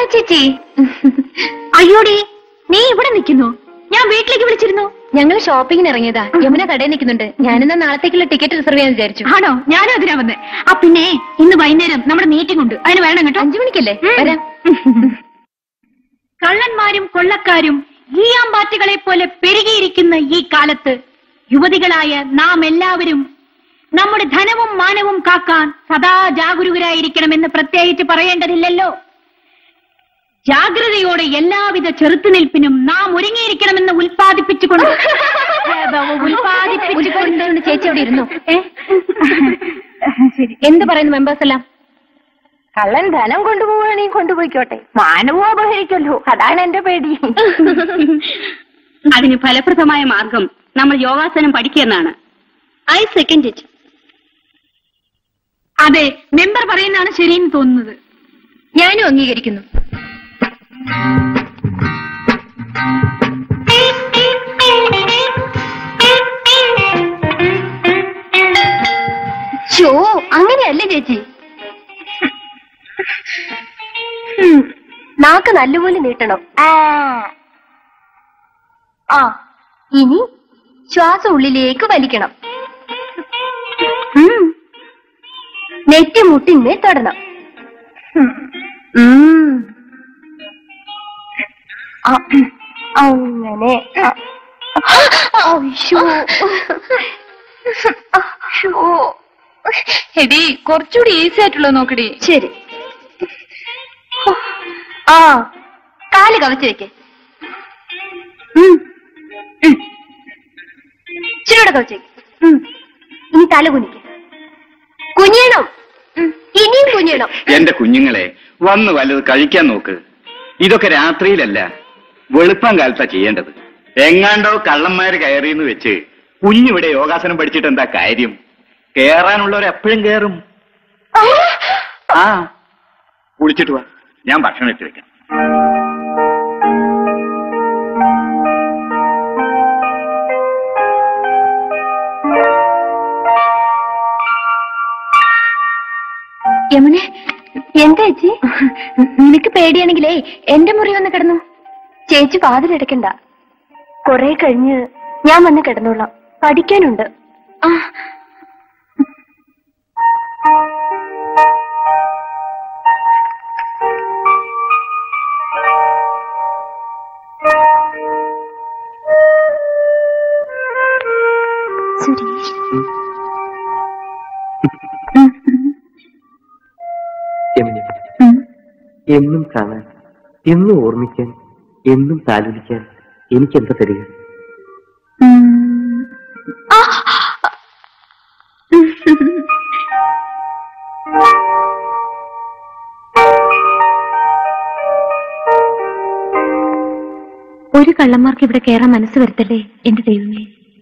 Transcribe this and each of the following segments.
ചേച്ചി അയ്യോടി നീ ഇവിടെ നിൽക്കുന്നു ഞാൻ വീട്ടിലേക്ക് വിളിച്ചിരുന്നു ഞങ്ങൾ ഷോപ്പിങ്ങിന് ഇറങ്ങിയതാ യമുന കടയിൽ നിൽക്കുന്നുണ്ട് ഞാനിന്ന് നാളത്തേക്കുള്ള ടിക്കറ്റ് റിസർവ് ചെയ്യാൻ വിചാരിച്ചു ആണോ ഞാനും അതിനാ വന്നേ ആ പിന്നെ ഇന്ന് വൈകുന്നേരം നമ്മുടെ മീറ്റിംഗ് ഉണ്ട് അതിന് വേണം കേട്ടോ അഞ്ചു മണിക്കല്ലേ വരാം കള്ളന്മാരും കൊള്ളക്കാരും ഈയാമ്പാറ്റുകളെ പോലെ പെരുകിയിരിക്കുന്ന ഈ കാലത്ത് യുവതികളായ നാം എല്ലാവരും നമ്മുടെ ധനവും മാനവും കാക്കാൻ സദാ ജാഗരൂകരായിരിക്കണമെന്ന് പ്രത്യേകിച്ച് പറയേണ്ടതില്ലല്ലോ ജാഗ്രതയോടെ എല്ലാവിധ ചെറുത്തുനിൽപ്പിനും നാം ഒരുങ്ങിയിരിക്കണമെന്ന് ഉൽപ്പാദിപ്പിച്ചുകൊണ്ട് ഉൽപ്പാദിപ്പിച്ചുകൊണ്ട് ഉൽപ്പാദിപ്പിച്ചുകൊണ്ട് ചേച്ചി അവിടെ ഇരുന്നു ഏ? ശരി എന്ത് പറയുന്നു മെമ്പേഴ്സ് എല്ലാം കള്ളൻ ധനം കൊണ്ടുപോവുകയാണെങ്കിൽ കൊണ്ടുപോയിക്കോട്ടെ മാനവും അപഹരിക്കല്ലോ അതാണ് എന്റെ പേടി അതിന് ഫലപ്രദമായ മാർഗം നമ്മൾ യോഗാസനം പഠിക്കുകയെന്നാണ് ഐ സെക്കൻഡ് ഇറ്റ് അതെ മെമ്പർ പറയുന്നതാണ് ശരിയെന്ന് തോന്നുന്നത് ഞാനും അംഗീകരിക്കുന്നു ഷോ അങ്ങനെയല്ലേ ചേച്ചി ഉം. നാക്ക് നല്ലപോലെ നീട്ടണം ആ. ആ ഇനി ശ്വാസം ഉള്ളിലേക്ക് വലിക്കണം ഉം. നെറ്റി മുട്ടിനെ തൊടണം ഉം. ആ, അങ്ങനെ ആ. അയ്യോ. അയ്യോ. എടി കുറച്ചുകൂടി ഈസി ആയിട്ടുള്ള നോക്കടി ശരി ആ കാല് കവച്ച് വെക്ക് ഉം. ഉം. ഇച്ചിരിയുടെ കവച്ച് വെക്ക് ഉം. ഇനി തല കുനിക്ക് കുനിയണം ഉം. ഇനിയും കുനിയണം എന്റെ കുഞ്ഞുങ്ങളെ വന്ന് വല്ലത് കഴിക്കാൻ നോക്ക് ഇതൊക്കെ രാത്രിയിലല്ല വെളുപ്പം കാലത്താ ചെയ്യേണ്ടത് എങ്ങാണ്ടോ കള്ളന്മാര് കയറിയെന്ന് വെച്ച് കുഞ്ഞിവിടെ യോഗാസനം പഠിച്ചിട്ട് എന്താ കാര്യം കേറാനുള്ളവർ എപ്പോഴും കേറും ആ കുളിച്ചിട്ട് വാ ഞാൻ ഭക്ഷണം ഇട്ട് വെക്കാം യമുനെ എന്താ ചേച്ചി നിനക്ക് പേടിയാണെങ്കിലേ എന്റെ മുറി വന്ന് കിടന്നു ചേച്ചി വാതിലടക്കണ്ട കൊറേ കഴിഞ്ഞ് ഞാൻ വന്ന് കിടന്നോളാം പഠിക്കാനുണ്ട് ആ സുരേഷ് യമുന എന്നും കാണാൻ എന്നും ഓർമ്മിക്കാൻ എന്നും താലോലിക്കാൻ എനിക്കെന്താ തരിക ഒരു കള്ളന്മാർക്ക് ഇവിടെ കയറാൻ മനസ്സ് വരുത്തല്ലേ എന്റെ ദൈവമേ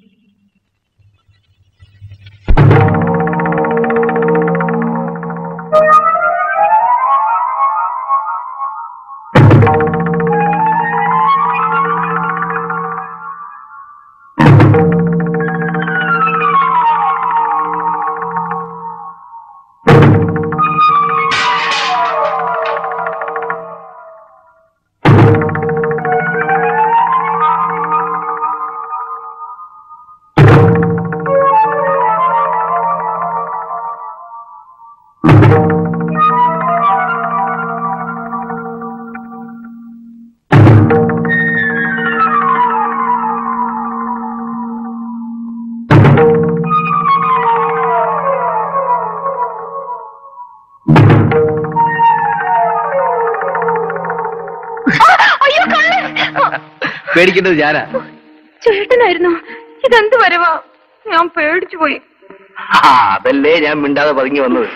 പേടിക്കേണ്ടത് ഞാനാ ചേട്ടനായിരുന്നു ഇതെന്ത് വരവാ ഞാൻ പേടിച്ചു പോയി ആ, അതല്ലേ ഞാൻ മിണ്ടാതെ പതുങ്ങി വന്നത്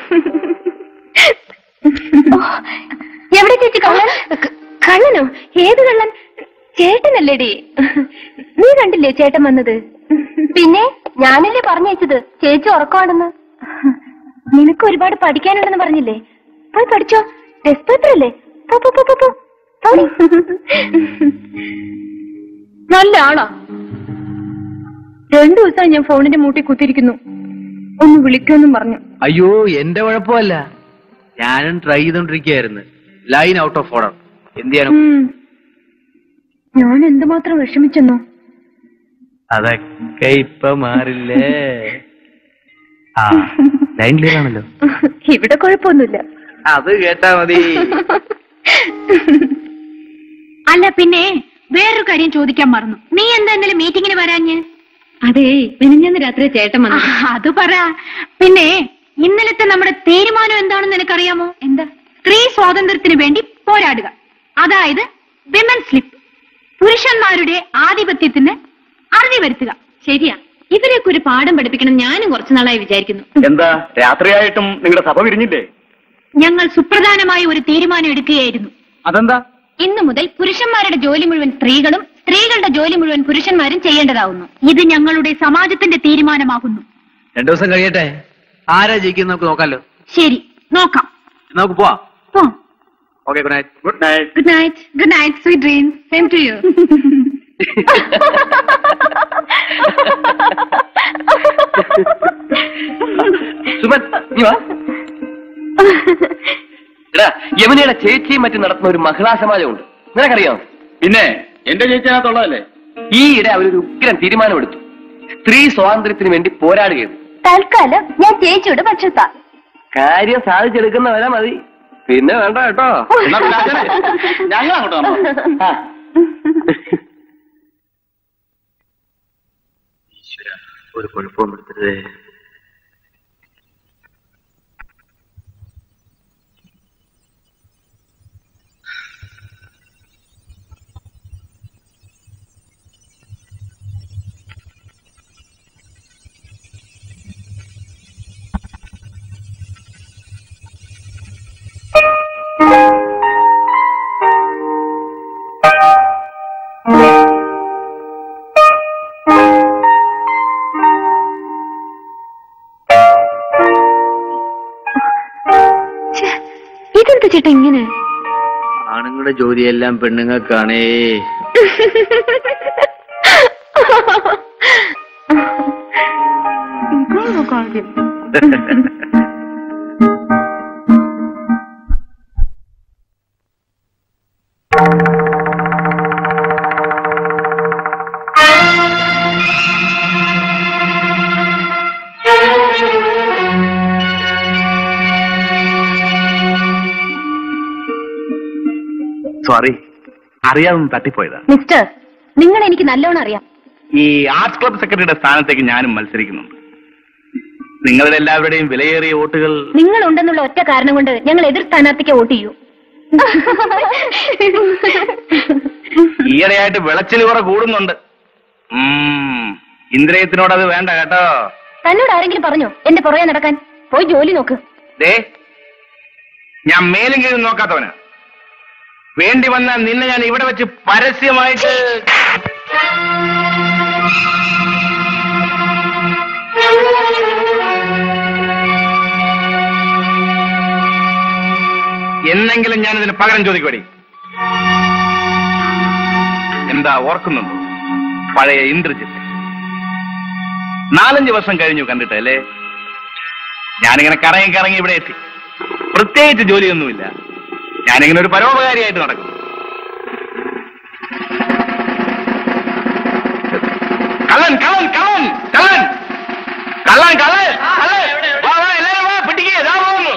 എവിടെ ചേച്ചി കള്ളൻ ക- കള്ളനോ ഏത് കള്ളൻ ചേട്ടനല്ലേടി നീ കണ്ടില്ലേ ചേട്ടൻ വന്നത് പിന്നെ ഞാനല്ലേ പറഞ്ഞയച്ചത് ചേച്ചി ഉറക്കമാണെന്ന് നിനക്ക് ഒരുപാട് പഠിക്കാനുണ്ടെന്ന് പറഞ്ഞില്ലേ പോയി പഠിച്ചോ ടെസ്റ്റ് പേപ്പർ അല്ലേ പോ, പോ, പോ, പോ, പോ. പോ. നല്ല ആളാ രണ്ടു ദിവസമായി ഞാൻ ഫോണിന്റെ മൂട്ടി കുത്തിയിരിക്കുന്നു ഒന്ന് വിളിക്കുമെന്നും പറഞ്ഞു അയ്യോ എന്റെ കുഴപ്പമല്ല ഞാനും ട്രൈ ചെയ്തോണ്ടിരിക്കുകയായിരുന്നു ലൈൻ ഔട്ട് ഓഫ് ഓർഡർ എന്ത് ചെയ്യാനും ഉം. ഞാൻ എന്തുമാത്രം വിഷമിച്ചെന്നോ അതൊക്കെ ഇപ്പൊ മാറില്ലേ ആ ലൈൻ ക്ലിയർ ആണല്ലോ ഇവിടെ കുഴപ്പമൊന്നുമില്ല അത് കേട്ടാ മതി അല്ല പിന്നെ വേറൊരു കാര്യം ചോദിക്കാൻ മറന്നു നീ എന്താ ഇന്നലെ മീറ്റിങ്ങിന് വരാഞ്ഞ് അതെ മിനിഞ്ഞന്ന് രാത്രി ചേട്ടൻ വന്നു ആ, അത് പറ പിന്നെ ഇന്നലത്തെ നമ്മുടെ തീരുമാനം എന്താണെന്ന് നിനക്കറിയാമോ എന്താ സ്ത്രീ സ്വാതന്ത്ര്യത്തിന് വേണ്ടി പോരാടുക അതായത് വിമൻ സ്ലിപ്പ് പുരുഷന്മാരുടെ ആധിപത്യത്തിന് അറുതി വരുത്തുക ശരിയാ ഇവരെയൊക്കെ ഒരു പാഠം പഠിപ്പിക്കണം ഞാനും കുറച്ചു നാളായി വിചാരിക്കുന്നു എന്താ രാത്രിയായിട്ടും നിങ്ങളുടെ സഭ വിരിഞ്ഞില്ലേ ഞങ്ങൾ സുപ്രധാനമായ ഒരു തീരുമാനം എടുക്കുകയായിരുന്നു അതെന്താ ഇന്നു മുതൽ പുരുഷന്മാരുടെ ജോലി മുഴുവൻ സ്ത്രീകളും സ്ത്രീകളുടെ ജോലി മുഴുവൻ പുരുഷന്മാരും ചെയ്യേണ്ടതാവുന്നു ഇത് ഞങ്ങളുടെ സമാജത്തിന്റെ തീരുമാനമാകുന്നു രണ്ടു ദിവസം കഴിയട്ടെ ആരാ ജയിക്കുന്നത് നമുക്ക് നോക്കാലോ ശരി നോക്കാം നമുക്ക് പോവാം പോ okay good night good night good night good night sweet dream same to you Suman നീ വാ എടാ യമുനയുടെ ചേച്ചിയും മറ്റും നടത്തുന്ന ഒരു മഹിളാ സമാജമുണ്ട് നിനക്കറിയാം പിന്നെ എന്റെ ചേച്ചിനകത്തുള്ളതല്ലേ ഈയിടെ അവരൊരു ഉഗ്രം തീരുമാനമെടുത്തു സ്ത്രീ സ്വാതന്ത്ര്യത്തിന് വേണ്ടി പോരാടുകയാണ് തൽക്കാലം ഞാൻ ചേച്ചിയുടെ പക്ഷത്താ കാര്യം സാധിച്ചെടുക്കുന്ന വരെ മതി പിന്നെ വേണ്ട കേട്ടോ എന്നാ പിന്നെ അങ്ങനെ. ഞങ്ങൾ അങ്ങോട്ട് വന്നോ. ആ. ഒരു കുഴപ്പവും എടുത്തരുതേ ഇതെന്താ ചേട്ടാ ഇങ്ങനെ ആണുങ്ങളുടെ ജോലിയെല്ലാം പെണ്ണുങ്ങൾക്കാണേ സോറി അറിയാതെ തട്ടിപ്പോയതാ മിസ്റ്റർ നിങ്ങൾ എനിക്ക് നല്ലോണം അറിയാം ഈ ആർട്സ് ക്ലബ് സെക്രട്ടറിയുടെ സ്ഥാനത്തേക്ക് ഞാനും മത്സരിക്കുന്നുണ്ട് നിങ്ങളുടെ എല്ലാവരുടെയും വിലയേറിയ വോട്ടുകൾ നിങ്ങൾ ഉണ്ടെന്നുള്ള ഒറ്റ കാരണം കൊണ്ട് ഞങ്ങൾ എതിർ സ്ഥാനാർത്ഥിക്ക് വോട്ട് ചെയ്യൂ ഈയിടെയായിട്ട് വിളച്ചിൽ കുറെ കൂടുന്നുണ്ട് ഉം, ഇന്ദ്രിയത്തിനോട് അത് വേണ്ട കേട്ടോ തന്നോട് ആരെങ്കിലും പറഞ്ഞോ എന്റെ പുറകെ നടക്കാൻ പോയി ജോലി നോക്ക് ദേ ഞാൻ മേലും കീഴും നോക്കാത്തവനാ വേണ്ടി വന്നാൽ നിന്നെ ഞാൻ ഇവിടെ വെച്ച് പരസ്യമായിട്ട് എന്നെങ്കിലും ഞാൻ ഇതിന് പകരം ചോദിക്കുവടി എന്താ ഓർക്കുന്നുണ്ടോ പഴയ ഇന്ദ്രജിത്ത് നാലഞ്ച് വർഷം കഴിഞ്ഞു കണ്ടിട്ട് അല്ലേ ഞാനിങ്ങനെ കറങ്ങി കറങ്ങി ഇവിടെ എത്തി പ്രത്യേകിച്ച് ജോലിയൊന്നുമില്ല ഞാനിങ്ങനെ ഒരു പരോപകാരിയായിട്ട് നടക്കും കള്ളൻ കള്ളൻ കള്ളൻ കള്ളൻ കള്ളൻ കള്ളൻ കള്ളൻ വാ വാ എല്ലാരും വാ പിടിക്കേ ഇതാ പോകുന്നു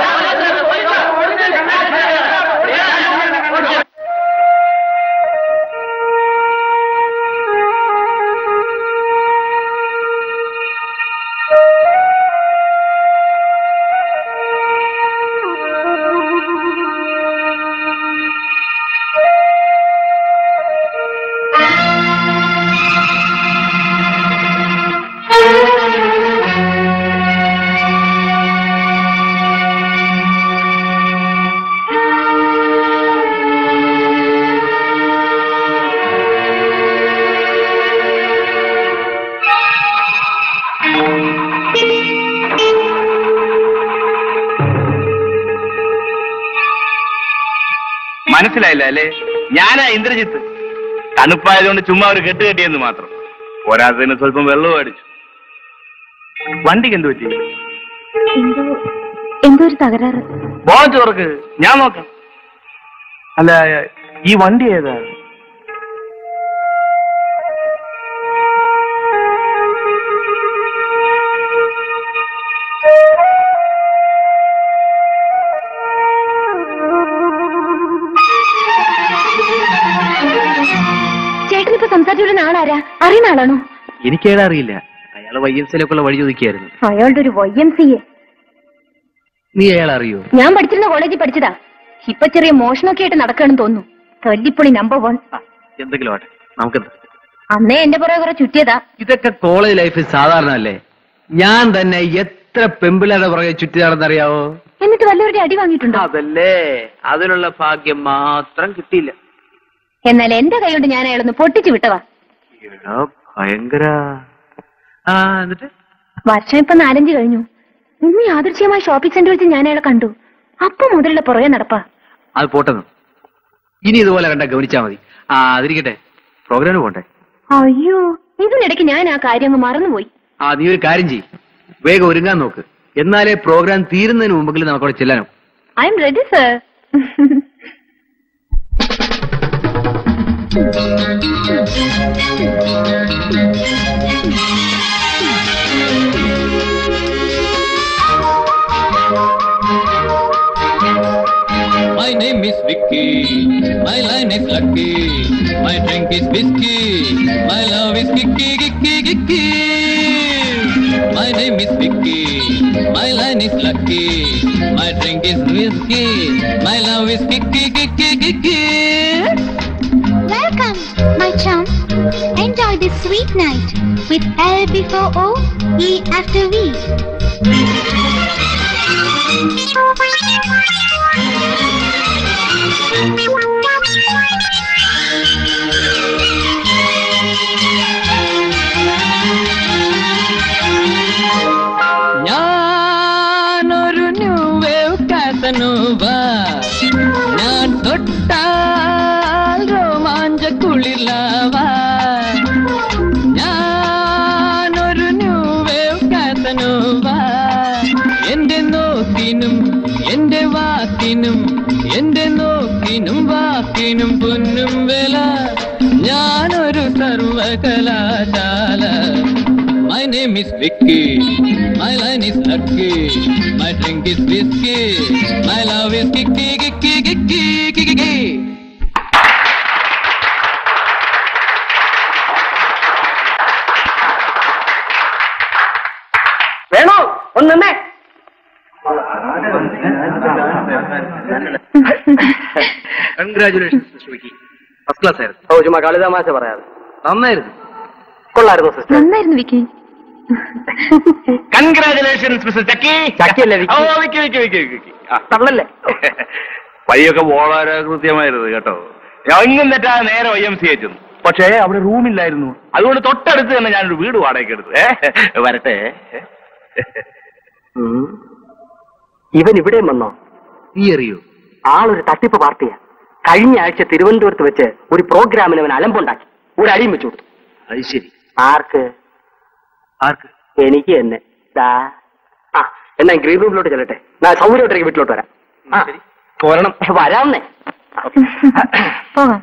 മനസ്സിലായില്ല അല്ലേ ഞാനാ ഇന്ദ്രജിത്ത് തണുപ്പായതുകൊണ്ട് ചുമ്മാ ഒരു കെട്ട് കെട്ടിയെന്ന് മാത്രം പോരാത്തതിന് സ്വല്പം വെള്ളവും അടിച്ചു വണ്ടിക്ക് എന്ത് പറ്റി എന്തോ എന്തോ ഒരു തകരാറ് ബോൺ ചോർക്ക് ഞാൻ നോക്കാം അല്ല ഈ വണ്ടി ഏതാ ചേട്ടനിപ്പോ സംസാരിച്ചുള്ള ആളാരാ അറിയുന്ന ആളാണോ എനിക്കേടാ അറിയില്ല അയാള് വൈ എം സിയിലേക്കുള്ള വഴി ചോദിക്കായിരുന്നു അയാളുടെ ഒരു വൈ എം സി എ നീ അയാൾ അറിയോ ഞാൻ പഠിച്ചിരുന്ന കോളേജിൽ പഠിച്ചതാ ഇപ്പൊ ചെറിയ മോഷണമൊക്കെ ആയിട്ട് നടക്കുകയാണെന്ന് തോന്നുന്നു തല്ലിപ്പൊളി നമ്പർ വൺ എന്തെങ്കിലും ആട്ടെ നമുക്ക് അന്നേ എന്റെ പുറകെ കുറെ ചുറ്റിയതാ ഇതൊക്കെ കോളേജ് ലൈഫിൽ സാധാരണ അല്ലേ ഞാൻ തന്നെ എത്ര പെമ്പിളയുടെ പുറകെ ചുറ്റി നടന്നറിയാവോ എന്നിട്ട് വല്ലവരുടെ അടി വാങ്ങിയിട്ടുണ്ടോ അതല്ലേ അതിനുള്ള ഭാഗ്യം മാത്രം കിട്ടിയില്ല എന്നാൽ എന്റെ കൈ കൊണ്ട് ഞാൻ അയാളൊന്ന് പൊട്ടിച്ചു വിട്ടവാ എടാ, ഭയങ്കര ആ എന്നിട്ട് വർഷം ഇപ്പൊ നാലഞ്ച് കഴിഞ്ഞു ഇന്ന് യാദൃശ്യമായി ഷോപ്പിംഗ് സെന്റർ വെച്ച് ഞാൻ അയാളെ കണ്ടു അപ്പൊ മുതലുള്ള പുറകെ നടപ്പാ അത് പോട്ടെന്ന് ഇനി ഇതുപോലെ കണ്ട ഗവനിച്ചാ മതി ആ അതിരിക്കട്ടെ പ്രോഗ്രാമിന് പോണ്ടേ അയ്യോ ഇതിനിടയ്ക്ക് ഞാൻ ആ കാര്യം അങ്ങ് മറന്നുപോയി ആ നീ ഒരു കാര്യം ചെയ്യ് വേഗം ഒരുങ്ങാൻ നോക്ക് എന്നാലേ പ്രോഗ്രാം തീരുന്നതിന് മുമ്പെങ്കിലും നമുക്കവിടെ ചെല്ലാനോ I am ready sir My name is Vicky. My line is lucky. My drink is whiskey. My love is kicky, kicky, kicky. My name is Vicky. My line is lucky. My drink is whiskey. My love is kicky, kicky, kicky. Welcome, my chum. Enjoy this sweet night with L before O, E after V. ഞാനൊരു new wave Casanova ഞാൻ തൊട്ടാൽ രോമാഞ്ച കുളിർലാവ ഞാനൊരു new wave Casanova എന്റെ നോക്കിനും എന്റെ വാക്കിനും എന്റെ നോക്കിനും വാക്കിനും പൊന്നും വില ഞാനൊരു സർവകലാശാല My name is Vicky. My line is lucky. My drink is whiskey. My love is kicky, kicky, kicky, kicky, kicky. വേണോ ഒന്നേ കൺഗ്രാചുലേഷൻസ് ഫസ്റ്റ് ക്ലാസ് ആയിരുന്നു ഓ ചുമ്മാ കളിതമാശ പറയാതെ നന്നായിരുന്നു കൊള്ളായിരുന്നു സിസ്റ്റർ നന്നായിരുന്നു വിക്കി കൺഗ്രാചുലേഷൻസ് മിസ്റ്റർ ചക്കി ചക്കിയല്ലേ, വിക്കി. ഓ വിക്കി വിക്കി വിക്കി വിക്കി ആ. തള്ളല്ലേ വഴിയൊക്കെ വളരെ കൃത്യമായിരുന്നു കേട്ടോ എങ്ങും തെറ്റാതെ നേരെ വൈ എം സി എച്ചു പക്ഷേ അവിടെ റൂമില്ലായിരുന്നു അതുകൊണ്ട് തൊട്ടടുത്ത് തന്നെ ഞാനൊരു വീട് വാടകയ്ക്ക് എടുത്തു ഏ വരട്ടെ ഇവൻ ഇവിടെയും വന്നോ നീ അറിയോ ആളൊരു തട്ടിപ്പ് പാർട്ടിയാ കഴിഞ്ഞ ആഴ്ച തിരുവനന്തപുരത്ത് വെച്ച് ഒരു പ്രോഗ്രാമിന് അവൻ അലമ്പുണ്ടാക്കി ഒരു അടിയും വെച്ചു കൊടുത്തു അത് ശരി ആർക്ക് ആർക്ക് എനിക്ക് തന്നെ ദാ. ആ എന്നാ ഗ്രീൻ റൂമിലോട്ട് ചെല്ലട്ടെ ഞാൻ സൗകര്യമായിട്ട് വീട്ടിലോട്ട് വരാം ആ പോരണം വരാമെന്നേ പോകാം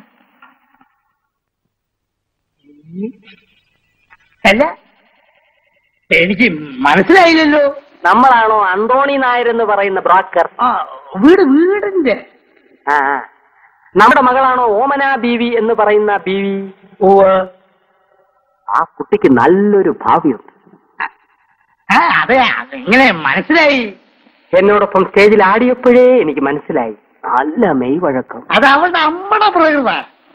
അല്ല എനിക്ക് മനസ്സിലായില്ലല്ലോ നമ്മളാണോ അന്തോണി നായർ എന്ന് പറയുന്ന ബ്രോക്കർ വീട് വീടിന്റെ ആ ആ. നമ്മുടെ മകളാണോ ഓമന ബീവി എന്ന് പറയുന്ന ബീവി ഓ ആ കുട്ടിക്ക് നല്ലൊരു ഭാവിയുണ്ട് അതെ അതെങ്ങനെ മനസ്സിലായി എന്നോടൊപ്പം സ്റ്റേജിൽ ആടിയപ്പോഴേ എനിക്ക് മനസ്സിലായി നല്ല മെയ് വഴക്കം അത് അവൾ നമ്മുടെ പ്രകൃത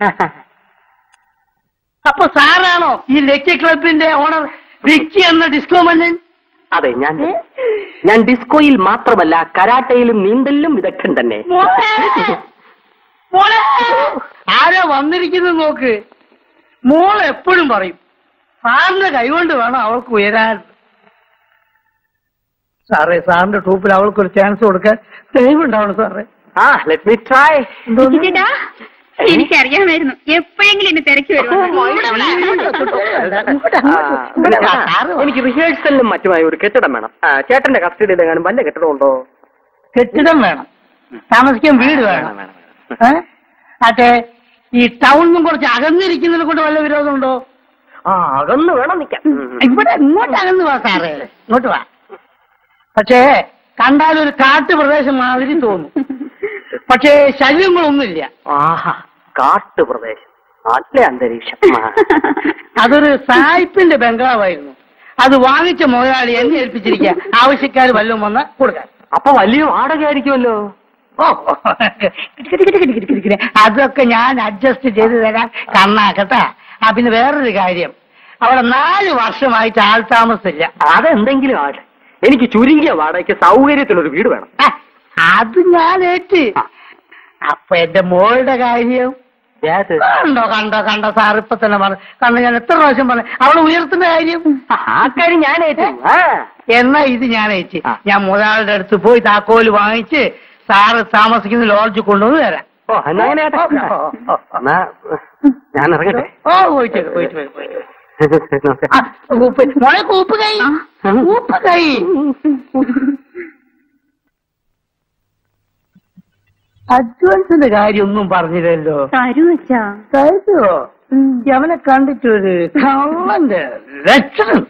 അപ്പൊ സാറാണോ ഈ ലക്കി ക്ലബിന്റെ ഓണർ വിക്കി എന്ന ഡിസ്കോ മന്നൻ അതെ ഞാൻ ഞാൻ ഡിസ്കോയിൽ മാത്രമല്ല കരാട്ടയിലും നീന്തലിലും വിദഗ്ധൻ തന്നെ മോളെ! മോളെ! ആരാ വന്നിരിക്കുന്നത് നോക്ക് മോൾ എപ്പോഴും പറയും സാറിന്റെ കൈകൊണ്ട് വേണം അവൾക്ക് ഉയരാൻ സാറേ സാറിന്റെ ട്രൂപ്പിൽ അവൾക്കൊരു ചാൻസ് കൊടുക്കാൻ ദയവുണ്ടാവണം സാറേ ആ ലെറ്റ് മീ ട്രൈ ചേട്ടാ എനിക്കറിയാമായിരുന്നു എപ്പോഴെങ്കിലും എന്നെ തിരക്കി എനിക്ക് റിഹേഴ്സലിനും മറ്റുമായി ഒരു കെട്ടിടം വേണം ആ, ചേട്ടന്റെ കസ്റ്റഡിയിൽ എങ്ങാനും വല്ല കെട്ടിടം ഉണ്ടോ കെട്ടിടം വേണം താമസിക്കാൻ വീട് വേണം ഏ? അതെ ഈ ടൗണിനും കുറച്ച് അകന്നിരിക്കുന്നതിനെ കൊണ്ട് വല്ല വിരോധമുണ്ടോ ആ അകന്ന് വേണം നിൽക്കാം ഇവിടെ ഇങ്ങോട്ട് അകന്ന് വാ സാറേ ഇങ്ങോട്ട് വാ പക്ഷേ കണ്ടാൽ ഒരു കാട്ടുപ്രദേശം മാതിരി തോന്നും പക്ഷേ ശല്യങ്ങളൊന്നുമില്ല ആഹാ കാട്ടുപ്രദേശം നല്ല അന്തരീക്ഷം ആ. അതൊരു സായിപ്പിന്റെ ബംഗ്ലാവായിരുന്നു അത് വാങ്ങിച്ച മുതലാളി എന്നെ ഏൽപ്പിച്ചിരിക്കുക ആവശ്യക്കാർ വല്ലതും വന്ന് കൊടുക്കാൻ അപ്പൊ വലിയ വാടക ആയിരിക്കുമല്ലോ ഓ കിടി, കിടി, കിടി, കിടി, കിടി, കിടി. അതൊക്കെ ഞാൻ അഡ്ജസ്റ്റ് ചെയ്ത് തരാം കണ്ണാക്കട്ടാ ആ പിന്നെ വേറൊരു കാര്യം അവിടെ നാല് വർഷമായിട്ട് ആൾ താമസമില്ല അതെന്തെങ്കിലും ആട്ടെ എനിക്ക് ചുരുങ്ങിയ വാടകയ്ക്ക് സൗകര്യത്തിലൊരു വീട് വേണം ആ, അത് ഞാൻ ഏറ്റ് അപ്പൊ എന്റെ മോളുടെ കാര്യം ഏത്? കണ്ടോ കണ്ടോ കണ്ടോ സാർ ഇപ്പൊ തന്നെ പറഞ്ഞു കണ്ടോ ഞാൻ എത്ര പ്രാവശ്യം പറഞ്ഞു അവളെ ഉയർത്തുന്ന കാര്യം ആ കാര്യം ഞാൻ ഏറ്റു ആ എന്നാ ഇത് ഞാൻ അയച്ചു ഞാൻ മുതലാളുടെ അടുത്ത് പോയി താക്കോല് വാങ്ങിച്ച് സാറ് താമസിക്കുന്ന ലോഡ്ജ് കൊണ്ടുവന്ന് തരാം ഓ എന്നാ അങ്ങനെ ആട്ടെ. എന്നാ ഞാൻ ഇറങ്ങട്ടെ ഓ പോയിട്ട് വരൂ, പോയിട്ട് വരൂ, പോയിട്ട് വരൂ. ആ, കൂപ്പ് മോളെ കൂപ്പ് കൈ കൂപ്പ് കൈ അഡ്വാൻസിന്റെ കാര്യം ഒന്നും പറഞ്ഞില്ലല്ലോ തരുവച്ചാ തരുമോ അവനെ കണ്ടിട്ടൊരു കള്ളന്റെ ലക്ഷണം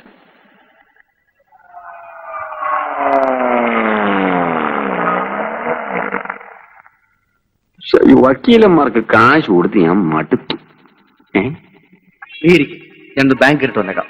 ഈ വക്കീലന്മാർക്ക് കാശ് കൊടുത്ത് ഞാൻ മടുത്തു ഏ രണ്ട് ബാങ്ക് ഇട്ട് വന്നേക്കാം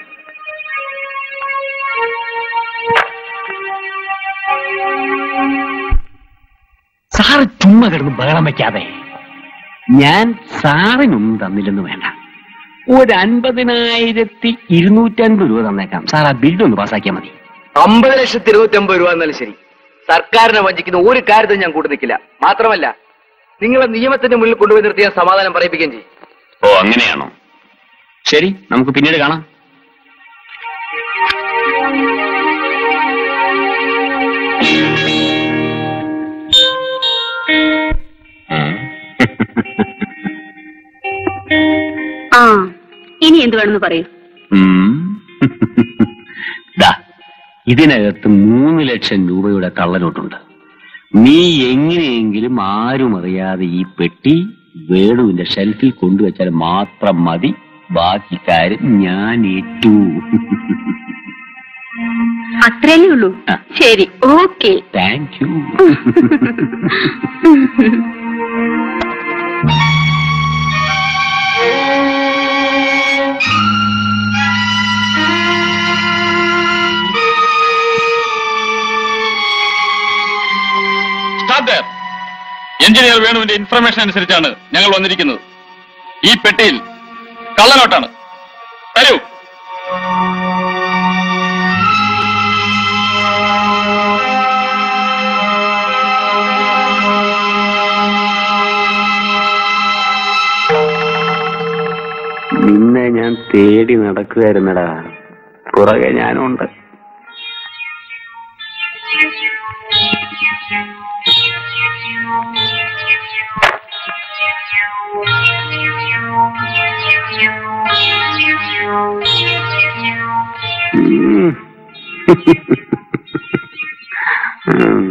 സാറ് ചുമ്മാ കിടന്ന് ബഹളം വെക്കാതെ ഞാൻ സാറിനൊന്നും തന്നില്ലെന്ന് വേണ്ട ഒരു അൻപതിനായിരത്തി ഇരുന്നൂറ്റൻപത് രൂപ തന്നേക്കാം സാർ ആ ബില്ല് ഒന്ന് പാസ്സാക്കിയാൽ മതി അമ്പത് ലക്ഷത്തി ഇരുന്നൂറ്റി അമ്പത് രൂപ എന്നാലും ശരി സർക്കാരിനെ വഞ്ചിക്കുന്ന ഒരു കാര്യത്തിനും ഞാൻ കൂട്ടു നിൽക്കില്ല മാത്രമല്ല നിങ്ങളെ നിയമത്തിന്റെ മുന്നിൽ കൊണ്ടുപോയി നിർത്തി ഞാൻ സമാധാനം പറയിപ്പിക്കുകയും ചെയ്യും ഓ അങ്ങനെയാണോ ശരി നമുക്ക് പിന്നീട് കാണാം ആ ഇനി എന്ത് വേണമെന്ന് പറയൂ ഉം. ദാ, ഇതിനകത്ത് മൂന്ന് ലക്ഷം രൂപയുടെ കള്ളനോട്ടുണ്ട് നീ എങ്ങനെയെങ്കിലും ആരും അറിയാതെ ഈ പെട്ടി വേണുവിന്റെ ഷെൽഫിൽ കൊണ്ടുവച്ചാൽ മാത്രം മതി ബാക്കി കാര്യം ഞാൻ ഏറ്റു അത്രയല്ലേ ഉള്ളൂ ആ. ശരി ഓക്കെ താങ്ക് യു എഞ്ചിനീയർ വേണുവിന്റെ ഇൻഫർമേഷൻ അനുസരിച്ചാണ് ഞങ്ങൾ വന്നിരിക്കുന്നത് ഈ പെട്ടിയിൽ കള്ളനോട്ടാണ് തരൂ നിന്നെ ഞാൻ തേടി നടക്കുകയായിരുന്നടാ പുറകെ ഞാനുണ്ട് ഉം. ഉം.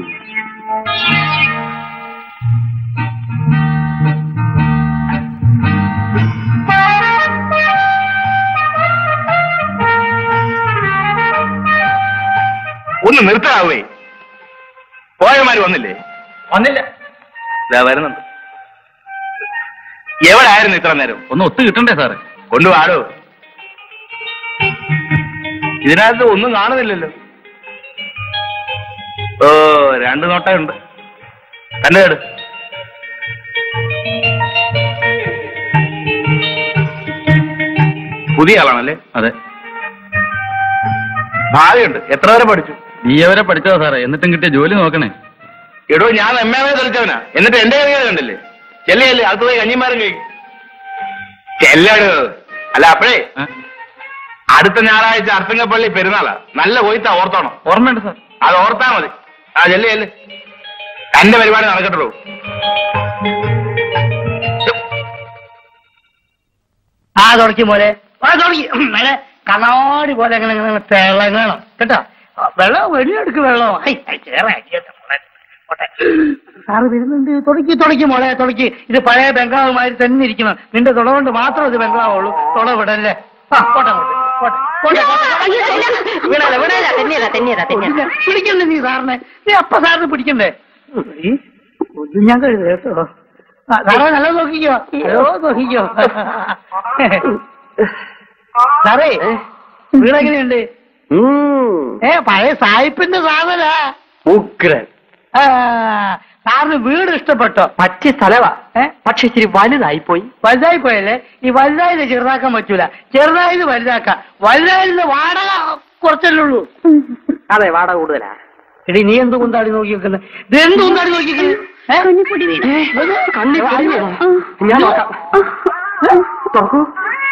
ഒന്ന് നിർത്താവേ പോയമാര് വന്നില്ലേ വന്നില്ല ഇതാ വരുന്നുണ്ട് എവിടായിരുന്നു ഇത്ര നേരം ഒന്ന് ഒത്തു കിട്ടണ്ടേ സാറ് കൊണ്ടുവാടോ ഇതിനകത്ത് ഒന്നും കാണുന്നില്ലല്ലോ ഓ രണ്ട് നോട്ടയുണ്ട് കണ്ടു കേട് പുതിയ ആളാണല്ലേ അതെ ഭാവിയുണ്ട് എത്ര വരെ പഠിച്ചു നീ വരെ പഠിച്ചോ സാറേ എന്നിട്ടും കിട്ടിയ ജോലി നോക്കണേ എടോ ഞാൻ എം എ തെളിച്ചവനാ എന്നിട്ട് എന്റെ കൈകൾ കണ്ടില്ലേ ചെല്ലയല്ലേ അടുത്ത പോയി കഞ്ഞിമാരും കഴിക്കും ചെല്ലടോ അല്ല അപ്പഴേ അടുത്ത ഞായറാഴ്ച അർത്തങ്കപ്പള്ളി പെരുന്നാളാ നല്ല കൊയ്ത്താ ഓർത്തോണം ഓർമ്മയുണ്ട് സാർ അത് ഓർത്താ മതി ആ ചെല്ല് ചെല്ല് തന്റെ പരിപാടി നടക്കട്ടുള്ളൂ ആ തുടക്കി മോനെ ആ തുടക്കി മേലെ കണ്ണാടി പോലെ അങ്ങനെ അങ്ങനെ തിളങ്ങണം കേട്ടോ ആ, വെള്ളം വെളിയെടുക്ക് വെള്ളം ഐ, ഐ, ചേറെ അടിയട്ടെ മോളെ. സാറ് വരുന്നുണ്ട് തുടക്കി തുടക്കി മോളെ തുടക്കി ഇത് പഴയ ബംഗ്ലാവുമായി തന്നെ ഇരിക്കണം നിന്റെ തുട കൊണ്ട് മാത്രം ഇത് ബംഗ്ലാവുള്ളൂ തുട വിടല്ലേ ആ, പോട്ടെ അങ്ങോട്ട്. പോട്ടെ, പോട്ടെ, പോട്ടെ. വീണാല വീണാല തെന്നിയതാ തെന്നിയതാ തെന്നിയതാ പിടിക്കണ്ടേ നീ സാറിനെ നീ അപ്പ സാറിന് പിടിക്കണ്ടേ ഈ ഒന്നും ഞാൻ കഴുത കേട്ടോ ആ, സാറേ നല്ല നോക്കിക്കോ ഹലോ നോക്കിക്കോ സാറേ വീടെങ്ങനെയുണ്ട് ഏ പഴയ സായിപ്പിന്റെ സാധനാ ഉഗ്രൻ ആ, സാറിന് വീട് ഇഷ്ടപ്പെട്ടോ പറ്റിയ സ്ഥലവാ ഏ പക്ഷെ ഇച്ചിരി വലുതായി പോയി വലുതായി പോയല്ലേ ഈ വലുതായത് ചെറുതാക്കാൻ പറ്റൂല ചെറുതായത് വലുതാക്കാം വലുതായത് വാടക കുറച്ചല്ലേ ഉള്ളൂ അതെ വാടക കൂടുതലാ എടി നീ എന്ത് കുന്താടി നോക്കി വെക്കുന്നത് ഇത് എന്ത് കുന്താടി നോക്കി വെക്കുന്നത്? ഏ? ഏ, കണ്ണി പൊടി വീണു. ഞാൻ നോക്കാം നോക്കൂ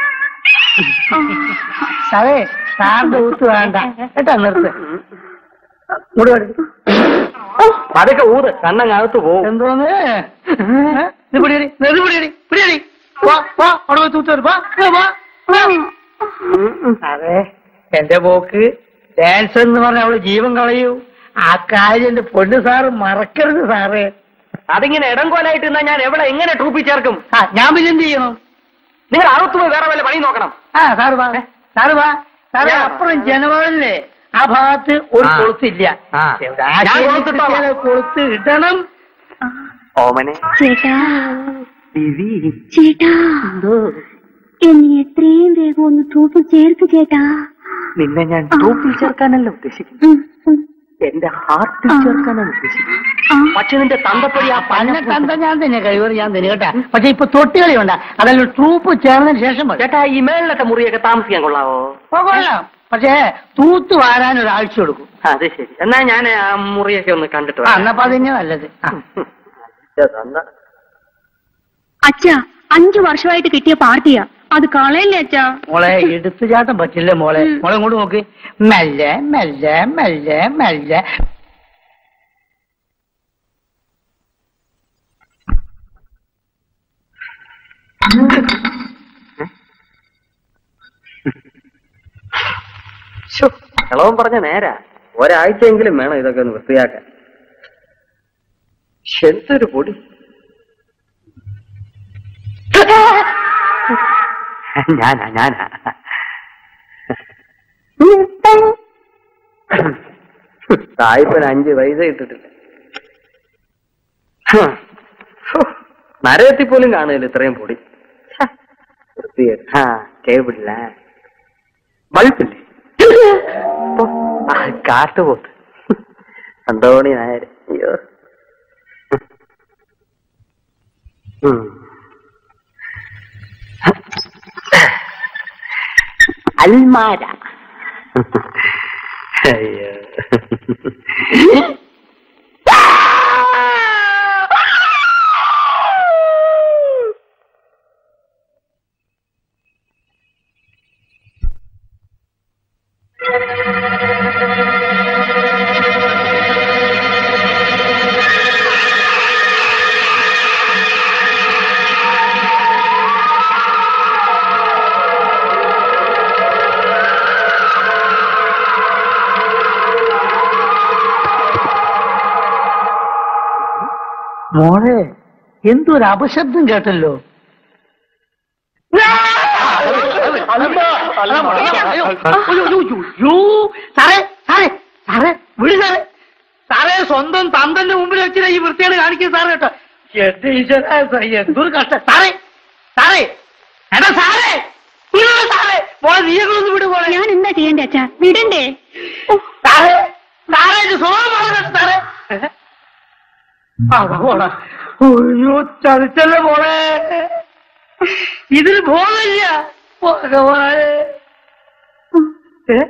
സാറേ സാറിന്റെ ഊത്ത് വേണ്ട കേട്ടാ നിർത്ത് ഇങ്ങോട്ട് വരൂ. പതുക്കെ ഊത് കണ്ണങ്ങകത്ത് പോവും എന്തോന്ന് ഏ? ഇത് പിടിയടി ഇത് പിടിയടി പിടിയടി വാ വാ അവിടെ പോയി തൂത്ത് വരും വാ ഇങ്ങ് വാ വാ. അതെ എന്റെ പോക്ക് ഡാൻസ് എന്ന് പറഞ്ഞ അവള് ജീവൻ കളയൂ ആ കാര്യം എന്റെ പൊന്നു സാറ് മറക്കരുത് സാറേ അതിങ്ങനെ ഇടം കോലായിട്ട് നിന്നാ ഞാൻ എവിടെ എങ്ങനെ ട്രൂപ്പിൽ ചേർക്കും ആ ഞാൻ പിന്നെ എന്ത് ചെയ്യണം നിങ്ങൾ അകത്ത് പോയി വേറെ വല്ല പണി നോക്കണം ആ സാറ് വാ സാറ് വാ സാറേ ഞാൻ- അപ്പുറം ജനവാളില്ലേ ആ ഭാഗത്ത് ഒരു ആ. കൊളുത്തില്ല ആ. എവിടെ ഞാൻ ആശയം കൊളുത്തിട്ടോളാം. കിട്ടിയാലേ കൊളുത്ത് ഇടണം ഓമനെ ചേട്ടാ ദിവി ചേട്ടാ എന്നെ എത്രയും വേഗം ഒന്ന് തൂക്കി ചേർക്ക് ചേട്ടാ നിന്നെ ഞാൻ ട്രൂപ്പിൽ ചേർക്കാനല്ല ഉദ്ദേശിക്കുന്നത് ഉം, ഉം. എന്റെ ഹാർട്ടിൽ ചേർക്കാനാണ് ഉദ്ദേശിക്കുന്നത് പക്ഷെ നിന്റെ തന്തപ്പടി ആ പന്ന പന്നെ തന്ത ഞാൻ തന്നെ കഴിവറ് ഞാൻ തന്നെ കേട്ടാ പക്ഷെ ഇപ്പൊ തൊട്ടുകളി വേണ്ട അതല്ല ട്രൂപ്പ് ചേർന്നതിന് ശേഷം മതി ചേട്ടാ ഈ മേളിലത്തെ മുറിയൊക്കെ താമസിക്കാൻ കൊള്ളാവോ ഓ, കൊള്ളാം പക്ഷേ തൂത്ത് വാരാൻ ഒരാഴ്ച കൊടുക്കും അത് ശരി എന്നാ ഞാൻ ആ മുറിയൊക്കെ ഒന്ന് കണ്ടിട്ട് ആ വരാം. എന്നപ്പോ അതന്നെ നല്ലത് ആ. ഛെ, തന്ത. അച്ഛാ അഞ്ചു വർഷമായിട്ട് കിട്ടിയ പാർട്ടിയാ അത് കളയല്ലേ അച്ഛാ മോളെ എടുത്തു ചാട്ടം പറ്റില്ല മോളെ മോളെ ഇങ്ങോട്ട് നോക്ക് മെല്ലെ മെല്ലെ മെല്ലെ മെല്ലെ ശ്ശോ, ഇളവൻ പറഞ്ഞ നേരാ ഒരാഴ്ചയെങ്കിലും വേണം ഇതൊക്കെ ഒന്ന് വൃത്തിയാക്കാൻ ശ്ശെ, എന്തൊരു പൊടി ഞാനാ ഞാനാ സായിപ്പന് അഞ്ച് പൈസ ഇട്ടിട്ടില്ല ഹ്. ഹോ, നരകത്തിൽ പോലും കാണുകയില്ല ഇത്രയും പൊടി ഛ, വൃത്തികേട് ആ കേബിളില്ല ബൾബില്ലേ ഓ, ആ, കാട്ടുപോത്ത് അന്തോണി നായർ അയ്യോ ഉം. അൽമാര അയ്യോ മോളെ എന്തോ ഒരു അപശബ്ദം കേട്ടല്ലോ സാറേ സാറേ സാറേ വിളി സാറേ സാറേ സ്വന്തം തന്തന്റെ മുമ്പിൽ വെച്ചിട്ട് ഈ വൃത്തിയാണ് കാണിക്കുന്നത് സാറേ കേട്ടോ എന്റെ ഈശ്വരാ, സ- എന്തൊരു കഷ്ടം സാറേ സാറേ എടാ സാറേ വിടൂ സാറേ മോളെ നീയൊക്കെ വിടു പോലെ ഞാൻ എന്താ ചെയ്യണ്ടേ അച്ഛാ വിടണ്ടേ സാറേ സാറേ ഇത് സ്വഭാവമാണ് കേട്ടോ സാറേ അതാ പോണ അയ്യോ ചതിച്ചല്ലേ പോണേ ഇതിന് ബോധമില്ല ഭഗവാനെ ഏ?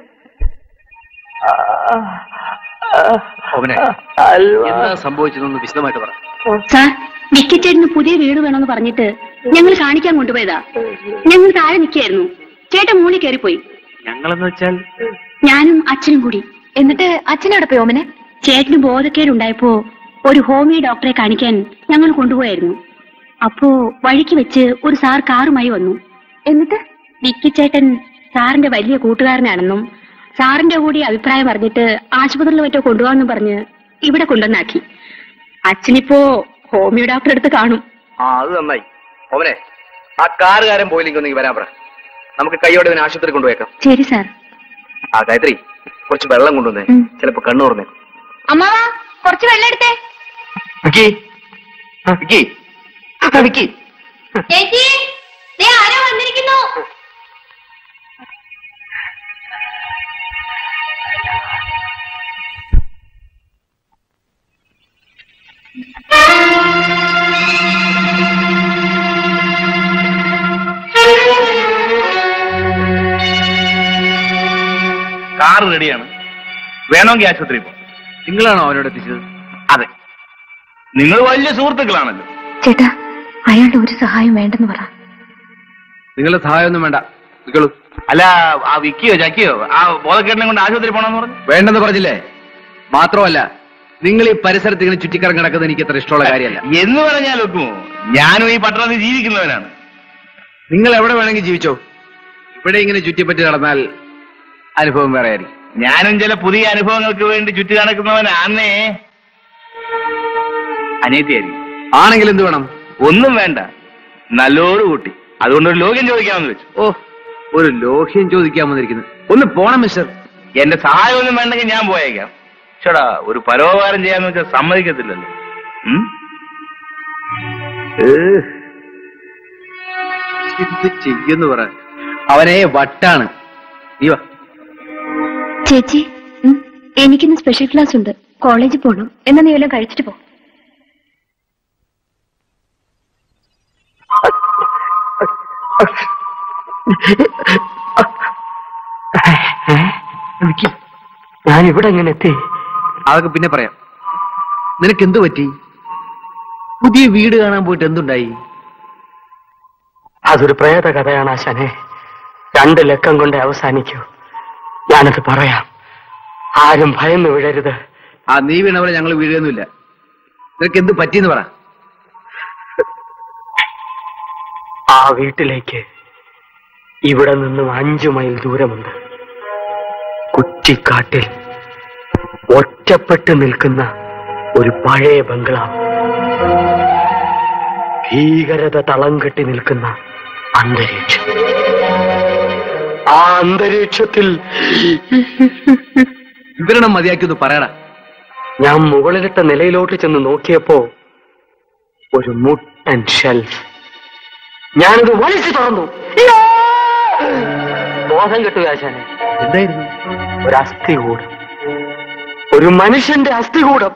ഓമനെ അൽവാ. എന്താ സംഭവിച്ചതെന്ന് വിശദമായിട്ട് പറ സാർ വിക്കിച്ചേട്ടന് പുതിയ വീട് വേണമെന്ന് പറഞ്ഞിട്ട് ഞങ്ങൾ കാണിക്കാൻ കൊണ്ടുപോയതാ ഞങ്ങൾ താഴെ നിൽക്കായിരുന്നു ചേട്ടൻ മൂളി കയറിപ്പോയി ഞങ്ങളെന്ന് വെച്ചാൽ ഞാനും അച്ഛനും കൂടി എന്നിട്ട് അച്ഛനവിടെ പോയി ഓമനെ ചേട്ടന് ബോധക്കേടുണ്ടായപ്പോ ഒരു ഹോമിയോ ഡോക്ടറെ കാണിക്കാൻ ഞങ്ങൾ കൊണ്ടുപോയായിരുന്നു അപ്പോ വഴിക്ക് വെച്ച് ഒരു സാർ കാറുമായി വന്നു എന്നിട്ട് വിക്കിച്ചേട്ടൻ സാറിന്റെ വലിയ കൂട്ടുകാരനാണെന്നും സാറിന്റെ കൂടി അഭിപ്രായം പറഞ്ഞിട്ട് ആശുപത്രിയിൽ മറ്റോ കൊണ്ടുപോകാമെന്നും പറഞ്ഞ് ഇവിടെ കൊണ്ടുവന്നാക്കി അച്ഛനിപ്പോ ഹോമിയോ ഡോക്ടറെ അടുത്ത് കാണും ആ അത് നന്നായി ഓമനെ ആ കാറുകാരൻ പോയില്ലെങ്കിൽ ഒന്നെങ്കിൽ വരാൻ പറ നമുക്ക് കൈയോടെ ഇവനെ ആശുപത്രി കൊണ്ടുപോയേക്കാം ശരി സാർ ആ ഗായത്രി കുറച്ച് വെള്ളം കൊണ്ടുവന്നേ ചിലപ്പോ കണ്ണു തുറന്നേ അമ്മാവാ കുറച്ച് വെള്ളം എടുത്തേ വിക്കി ആ, വിക്കി ആ, വിക്കി ചേച്ചി ദേ ആരോ വന്നിരിക്കുന്നു കാർ റെഡിയാണ് വേണമെങ്കിൽ ആശുപത്രി പോ നിങ്ങളാണോ അവനോട് എത്തിച്ചത് അതെ നിങ്ങൾ വലിയ സുഹൃത്തുക്കളാണല്ലോ ചേട്ടാ അയാളുടെ ഒരു സഹായം വേണ്ടെന്ന് പറ നിങ്ങളുടെ സഹായമൊന്നും വേണ്ട നിൽക്കളൂ അല്ല ആ വിക്കിയോ ചക്കിയോ ആ ബോധക്കേടിനെ കൊണ്ട് ആശുപത്രി പോണെന്ന് പറഞ്ഞു വേണ്ടെന്ന് പറഞ്ഞില്ലേ മാത്രമല്ല നിങ്ങൾ ഈ പരിസരത്ത് ഇങ്ങനെ ചുറ്റിക്കറങ്ങി നടക്കുന്നത് എനിക്ക് അത്ര ഇഷ്ടമുള്ള കാര്യമല്ല എന്ന് പറഞ്ഞാൽ ഒക്കുമോ ഞാനും ഈ പട്ടണത്തിൽ ജീവിക്കുന്നവനാണ് നിങ്ങൾ എവിടെ വേണമെങ്കിൽ ജീവിച്ചോ ഇവിടെ ഇങ്ങനെ ചുറ്റിപ്പറ്റി നടന്നാൽ അനുഭവം വേറെ ആയിരിക്കും ഞാനും ചില പുതിയ അനുഭവങ്ങൾക്ക് വേണ്ടി ചുറ്റി നടക്കുന്നവനാന്നേ അനിയത്തിയായിരിക്കും ആണെങ്കിൽ എന്ത് വേണം ഒന്നും വേണ്ട നല്ലോട് കൂട്ടി അതുകൊണ്ട് ഒരു ലോകം ചോദിക്കാമെന്ന് വെച്ചു ഓ ഒരു ലോഹ്യം ചോദിക്കാൻ വന്നിരിക്കുന്നു ഒന്ന് പോണം മിസ്റ്റർ എന്റെ സഹായമൊന്നും വേണ്ടെങ്കിൽ ഞാൻ പോയേക്കാം ചേടാ ഒരു പരോപകാരം ചെയ്യാന്ന് വെച്ചാൽ സമ്മതിക്കത്തില്ലല്ലോ ഉം? ഏഹ്. എന്ത് ചെയ്യുന്നു പറ അവനെ വട്ടാണ് നീ വാ ചേച്ചി ഉം, എനിക്കിന്ന് സ്പെഷ്യൽ ക്ലാസ് ഉണ്ട് കോളേജിൽ പോകണം എന്നാ നീ വല്ലതും കഴിച്ചിട്ട് പോ ഞാൻ ഇവിടെ എങ്ങനെ എത്തി അതൊക്കെ പിന്നെ പറയാം നിനക്ക് എന്തു പറ്റി പുതിയ വീട് കാണാൻ പോയിട്ട് എന്തുണ്ടായി അതൊരു പ്രേത കഥയാണ് ആശാനെ രണ്ട് ലക്കം കൊണ്ട് അവസാനിക്കൂ ഞാനത് പറയാം ആരും ഭയന്ന് വിടരുത് ആ നീ വീണ ഞങ്ങൾ വീഴുകയൊന്നുമില്ല നിനക്ക് എന്ത് പറ്റിയെന്ന് പറ ആ വീട്ടിലേക്ക് ഇവിടെ നിന്നും അഞ്ചു മൈൽ ദൂരമുണ്ട് കുറ്റിക്കാട്ടിൽ ഒറ്റപ്പെട്ട് നിൽക്കുന്ന ഒരു പഴയ ബംഗ്ലാവ് ഭീകരത തളം കെട്ടി നിൽക്കുന്ന അന്തരീക്ഷം ആ അന്തരീക്ഷത്തിൽ വിവരണം മതിയാക്കി ഒന്ന് പറയടാ ഞാൻ മുകളിലിട്ട നിലയിലോട്ട് ചെന്ന് നോക്കിയപ്പോ ഒരു മുട്ടൻ ഷെൽഫ് ഞാനത് വലിച്ചു തുറന്നു ഇയ്യോ! ബോധം കെട്ടു ആശാനെ എന്തായിരുന്നു ഒരു അസ്ഥികൂടം ഒരു മനുഷ്യന്റെ അസ്ഥികൂടം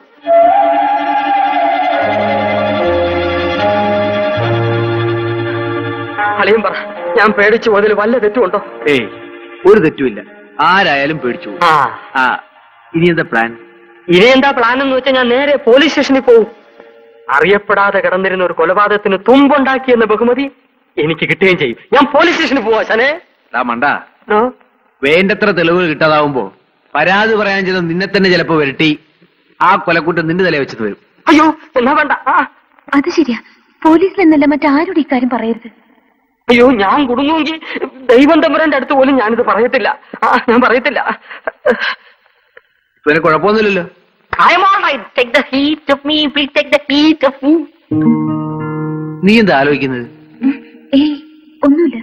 അളിയും പറ ഞാൻ പേടിച്ചു അതിൽ വല്ല തെറ്റുമുണ്ടോ ഏയ് ഒരു തെറ്റുമില്ല ആരായാലും പേടിച്ചു പോകും. ആ ആ ഇനി എന്താ പ്ലാൻ ഇനി എന്താ പ്ലാൻ എന്ന് വെച്ചാൽ ഞാൻ നേരെ പോലീസ് സ്റ്റേഷനിൽ പോകും അറിയപ്പെടാതെ കിടന്നിരുന്ന ഒരു കൊലപാതകത്തിന് തുമ്പുണ്ടാക്കി എന്ന ബഹുമതി എനിക്ക് കിട്ടുകയും ചെയ്യും ഞാൻ പോലീസ് സ്റ്റേഷനിൽ പോവാ ശനെ ദാ മണ്ട വേണ്ടത്ര തെളിവുകൾ കിട്ടാതാവുമ്പോ പരാതി പറയാൻ ചെയ്ത നിന്നെ തന്നെ ചിലപ്പോ വരട്ടി ആ കൊലക്കൂട്ടം നിന്റെ തലയെ വെച്ചത് വരും അയ്യോ എന്നാ വേണ്ട ആ, അത് ശരിയാ പോലീസിൽ എന്നല്ല മറ്റാരോടും ഇക്കാര്യം പറയരുത് അയ്യോ ഞാൻ കുടുങ്ങുമെങ്കിൽ ദൈവം തമ്പുരാന്റെ അടുത്ത് പോലും ഞാനിത് പറയത്തില്ല ആ, ഞാൻ പറയത്തില്ല പിന്നെ കുഴപ്പമൊന്നുമില്ലല്ലോ I'm all right. Take the heat of me, please take the heat of me. നീ എന്താ ആലോചിക്കുന്നത് ഏയ് ഒന്നുമില്ല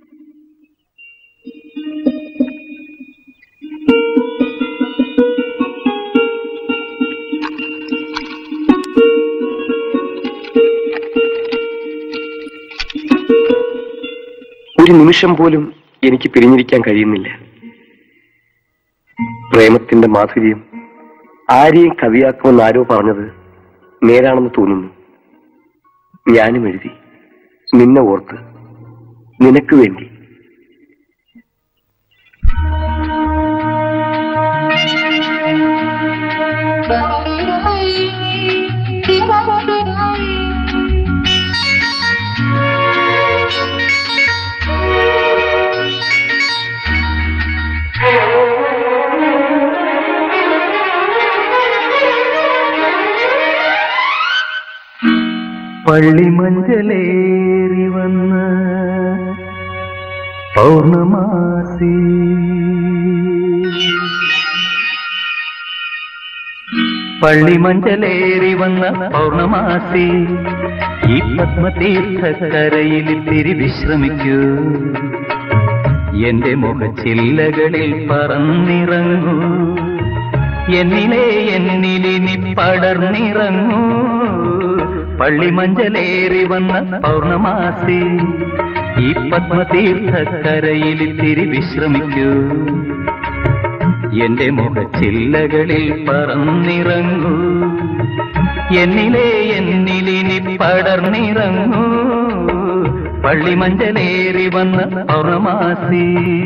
ഒരു നിമിഷം പോലും എനിക്ക് പിരിഞ്ഞിരിക്കാൻ കഴിയുന്നില്ല പ്രേമത്തിന്റെ മാധുര്യം ആരെയും കവിയാക്കുമെന്ന് ആരോ പറഞ്ഞത് നേരാണെന്ന് തോന്നുന്നു ഞാനും എഴുതി നിന്നെ ഓർത്ത് നിനക്ക് വേണ്ടി പള്ളിമഞ്ചലേറി വന്ന പൗർണമാസി പള്ളിമഞ്ചലേറി വന്ന പൗർണമാസി ഈ പത്മതീർത്ഥക്കരയിൽ തിരി വിശ്രമിക്കൂ എന്റെ മുഖച്ചില്ലകളിൽ പറന്നിറങ്ങൂ എന്നിലെ എന്നിലിനി പടർന്നിറങ്ങൂ പള്ളിമഞ്ചലേറി വന്ന പൗർണമാസി ഈ പത്മതീർത്ഥക്കരയിൽ തിരി വിശ്രമിക്കൂ എന്റെ മുഖച്ചില്ലകളിൽ പറന്നിറങ്ങൂ എന്നിലെ എന്നിലിനി പടർന്നിറങ്ങൂ പള്ളിമഞ്ചലേറി വന്ന പൗർണമാസി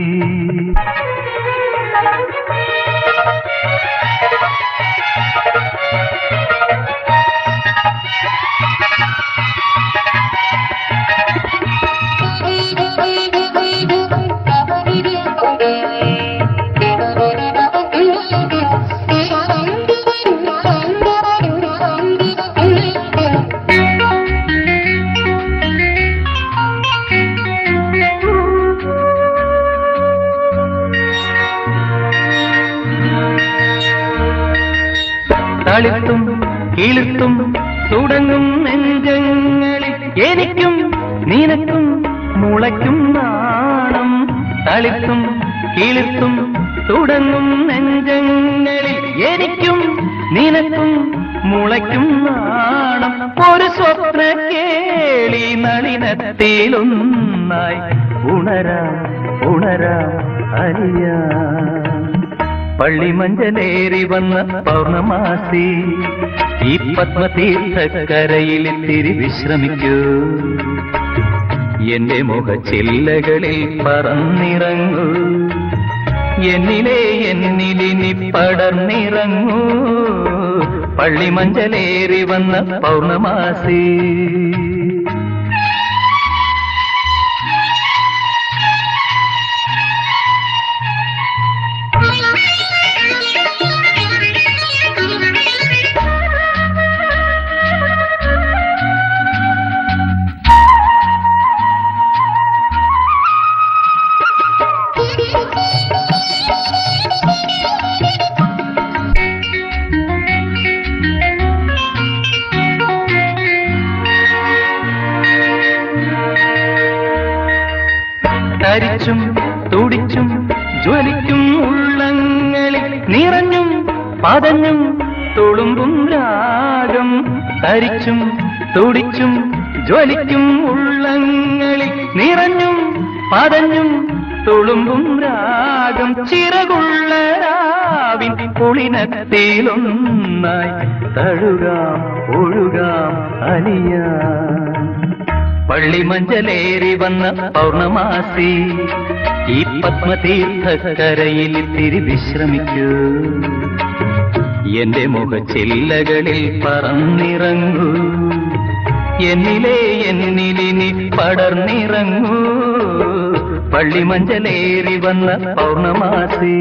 തളിർത്തും കിളിർത്തും തുടങ്ങും നെഞ്ചങ്ങളിൽ എനിക്കും നിനക്കും മുളയ്ക്കും നാണം തളിർത്തും കിളിർത്തും തുടങ്ങും നെഞ്ചങ്ങളിൽ എനിക്കും നിനക്കും മുളയ്ക്കും നാണം ഒരു സ്വപ്ന കേളി നളിനത്തിലൊന്നായി ഉണരാം ഉണരാം അറിയാ പള്ളിമഞ്ചലേറി വന്ന പൗർണമാസി ഈ പത്മതീർത്ഥക്കരയിൽ തിരി വിശ്രമിക്കൂ എന്റെ മുഖച്ചില്ലകളിൽ പറന്നിറങ്ങൂ എന്നിലെ എന്നിലിനി പടർന്നിറങ്ങൂ പള്ളിമഞ്ചലേറി വന്ന പൗർണമാസി തരിച്ചും തുടിച്ചും ജ്വലിക്കും ഉള്ളങ്ങളിൽ നിറഞ്ഞും പതഞ്ഞും തുളുമ്പും രാഗം തരിച്ചും തുടിച്ചും ജ്വലിക്കും ഉള്ളങ്ങളിൽ നിറഞ്ഞും പതഞ്ഞും തുളുമ്പും രാഗം ചിറകുള്ള രാവിൻ കുളിനത്തിലൊന്നായി തഴുകാം ഒഴുകാം അലിയാം പള്ളിമഞ്ചലേറി വന്ന പൗർണമാസി ഈ പത്മതീർത്ഥക്കരയിൽ തിരി വിശ്രമിക്കൂ എന്റെ മുഖച്ചില്ലകളിൽ പറന്നിറങ്ങൂ എന്നിലെ എന്നിലിനി പടർന്നിറങ്ങൂ പള്ളിമഞ്ചലേറി വന്ന പൗർണമാസി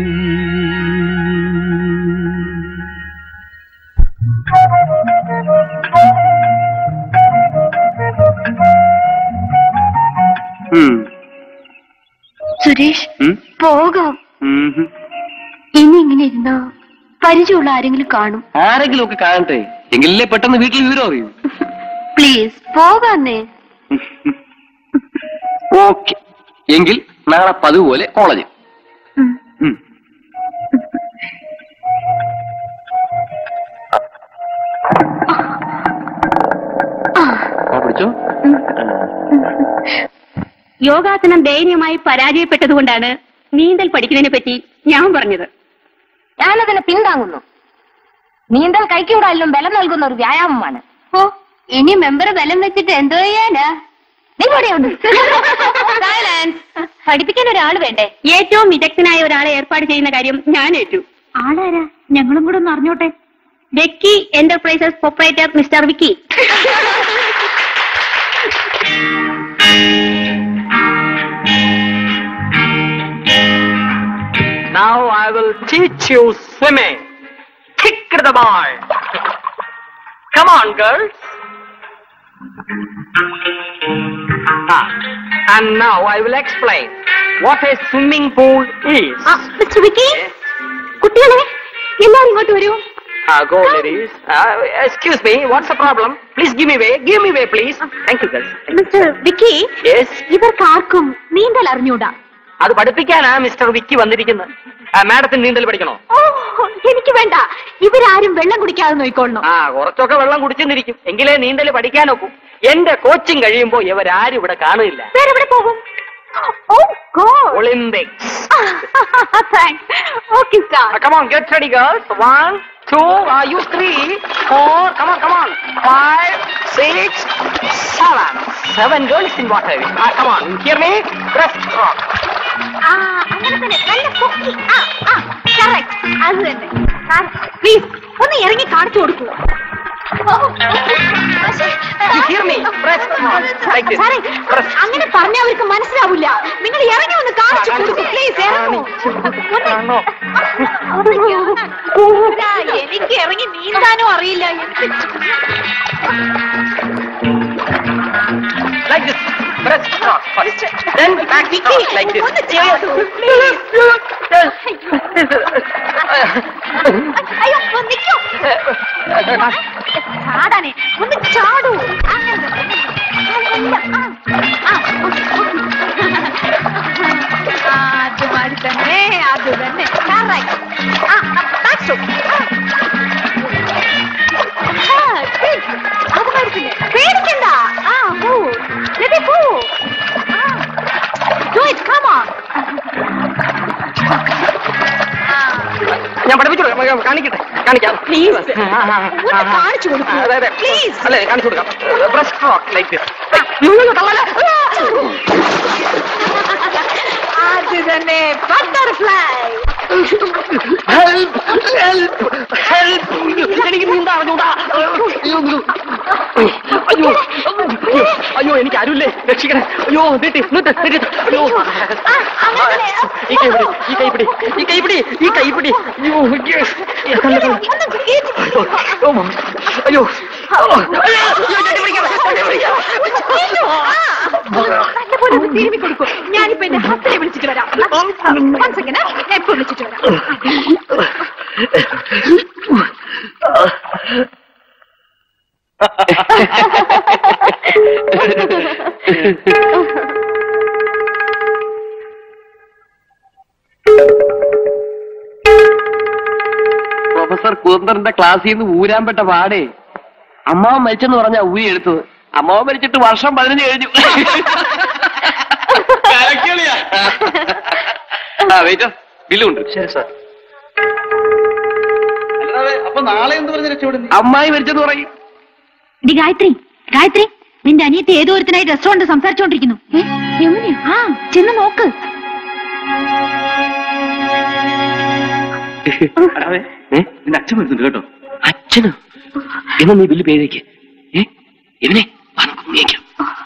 സുരേഷ് പോകാം ഇനി ഇങ്ങനെ ഇരുന്നോ പരിചയമുള്ള ആരെങ്കിലും കാണും ആരെങ്കിലും ഒക്കെ കാണട്ടെ എങ്കിലല്ലേ പെട്ടെന്ന് വീട്ടിൽ വിവരം അറിയൂ പ്ലീസ് പോകാന്നേ ഓക്കെ എങ്കിൽ നാളെ പതിവ് പോലെ കോളേജിൽ ഉം. ആ, പിടിച്ചോ യോഗാസനം ദയനീയമായി പരാജയപ്പെട്ടതുകൊണ്ടാണ് നീന്തൽ പഠിക്കുന്നതിനെ പറ്റി ഞാൻ പറഞ്ഞത് ഞാനതിനെ പിന്താങ്ങുന്നു നീന്തൽ കൈക്കൂടാലും ബലം നൽകുന്ന ഒരു വ്യായാമമാണ് ഓ ഇനി മെമ്പർ ബലം വെച്ചിട്ട് എന്തോ ചെയ്യാനാ നീ കൂടെയുണ്ട് സൈലൻസ് പഠിപ്പിക്കാൻ ഒരാൾ വേണ്ടേ ഏറ്റവും വിദഗ്ധനായ ഒരാളെ ഏർപ്പാട് ചെയ്യുന്ന കാര്യം ഞാൻ ഏറ്റു ആളാരാ ഞങ്ങളും കൂടെ ഒന്ന് അറിഞ്ഞോട്ടെ Vicky enterprises proprietor mister Vicky Now I will teach you swimming. Kick the ball. Come on, girls. Ah, and now I will explain what a swimming pool is. Mister Vicky കുട്ടികളെ എല്ലാരും ഇങ്ങോട്ട് വരൂ Ah, go, ladies. Uh, excuse me, what's the problem? Please give me way. Give me way, please. Thank you, girls. Mister Vicky Yes. ഇവർക്ക് ആർക്കും നീന്തൽ അറിഞ്ഞൂടാ അത് പഠിപ്പിക്കാനാ mister വിക്കി വന്നിരിക്കുന്നത് മാഡത്തിന് നീന്തൽ പഠിക്കണോ ഓ എനിക്ക് വേണ്ട ഇവരാരും വെള്ളം കുടിക്കാതെ നോയിക്കൊള്ളണം ആ കുറച്ചൊക്കെ വെള്ളം കുടിച്ചെന്നിരിക്കും എങ്കിലേ നീന്തൽ പഠിക്കാനൊക്കും എന്റെ കോച്ചിങ് കഴിയുമ്പോ ഇവരാരും ഇവിടെ കാണില്ല വേറെ എവിടെ പോകും oh God Olympics thanks okay sir come on, get ready, girls. One, two, uh, you three, four, come on, come on. Five, six, seven. Seven girls in water. Ah, come on, hear me? Breast rock. ആ അങ്ങനെ തന്നെ നല്ല പൊക്കി ആ ആ correct അത് തന്നെ please ഒന്ന് ഇറങ്ങി കാണിച്ചു കൊടുക്കൂ You hear me? Breast rock. Like this. സാറേ Breast. അങ്ങനെ പറഞ്ഞാൽ അവർക്ക് മനസ്സിലാവില്ല നിങ്ങൾ ഇറങ്ങി ഒന്ന് കാണിച്ചു കൊടുക്കൂ പ്ലീസ് ഇറങ്ങൂ ആണോ? ഇതാ, എനിക്ക് ഇറങ്ങി നീന്താനോ അറിയില്ല എനിക്ക് Like this. Breast rock first. Then back rock like this. ഒന്ന് ചാടൂ അയ്യോ ഒന്ന് നിൽക്കൂ ചാടാനെ ഒന്ന് ചാടൂ അങ്ങനെ തന്നെ. ആ, ആ, ഓക്കേ, ഓക്കേ. ആ, അതുമാതിരി തന്നെ അത് തന്നെ Correct. ആ, ആ, back stroke. ആ. ആ, good. അതുമാതിരി തന്നെ പേടിക്കണ്ട ആ പോ Ready, പോ ആ. Do it, come on. ഞാൻ പഠിപ്പിച്ചു കൊടുക്കാം കാണിക്കട്ടെ കാണിക്കാം Please. ആ, ആ, ആ, ഒന്ന് ആ. കാണിച്ചു കൊടുക്കൂ. അതെ അതെ Please. അല്ലേ കാണിച്ചു കൊടുക്കാം ബ്രസ്റ്റ് റോക്ക് ലൈക്ക് ദിസ് അത് തന്നെ ബട്ടർഫ്ലൈ എനിക്ക് നീന്താ അറിഞ്ഞൂടാ അയ്യോ അയ്യോ എനിക്ക് ആരുമില്ലേ രക്ഷിക്കണേ അയ്യോ നീട്ടി നീട്ട് നീട്ടി അയ്യോ ഈ കൈപിടി ഈ കൈപിടി ഈ കൈപിടി ഈ കൈപിടി അയ്യോ അയ്യോ കല്ല് കല്ല്. അയ്യോ ഓ, മമ്മി. അയ്യോ ഓ, അയ്യോ, അയ്യോ, ചട്ടി പിടിക്കണം, ചട്ടി പിടിക്കണം. നല്ലപോലെ ഒന്ന് തിരുമ്മി കൊടുക്കൂ ഞാനിപ്പോ എന്റെ ഹസ്ബൻഡിനെ വിളിച്ചിട്ട് വരാം One second, ആ. ഞാൻ ഇപ്പൊ വിളിച്ചിട്ട് വരാം പ്രൊഫസർ കുതന്ത്രന്റെ ക്ലാസ്സിൽ നിന്ന് ഊരാൻ പെട്ട പാടേ അമ്മാവൻ മരിച്ചെന്ന് പറഞ്ഞാ ഊരി എടുത്തത് അമ്മാവൻ മരിച്ചിട്ട് വർഷം പതിനഞ്ച് കഴിഞ്ഞു ആ വെയിറ്റർ ബില്ലുണ്ട് ശരി സാർ അപ്പൊ നാളെ എന്ത് പറഞ്ഞ് രക്ഷപ്പെടുന്നു അമ്മായി മരിച്ചെന്ന് പറയും ഡി ഗായത്രി ഗായത്രി നിന്റെ അനിയത്തി ഏതോ ഒരുത്തനായി റെസ്റ്റോറന്റ് സംസാരിച്ചോണ്ടിരിക്കുന്നു എങ്ങനെയാ ആ ചെന്ന് നോക്ക് നിന്റെ അച്ഛൻ വരുന്നുണ്ട് കേട്ടോ അച്ഛനോ എന്നാ നീ ബില്ല് പേരേക്ക് ഏ ഇതിനെ വാ, നമുക്ക് മുങ്ങിയേക്കാം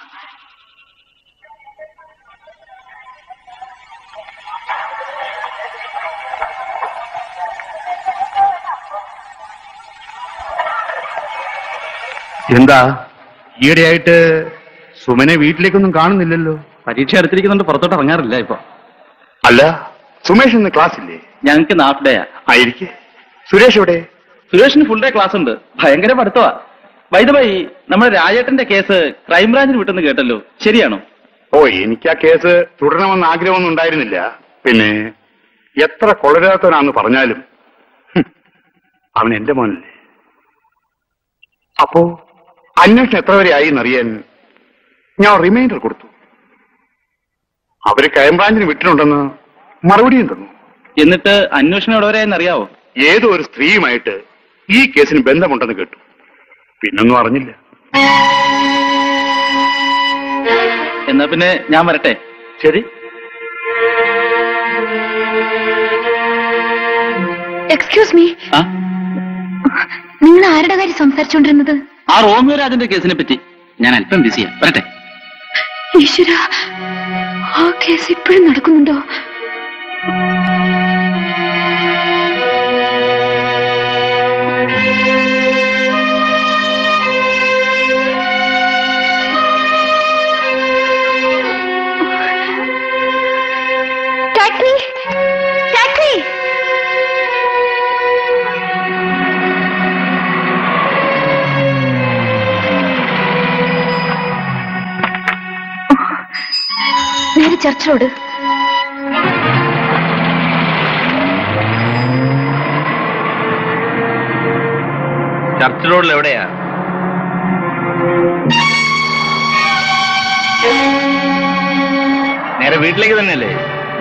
എന്താ ഈയിടെയായിട്ട് സുമനെ വീട്ടിലേക്കൊന്നും കാണുന്നില്ലല്ലോ പരീക്ഷ അടുത്തിരിക്കുന്നുണ്ട് പുറത്തോട്ട് ഇറങ്ങാറില്ല ഇപ്പൊ അല്ല സുമേഷ് ഇന്ന് ക്ലാസ് ഇല്ലേ ഞങ്ങൾക്ക് നാഫ് ഡേയാ ആയിരിക്കെ സുരേഷ് എവിടെ സുരേഷിന് ഫുൾ ഡേ ക്ലാസ് ഉണ്ട് ഭയങ്കര പഠിത്തമാ വൈദവൈ നമ്മുടെ രാജേട്ടന്റെ കേസ് ക്രൈംബ്രാഞ്ചിന് വിട്ടെന്ന് കേട്ടല്ലോ ശരിയാണോ ഓ എനിക്ക് ആ കേസ് തുടരണമെന്ന് ആഗ്രഹമൊന്നും ഉണ്ടായിരുന്നില്ല പിന്നെ എത്ര കൊളരാത്തവനാന്ന് പറഞ്ഞാലും ഹും, അവൻ എന്റെ മോനല്ലേ അപ്പോ അന്വേഷണം എത്ര വരെ ആയി എന്നറിയാൻ ഞാൻ റിമൈൻഡർ കൊടുത്തു അവര് ക്രൈംബ്രാഞ്ചിന് വിട്ടിട്ടുണ്ടെന്ന് മറുപടിയും തന്നു എന്നിട്ട് അന്വേഷണം എവിടെ വരെ അറിയാവോ ഏതോ ഒരു സ്ത്രീയുമായിട്ട് ഈ കേസിന് ബന്ധമുണ്ടെന്ന് കേട്ടു പിന്നൊന്നും അറിഞ്ഞില്ല എന്നാ പിന്നെ ഞാൻ വരട്ടെ ശരി എക്സ്ക്യൂസ് മീ ആ നിങ്ങൾ ആരുടെ കാര്യം സംസാരിച്ചോണ്ടിരുന്നത് ആ റോമിയോ രാജന്റെ കേസിനെ പറ്റി ഞാൻ അല്പം ബിസിയാ വരട്ടെ ഈശ്വര ആ കേസ് ഇപ്പോഴും നടക്കുന്നുണ്ടോ taxi taxi church road church റോഡിൽ എവിടെയാ നേരെ വീട്ടിലേക്ക് തന്നെയല്ലേ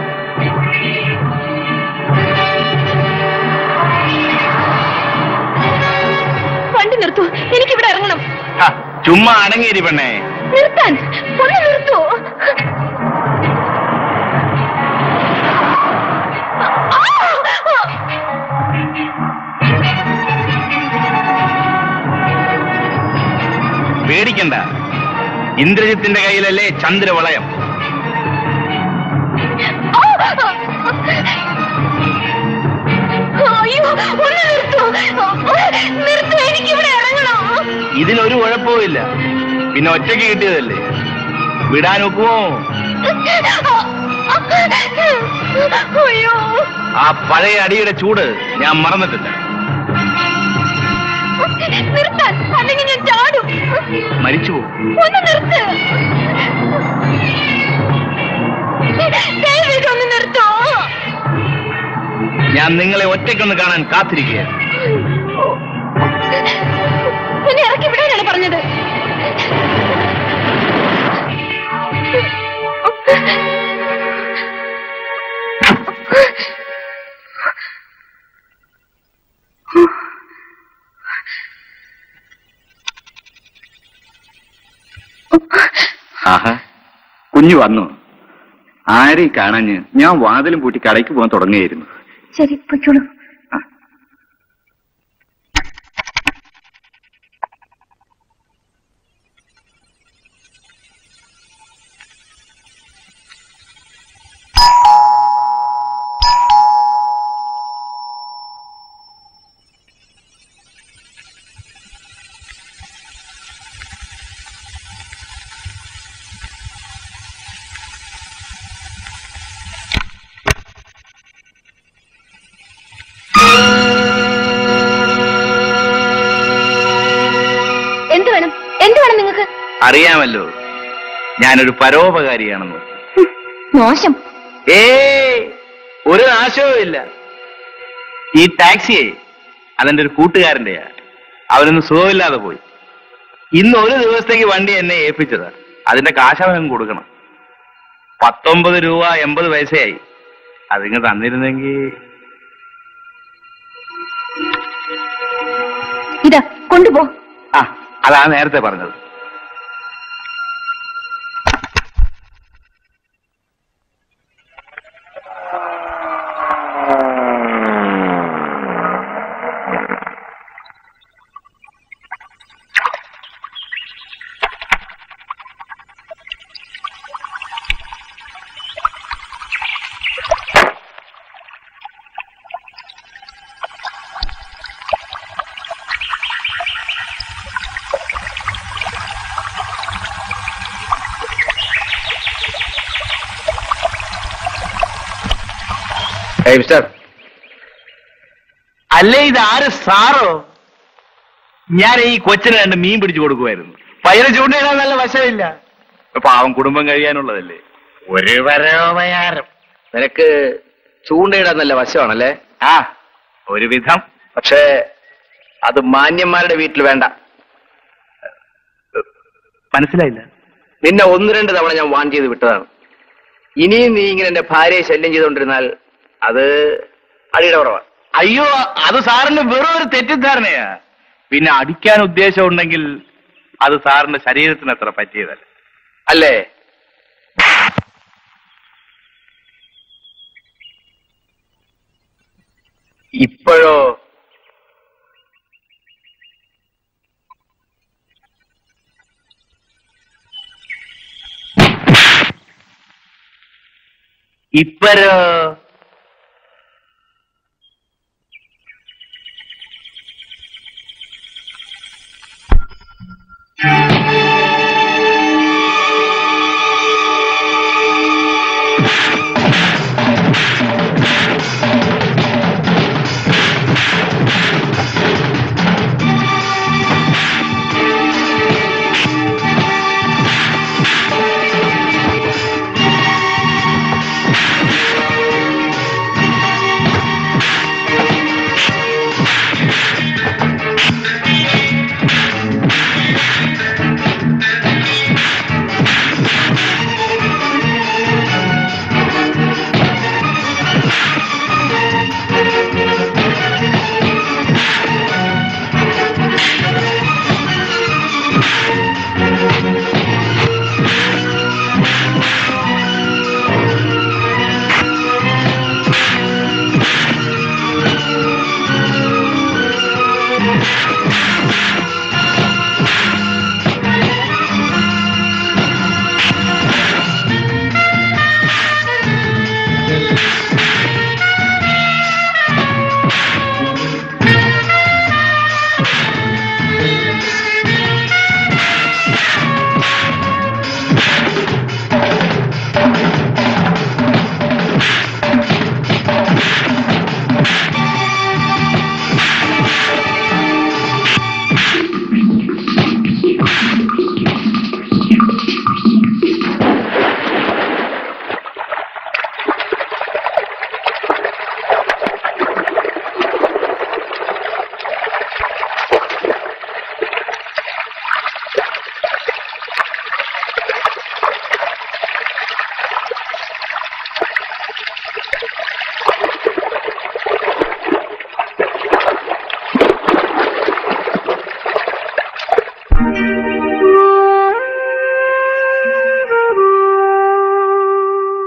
വണ്ടി നിർത്തൂ എനിക്കിവിടെ ഇറങ്ങണം ഹ, ചുമ്മാ അടങ്ങേരി പെണ്ണേ നിർത്താൻ ഒന്ന് നിർത്തൂ പേടിക്കണ്ട ഇന്ദ്രജിത്തിന്റെ കയ്യിലല്ലേ ചന്ദ്രവളയം അയ്യോ ഒന്ന് നിർത്തൂ നിർത്തൂ എനിക്കിവിടെ ഇറങ്ങണം ഇതിനൊരു കുഴപ്പവുമില്ല പിന്നെ ഒറ്റയ്ക്ക് കിട്ടിയതല്ലേ വിടാൻ ഒക്കുമോ അയ്യോ ആ പഴയ അടിയുടെ ചൂട് ഞാൻ മറന്നിട്ടില്ല നിർത്താൻ അല്ലെങ്കിൽ ഞാൻ ചാടും മരിച്ചു പോകും ഒന്ന് നിർത്ത് ദയവേത് ഒന്ന് നിർത്തോ ഞാൻ നിങ്ങളെ ഒറ്റയ്ക്കൊന്ന് കാണാൻ കാത്തിരിക്കുകയാണ് എന്നെ ഇറക്കി വിടാനാണ് പറഞ്ഞത് ആഹാ കുഞ്ഞു വന്നു ആരെയും കാണാഞ്ഞ് ഞാൻ വാതിലും പൂട്ടി കടയ്ക്ക് പോകാൻ തുടങ്ങുകയായിരുന്നു ശരി പൊയ്ക്കോളൂ എന്ത് വേണം എന്ത് വേണം നിങ്ങൾക്ക് അറിയാമല്ലോ ഞാനൊരു പരോപകാരിയാണെന്ന് മോശം ഏ ഒരു നാശവും ഇല്ല ഈ ടാക്സിയെ അതെന്റെ ഒരു കൂട്ടുകാരന്റെയാ അവനൊന്ന് സുഖമില്ലാതെ പോയി ഇന്ന് ഒരു ദിവസത്തേക്ക് വണ്ടി എന്നെ ഏൽപ്പിച്ചതാ അതിന്റെ കാശ് അവനും കൊടുക്കണം പത്തൊമ്പത് രൂപ എൺപത് പൈസയായി അതിങ്ങ് തന്നിരുന്നെങ്കിൽ ഇതാ കൊണ്ടുപോ ആ അതാ നേരത്തെ പറഞ്ഞത് ഏയ് മിസ്റ്റർ അല്ലേ ഇത് ആര് സാറോ ഞാൻ ഈ കൊച്ചിന് രണ്ട് മീൻ പിടിച്ചു കൊടുക്കുമായിരുന്നു പയ്യന് ചൂണ്ടയിടാൻ നല്ല വശമില്ല പാവം കുടുംബം കഴിയാനുള്ളതല്ലേ ഒരു പരോപകാരം നിനക്ക് ചൂണ്ടയിടാൻ നല്ല വശമാണല്ലേ ആ ഒരു വിധം പക്ഷേ അത് മാന്യന്മാരുടെ വീട്ടിൽ വേണ്ട മനസ്സിലായില്ല നിന്നെ ഒന്ന് രണ്ട് തവണ ഞാൻ വാൺ ചെയ്ത് വിട്ടതാണ് ഇനിയും നീ ഇങ്ങനെ എന്റെ ഭാര്യയെ ശല്യം ചെയ്തുകൊണ്ടിരുന്നാൽ അത് അടിയുടെ കുറവാണ് അയ്യോ അത് സാറിന് വെറും ഒരു തെറ്റിദ്ധാരണയാ പിന്നെ അടിക്കാൻ ഉദ്ദേശം ഉണ്ടെങ്കിൽ അത് സാറിന്റെ ശരീരത്തിന് അത്ര പറ്റിയതല്ല അല്ലേ ഇപ്പോഴോ ഇപ്പരോ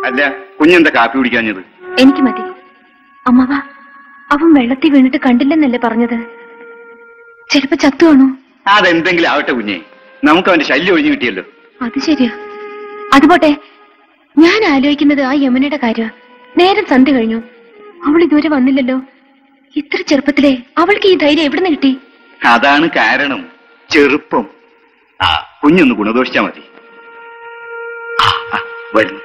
അല്ല കുഞ്ഞെന്താ കാപ്പി കുടിക്കാഞ്ഞത് എനിക്ക് മതി അമ്മവ അവൻ വെള്ളത്തിൽ വീണിട്ട് കണ്ടില്ലെന്നല്ലേ പറഞ്ഞത് ചിലപ്പോ ചത്തുവാണോ അതെന്തെങ്കിലും ആവട്ടെ കുഞ്ഞെ നമുക്ക് അവന്റെ ശല്യം ഒഴിഞ്ഞു കിട്ടിയല്ലോ അത് ശരിയാ അതുപോട്ടെ ഞാൻ ആലോചിക്കുന്നത് ആ യമുനയുടെ കാര്യ നേരം സന്ധ്യ കഴിഞ്ഞു അവൾ ഇതുവരെ വന്നില്ലല്ലോ ഇത്ര ചെറുപ്പത്തിലെ അവൾക്ക് ഈ ധൈര്യം എവിടെ നിന്ന് കിട്ടി അതാണ് കാരണം ചെറുപ്പം ആ കുഞ്ഞൊന്ന് ഗുണദോഷിച്ചാ മതി ആ, ആ, വരുന്നു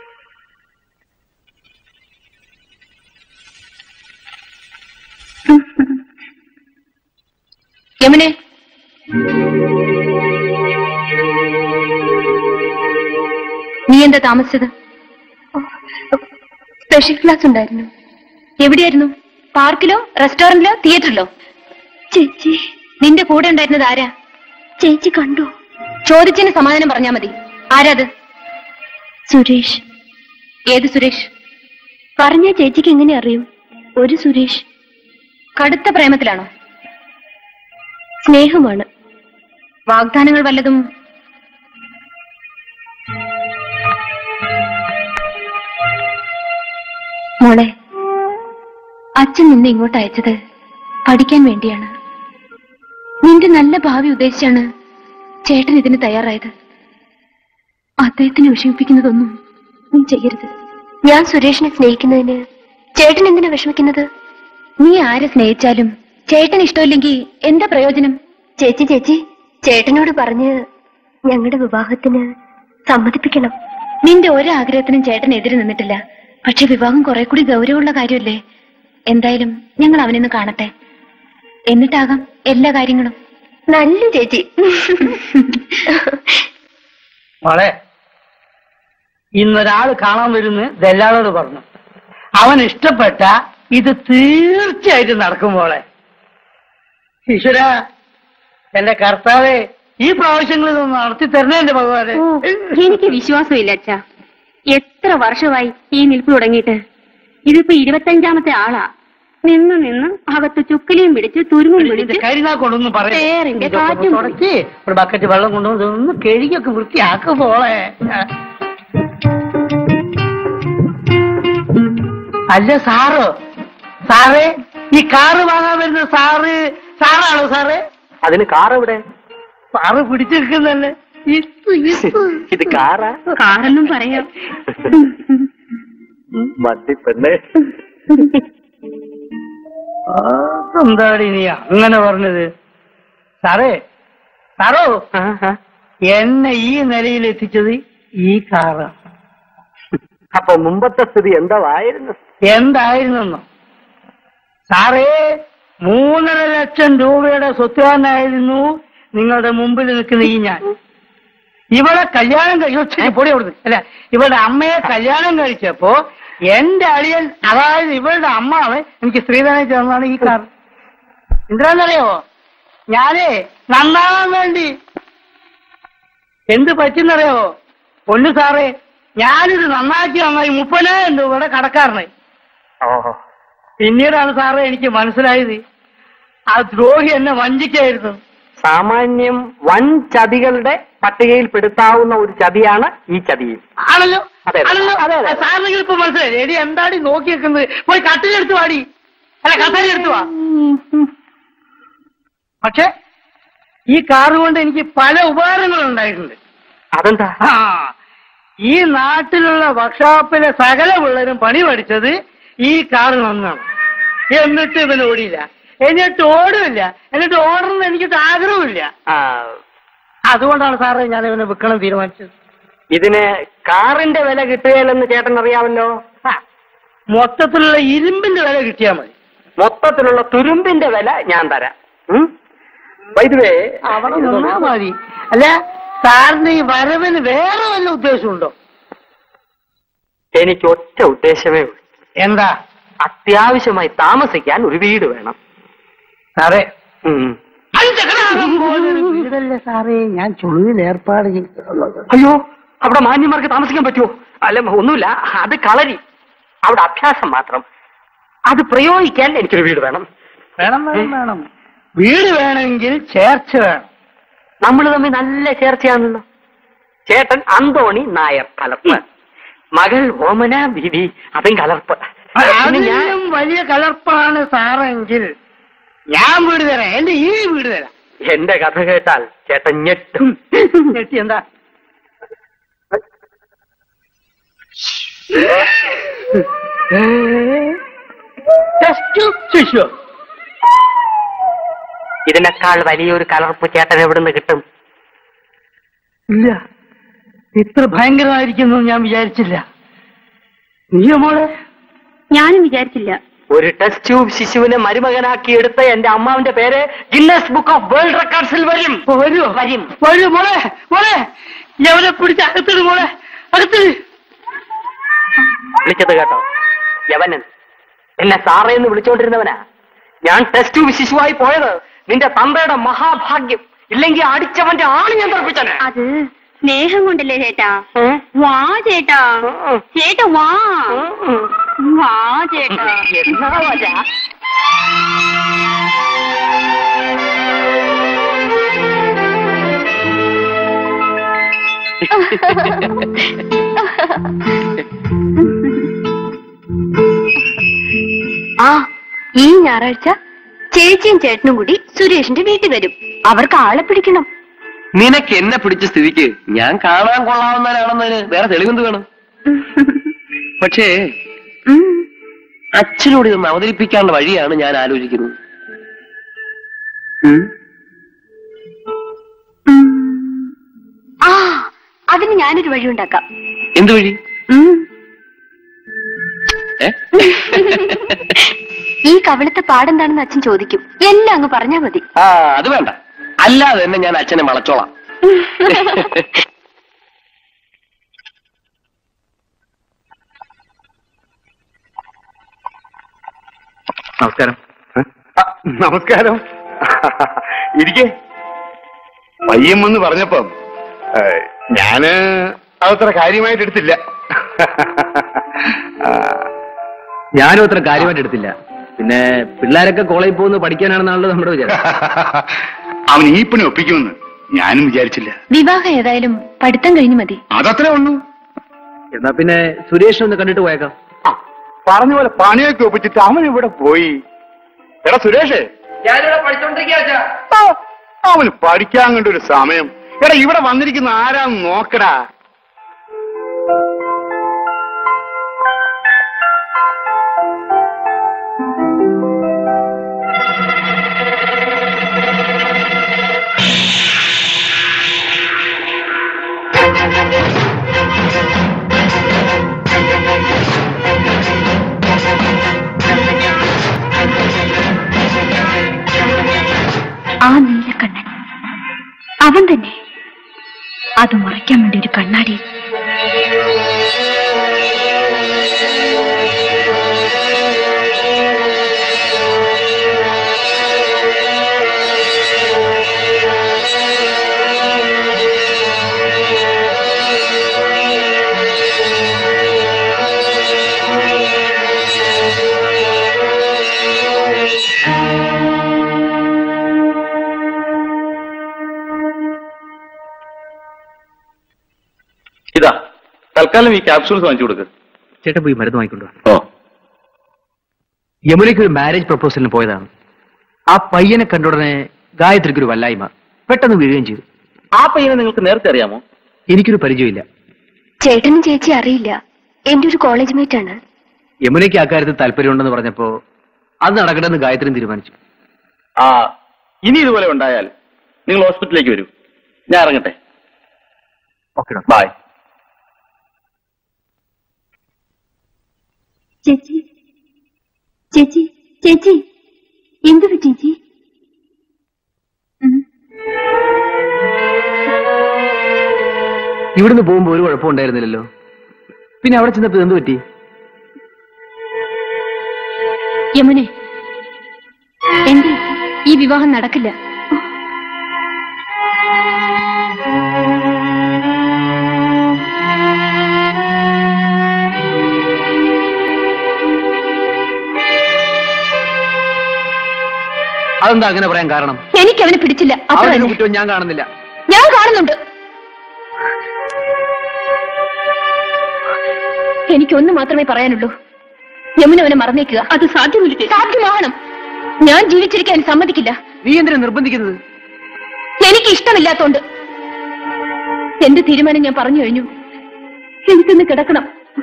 യമുനെ നീ എന്താ താമസിച്ചത് സ്പെഷ്യൽ ക്ലാസ് ഉണ്ടായിരുന്നു എവിടെയായിരുന്നു പാർക്കിലോ റെസ്റ്റോറന്റിലോ തിയേറ്ററിലോ ചേച്ചി നിന്റെ കൂടെ ഉണ്ടായിരുന്നത് ആരാ ചേച്ചി കണ്ടു ചോദിച്ചതിന് സമാധാനം പറഞ്ഞാ മതി ആരാത് സുരേഷ് ഏത് സുരേഷ് പറഞ്ഞ ചേച്ചിക്ക് എങ്ങനെ അറിയും ഒരു സുരേഷ് കടുത്ത പ്രേമത്തിലാണോ സ്നേഹമാണ് വാഗ്ദാനങ്ങൾ വല്ലതും മോളെ അച്ഛൻ നിന്നെ ഇങ്ങോട്ട് അയച്ചത് പഠിക്കാൻ വേണ്ടിയാണ് നിന്റെ നല്ല ഭാവി ഉദ്ദേശിച്ചാണ് ചേട്ടൻ ഇതിന് തയ്യാറായത് അദ്ദേഹത്തിനെ വിഷമിപ്പിക്കുന്നതൊന്നും നീ ചെയ്യരുത് ഞാൻ സുരേഷിനെ സ്നേഹിക്കുന്നതിന് ചേട്ടൻ എന്തിനാ വിഷമിക്കുന്നത് നീ ആരെ സ്നേഹിച്ചാലും ചേട്ടൻ ഇഷ്ടമില്ലെങ്കിൽ എന്താ പ്രയോജനം ചേച്ചി ചേച്ചി ചേട്ടനോട് പറഞ്ഞ് ഞങ്ങളുടെ വിവാഹത്തിന് സമ്മതിപ്പിക്കണം നിന്റെ ഒരാഗ്രഹത്തിനും ചേട്ടൻ എതിര് നിന്നിട്ടില്ല പക്ഷെ വിവാഹം കുറെ കൂടി ഗൗരവമുള്ള കാര്യമല്ലേ എന്തായാലും ഞങ്ങൾ അവനൊന്ന് കാണട്ടെ എന്നിട്ടാകാം എല്ലാ കാര്യങ്ങളും നല്ല ചേച്ചി മോളെ ഇന്നൊരാൾ കാണാൻ വരുന്നു ദല്ലാളോട് പറഞ്ഞു അവൻ ഇഷ്ടപ്പെട്ട ഇത് തീർച്ചയായിട്ടും നടക്കും മോളെ ഈശ്വര എന്റെ കർത്താവേ ഈ പ്രാവശ്യങ്ങളിൽ ഒന്ന് നടത്തി തരണേ എന്റെ ഭഗവാനെ എനിക്ക് വിശ്വാസമില്ല അച്ഛാ എത്ര വർഷമായി ഈ നിൽപ്പ് തുടങ്ങിയിട്ട് ഇതിപ്പോ ഇരുപത്തഞ്ചാമത്തെ ആളാ നിന്ന് നിന്ന് അകത്ത് ചുക്കലിയും പിടിച്ച് തുരുമ്പും പിടിച്ച് കരിനാ കൊണ്ടൊന്നും പേരിന്റെ കാറ്റും തുടച്ച് ഒരു ബക്കറ്റ് വെള്ളം കൊണ്ടുവന്ന് ഒന്ന് കഴുകിയൊക്കെ വൃത്തിയാക്ക് പോളെ അല്ല സാറോ സാറേ ഈ കാറ് വാങ്ങാൻ വരുന്ന സാറ് സാറാണോ സാറേ അതിന് കാർ എവിടെ സാറ് പിടിച്ചെടുക്കുന്നല്ലേ ഇത് കാറാ കാറെന്നും പറയാം മതി പെണ്ണേ എന്താടി നീ അങ്ങനെ പറഞ്ഞത് സാറേ സാറോ എന്നെ ഈ നിലയിൽ എത്തിച്ചത് ഈ കാറാണ് അപ്പൊ മുമ്പത്തെ സ്ഥിതി എന്തായിരുന്നു എന്തായിരുന്നെന്നോ സാറേ മൂന്നര ലക്ഷം രൂപയുടെ സ്വത്തുകാരനായിരുന്നു നിങ്ങളുടെ മുമ്പിൽ നിൽക്കുന്ന ഈ ഞാൻ ഇവളെ കല്യാണം കഴിച്ചു പൊടി അവിടുന്ന് അല്ല ഇവളുടെ അമ്മയെ കല്യാണം കഴിച്ചപ്പോ എന്റെ അളിയൻ അതായത് ഇവളുടെ അമ്മാവ് എനിക്ക് സ്ത്രീധനം ചേർന്നാണ് ഈ കാർ എന്തിനാന്നറിയോ ഞാനേ നന്നാവാൻ വേണ്ടി എന്ത് പറ്റുന്നറിയോ പൊന്നു സാറേ ഞാനിത് നന്നാക്കി നന്നായി മുപ്പതിനായിരം രൂപയുടെ കടക്കാരനായി പിന്നീടാണ് സാറേ എനിക്ക് മനസ്സിലായത് ആ ദ്രോഹി എന്നെ വഞ്ചിക്കായിരുന്നു സാമാന്യം വൻ ചതികളുടെ പട്ടികയിൽ പെടുത്താവുന്ന ഒരു ചതിയാണ് ഈ ചതിയിൽ ആണല്ലോ അതെ, അതെ. ആണല്ലോ അതെ, അതെ. സാറിന് ഇപ്പൊ മനസ്സിലായി എടി എന്താടി നോക്കി വെക്കുന്നത് പോയി കട്ടിലെടുത്ത് വാടി അല്ല കസേര എടുത്തു വാ പക്ഷെ ഈ കാറ് കൊണ്ട് എനിക്ക് പല ഉപകാരങ്ങളും ഉണ്ടായിട്ടുണ്ട് അതെന്താ ആ ഈ നാട്ടിലുള്ള വർക്ക്ഷോപ്പിലെ സകല പിള്ളേരും പണി പഠിച്ചത് ഈ കാറ് നന്നാണ് എന്നിട്ട് ഇവന് ഓടിയില്ല എന്നിട്ട് ഓടുമില്ല എന്നിട്ട് ഓടണം എനിക്ക് ആഗ്രഹമില്ല ആ, അതുകൊണ്ടാണ് സാറേ ഞാൻ ഇവനെ വിൽക്കണം തീരുമാനിച്ചത് ഇതിന് കാറിന്റെ വില കിട്ടുകയില്ലെന്ന് ചേട്ടൻ അറിയാമല്ലോ ആ, മൊത്തത്തിലുള്ള ഇരുമ്പിന്റെ വില കിട്ടിയാൽ മതി മൊത്തത്തിലുള്ള തുരുമ്പിന്റെ വില ഞാൻ തരാം ഉം? വൈദ്യുവേ അവിടെ നിന്നാ മതി അല്ല സാറിന് ഈ വരവിന് വേറെ വല്ല ഉദ്ദേശമുണ്ടോ എനിക്ക് ഒറ്റ ഉദ്ദേശമേ ഉള്ളൂ എന്താ അത്യാവശ്യമായി താമസിക്കാൻ ഒരു വീട് വേണം സാറേ ഉം. വീടല്ലേ സാറേ ഞാൻ ചുളിവിൽ ഏർപ്പാട് ചെയ്തു അയ്യോ അവിടെ മാന്യന്മാർക്ക് താമസിക്കാൻ പറ്റുമോ അല്ല ഒന്നുമില്ല അത് കളരി അവിടെ അഭ്യാസം മാത്രം അത് പ്രയോഗിക്കാൻ എനിക്കൊരു വീട് വേണം വേണം വേണം വേണം വീട് വേണമെങ്കിൽ ചേർച്ച വേണം നമ്മൾ തമ്മിൽ നല്ല ചേർച്ചയാണല്ലോ ചേട്ടൻ അന്തോണി നായർ കലപ്പ് മകൾ ഓമന ബീവി അതും കലർപ്പ് പിന്നെ ഞാൻ അതിലും വലിയ കലർപ്പാണ് സാറെങ്കിൽ ഞാൻ വീട് തരാം എന്റെ ഈ വീട് തരാം എന്റെ കഥ കേട്ടാൽ ചേട്ടൻ ഞെട്ടും ഞെട്ടി എന്താ ശിശു ഇതിനേക്കാൾ വലിയൊരു കലർപ്പ് ചേട്ടൻ എവിടുന്ന് കിട്ടും ഇല്ല ഇത്ര ഭയങ്കരമായിരിക്കുന്നു ഞാൻ വിചാരിച്ചില്ല നീയോ മോളെ ഞാനും വിചാരിച്ചില്ല ഒരു ടെസ്റ്റ് ട്യൂബ് ശിശുവിനെ മരുമകനാക്കി എടുത്ത എന്റെ അമ്മാവിന്റെ പേര് ഗിന്നസ് ബുക്ക് ഓഫ് വേൾഡ് റെക്കോർഡ്സിൽ വരും വരുമോ വരും വരൂ മോളെ മോളെ എവനെ പിടിച്ച് അകത്തിട് മോളെ അകത്തിട് വിളിച്ചത് കേട്ടോ യവനൻ എന്നെ സാറേ എന്ന് വിളിച്ചോണ്ടിരുന്നവനാ ഞാൻ ടെസ്റ്റ് ട്യൂബ് ശിശുവായി പോയത് നിന്റെ തന്തയുടെ മഹാഭാഗ്യം ഇല്ലെങ്കിൽ അടിച്ചവന്റെ ആള് ഞാൻ തെറിപ്പിച്ചനെ അത് സ്നേഹം കൊണ്ടല്ലേ ചേട്ടാ വാ ചേട്ടാ ചേട്ടാ വാ വാ ചേട്ടാ എന്നാ വരാ ആ ഈ ഞായറാഴ്ച ചേച്ചിയും ചേട്ടനും കൂടി സുരേഷിന്റെ വീട്ടിൽ വരും അവർക്ക് ആളെ പിടിക്കണം നിനക്ക് എന്നെ പിടിച്ച സ്ഥിതിക്ക് ഞാൻ കാണാൻ കൊള്ളാവുന്നവനാണെന്നതിന് വേറെ തെളിവെന്ത് വേണം പക്ഷേ അച്ഛനോട് ഇതൊന്ന് അവതരിപ്പിക്കാനുള്ള വഴിയാണ് ഞാൻ ആലോചിക്കുന്നത് ഉം? ആ അതിന് ഞാനൊരു വഴി ഉണ്ടാക്കാം എന്ത് വഴി ഏ? ഈ കവിളത്തെ പാടെന്താണെന്ന് അച്ഛൻ ചോദിക്കും എല്ലാം അങ്ങ് പറഞ്ഞാ മതി ആ അത് വേണ്ട അല്ലാതെ തന്നെ ഞാൻ അച്ഛനെ വളച്ചോളാം നമസ്കാരം നമസ്കാരം ഇരിക്കേ പയ്യമെന്ന് പറഞ്ഞപ്പം ഏ, ഞാന് അതത്ര കാര്യമായിട്ട് എടുത്തില്ല ആ, ഞാനും അത്ര കാര്യമായിട്ട് എടുത്തില്ല പിന്നെ പിള്ളേരൊക്കെ കോളേജിൽ പോകുന്നത് പഠിക്കാനാണെന്നാണല്ലോ നമ്മുടെ വിചാരം അവൻ ഈ പണി ഒപ്പിക്കുമെന്ന് ഞാനും വിചാരിച്ചില്ല വിവാഹം ഏതായാലും പഠിത്തം കഴിഞ്ഞു മതി അതത്രേ ഉള്ളൂ എന്നാ പിന്നെ സുരേഷ് ഒന്ന് കണ്ടിട്ട് പോയേക്കാം പറഞ്ഞ പോലെ പണിയൊക്കെ ഒപ്പിച്ചിട്ട് അവൻ ഇവിടെ പോയി എടാ സുരേഷ് ഞാനിവിടെ പഠിച്ചോണ്ടിരിക്കുക ആ, അവന് പഠിക്കാൻ കണ്ട ഒരു സമയം എടാ ഇവിടെ വന്നിരിക്കുന്ന ആരാന്ന് നോക്കടാ ആ നീലക്കണ്ണൻ അവൻ തന്നെ അത് മറയ്ക്കാൻ വേണ്ടി ഒരു കണ്ണാടി ഇതാ തൽക്കാലം ഈ ക്യാപ്സൂൾസ് വാങ്ങിച്ചു കൊടുക്ക് ചേട്ടൻ പോയി മരുന്ന് വാങ്ങിക്കൊണ്ടു ഓ യമുനയ്ക്ക് ഒരു മാരേജ് പ്രപ്പോസലിന് പോയതാണ് ആ പയ്യനെ കണ്ട ഉടനെ ഗായത്രിക്ക് ഒരു വല്ലായ്മ പെട്ടെന്ന് വീഴുകയും ചെയ്തു ആ പയ്യനെ നിങ്ങൾക്ക് നേരത്തെ അറിയാമോ എനിക്കൊരു പരിചയമില്ല ചേട്ടനും ചേച്ചി അറിയില്ല എന്റെ ഒരു കോളേജ് മേറ്റ് ആണ് യമുനയ്ക്ക് അക്കാര്യത്തിൽ താല്പര്യമുണ്ടെന്ന് പറഞ്ഞപ്പോ അത് നടക്കണമെന്ന് ഗായത്രിയും തീരുമാനിച്ചു ആ ഇനി ഇതുപോലെ ഉണ്ടായാൽ നിങ്ങൾ ഹോസ്പിറ്റലിലേക്ക് വരൂ ഞാൻ ഇറങ്ങട്ടെ ഓക്കെ ബൈ ചേച്ചി ചേച്ചി ചേച്ചി എന്തു ചേച്ചി ഇവിടുന്ന് പോകുമ്പോ ഒരു കുഴപ്പമുണ്ടായിരുന്നില്ലല്ലോ പിന്നെ അവിടെ ചെന്നപ്പോ എന്ത് പറ്റി യമുനെ എന്റെ ഈ വിവാഹം നടക്കില്ല അതെന്താ അങ്ങനെ പറയാൻ കാരണം എനിക്ക് അവനെ പിടിച്ചില്ല അത്ര അവനൊരു തന്നെ. കുറ്റവും ഞാൻ കാണുന്നില്ല ഞാൻ കാണുന്നുണ്ട് എനിക്കൊന്നു മാത്രമേ പറയാനുള്ളൂ യമുന അവനെ മറന്നേക്കുക അത് സാധ്യമില്ല സാധ്യമാവണം ഞാൻ ജീവിച്ചിരിക്കാൻ സമ്മതിക്കില്ല നീ എന്തിനാ നിർബന്ധിക്കുന്നത് എനിക്ക് ഇഷ്ടമില്ലാത്തോണ്ട് എന്റെ തീരുമാനം ഞാൻ പറഞ്ഞു കഴിഞ്ഞു എനിക്കൊന്ന് കിടക്കണം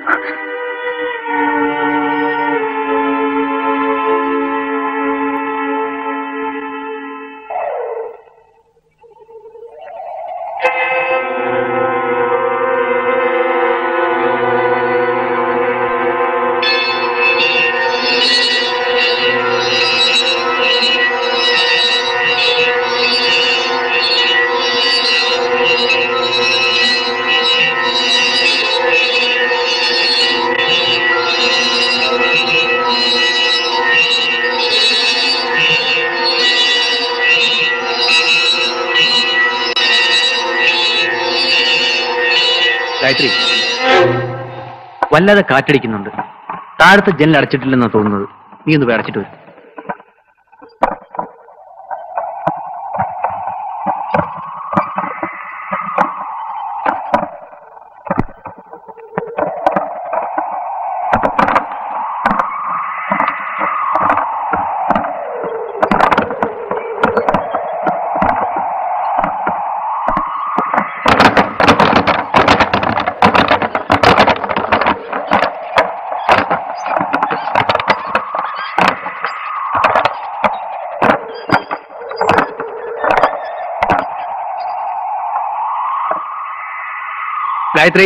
ഗായത്രി വല്ലാതെ കാറ്റടിക്കുന്നുണ്ട് താഴത്തെ ജനൽ അടച്ചിട്ടില്ലെന്നാ തോന്നുന്നത് നീ ഒന്ന് പോയി അടച്ചിട്ട് വരും ഗായത്രി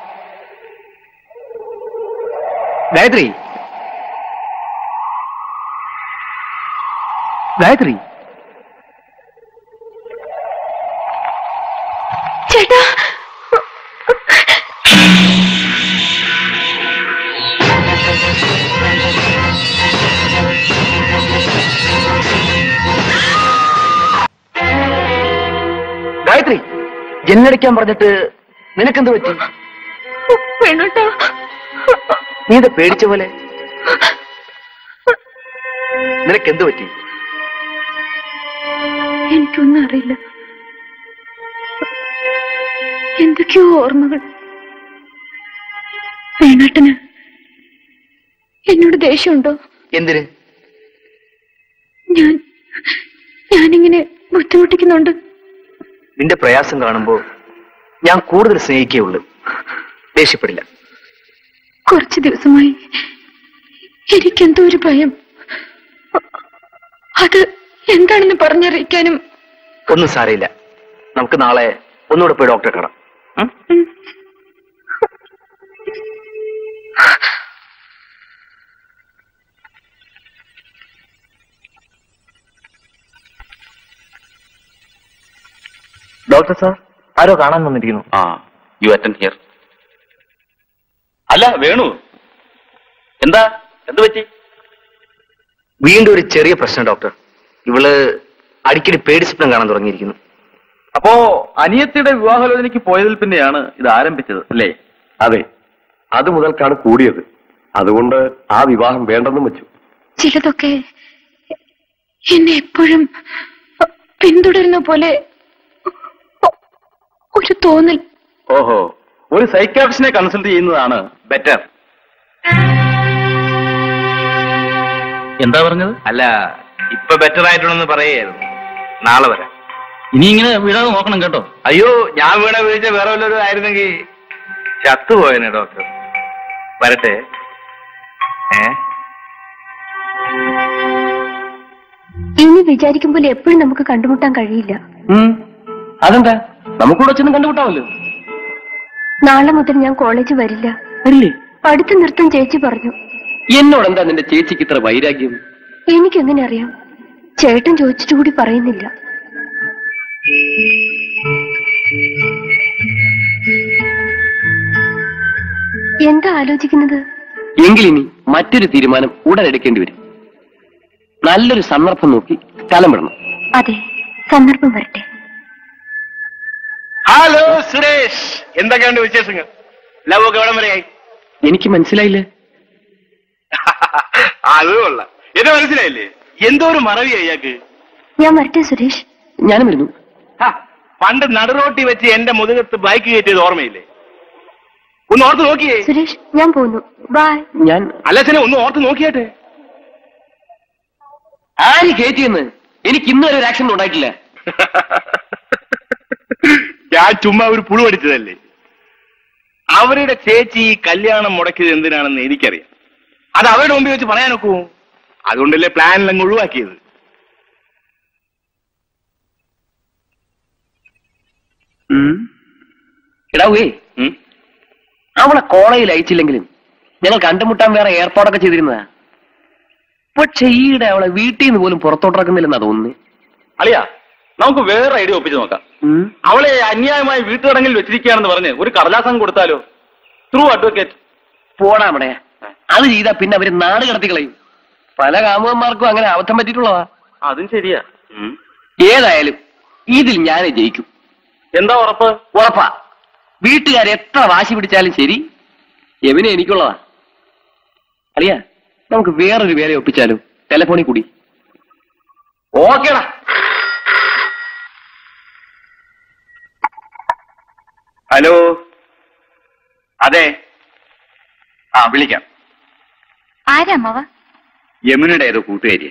ഗായത്രി ഗായത്രി ചേട്ടാ ഗായത്രി ജനലടിക്കാൻ പറഞ്ഞിട്ട് നിനക്കെന്ത് പറ്റി വേണോട്ടോ നീ ഇത് പേടിച്ച പോലെ നിനക്കെന്ത് പറ്റി എനിക്കൊന്നും അറിയില്ല എന്തൊക്കെയോ ഓർമ്മകൾ വേണാട്ടന് എന്നോട് ദേഷ്യമുണ്ടോ എന്തിന് ഞാൻ ഞാനിങ്ങനെ ബുദ്ധിമുട്ടിക്കുന്നുണ്ട് നിന്റെ പ്രയാസം കാണുമ്പോ ഞാൻ കൂടുതൽ സ്നേഹിക്കുകയുള്ളൂ ദേഷ്യപ്പെടില്ല കുറച്ചു ദിവസമായി എനിക്കെന്തോ ഒരു ഭയം അത് എന്താണെന്ന് പറഞ്ഞറിയിക്കാനും ഒന്നും സാരയില്ല നമുക്ക് നാളെ ഒന്നുകൂടെ പോയി ഡോക്ടറെ കാണാം ഉം? ഡോക്ടർ സാർ ആരോ കാണാൻ വന്നിരിക്കുന്നു ആ യു അറ്റൻഡ് ഹിയർ അല്ല വേണു എന്താ എന്ത് പറ്റി വീണ്ടും ഒരു ചെറിയ പ്രശ്നം ഡോക്ടർ ഇവള് അടിക്കടി പേടി സ്വപ്നം കാണാൻ തുടങ്ങിയിരിക്കുന്നു അപ്പോ അനിയത്തിയുടെ വിവാഹാലോചനയ്ക്ക് പോയതിൽ പിന്നെയാണ് ഇത് ആരംഭിച്ചത് അല്ലേ അതെ അത് മുതൽക്കാണ് കൂടിയത് അതുകൊണ്ട് ആ വിവാഹം വേണ്ടെന്നും വെച്ചു ചിലതൊക്കെ എന്നെ എപ്പോഴും പിന്തുടരുന്ന പോലെ ഒരു തോന്നൽ ഓഹോ ഒരു സൈക്കാട്രിസ്റ്റിനെ കൺസൾട്ട് ചെയ്യുന്നതാണ് ബെറ്റർ എന്താ പറഞ്ഞത് അല്ല ഇപ്പൊ ബെറ്റർ ആയിട്ടുണ്ടെന്ന് പറയായിരുന്നു നാളെ വരാം ഇനി ഇങ്ങനെ വീഴാതെ നോക്കണം കേട്ടോ അയ്യോ ഞാൻ വീണ വീഴ്ച വേറെ വല്ലവരും ആയിരുന്നെങ്കിൽ ചത്തുപോയനെ ഡോക്ടർ വരട്ടെ ഏ ഇനി വിചാരിക്കുമ്പോൾ എപ്പോഴും നമുക്ക് കണ്ടുമുട്ടാൻ കഴിയില്ല അതെന്താ നമുക്കൂടെ ചെന്ന് കണ്ടുമുട്ടാമല്ലോ നാളെ മുതൽ ഞാൻ കോളേജ് വരില്ല അല്ലേ പഠിത്തം നിർത്താൻ ചേച്ചി പറഞ്ഞു എന്നോട് എന്താ നിന്റെ ചേച്ചിക്ക് ഇത്ര വൈരാഗ്യം എനിക്കെങ്ങനെ അറിയാം ചേട്ടൻ ചോദിച്ചിട്ട് കൂടി പറയുന്നില്ല എന്താ ആലോചിക്കുന്നത് എങ്കിലിനി മറ്റൊരു തീരുമാനം ഉടൻ എടുക്കേണ്ടി വരും നല്ലൊരു സന്ദർഭം നോക്കി സ്ഥലം വിടണം അതെ സന്ദർഭം വരട്ടെ ഹലോ സുരേഷ് എന്തൊക്കെയുണ്ട് വിശേഷങ്ങൾ ലവ് ഒക്കെ എവിടം വരെയായി എനിക്ക് മനസ്സിലായില്ലേ അത് കൊള്ളാം എന്നെ മനസ്സിലായില്ലേ എന്തോ ഒരു മറവി അയ്യാക്ക് ഞാൻ വരട്ടെ സുരേഷ് ഞാനും വരുന്നു ഹ, പണ്ട് നടുറോട്ടി വെച്ച് എന്റെ മുതുകത്ത് ബൈക്ക് കയറ്റിയത് ഓർമ്മയില്ലേ ഒന്ന് ഓർത്ത് നോക്കിയേ സുരേഷ് ഞാൻ പോന്നു ബൈ ഞാൻ അല്ലച്ചനെ ഒന്ന് ഓർത്ത് നോക്കിയാട്ടെ ആര് കയറ്റിയെന്ന് എനിക്ക് ഇന്ന് വരെ ഒരു ആക്ഷൻ ഉണ്ടായിട്ടില്ല ഞാൻ ചുമ്മാ ഒരു പുഴു അടിച്ചതല്ലേ അവരുടെ ചേച്ചി ഈ കല്യാണം മുടക്കിയത് എന്തിനാണെന്ന് എനിക്കറിയാം അത് അവരുടെ മുമ്പിൽ വെച്ച് പറയാനൊക്കൂ അതുകൊണ്ടല്ലേ പ്ലാനിലങ്ങ് ഒഴിവാക്കിയത് എടാവേ അവളെ കോളേജിൽ അയച്ചില്ലെങ്കിലും ഞങ്ങൾ കണ്ടുമുട്ടാൻ വേറെ ഏർപ്പാടൊക്കെ ചെയ്തിരുന്നതാ പക്ഷെ ഈയിടെ അവളെ വീട്ടിൽ നിന്ന് പോലും പുറത്തോട്ടിറക്കുന്നില്ലെന്നാ തോന്നുന്നേ അളിയാ നമുക്ക് വേറെ ഐഡിയ ഒപ്പിച്ച് നോക്കാം അവളെ അന്യായമായി വീട്ടുതടങ്കിൽ വെച്ചിരിക്കുകയാണെന്ന് പറഞ്ഞ് ഒരു കടലാസം കൊടുത്താലോ ത്രൂ അഡ്വക്കേറ്റ് പോടാ അവിടെ അത് ചെയ്താ പിന്നെ അവര് നാട് കടത്തി കളയും പല കാമുകന്മാർക്കും അങ്ങനെ അബദ്ധം പറ്റിയിട്ടുള്ളതാ അതും ശരിയാ ഏതായാലും ഇതിൽ ഞാൻ ജയിക്കും എന്താ ഉറപ്പ് ഉറപ്പാ വീട്ടുകാർ എത്ര വാശി പിടിച്ചാലും ശരി എവിനെ എനിക്കുള്ളതാ അറിയാ നമുക്ക് വേറൊരു വേല ഒപ്പിച്ചാലോ ടെലഫോണിൽ കൂടി ഓക്കേടാ ഹലോ അതെ ആ വിളിക്കാം ആരാ അമ്മവ യമുനയുടെ ഏതോ കൂട്ടുകാരി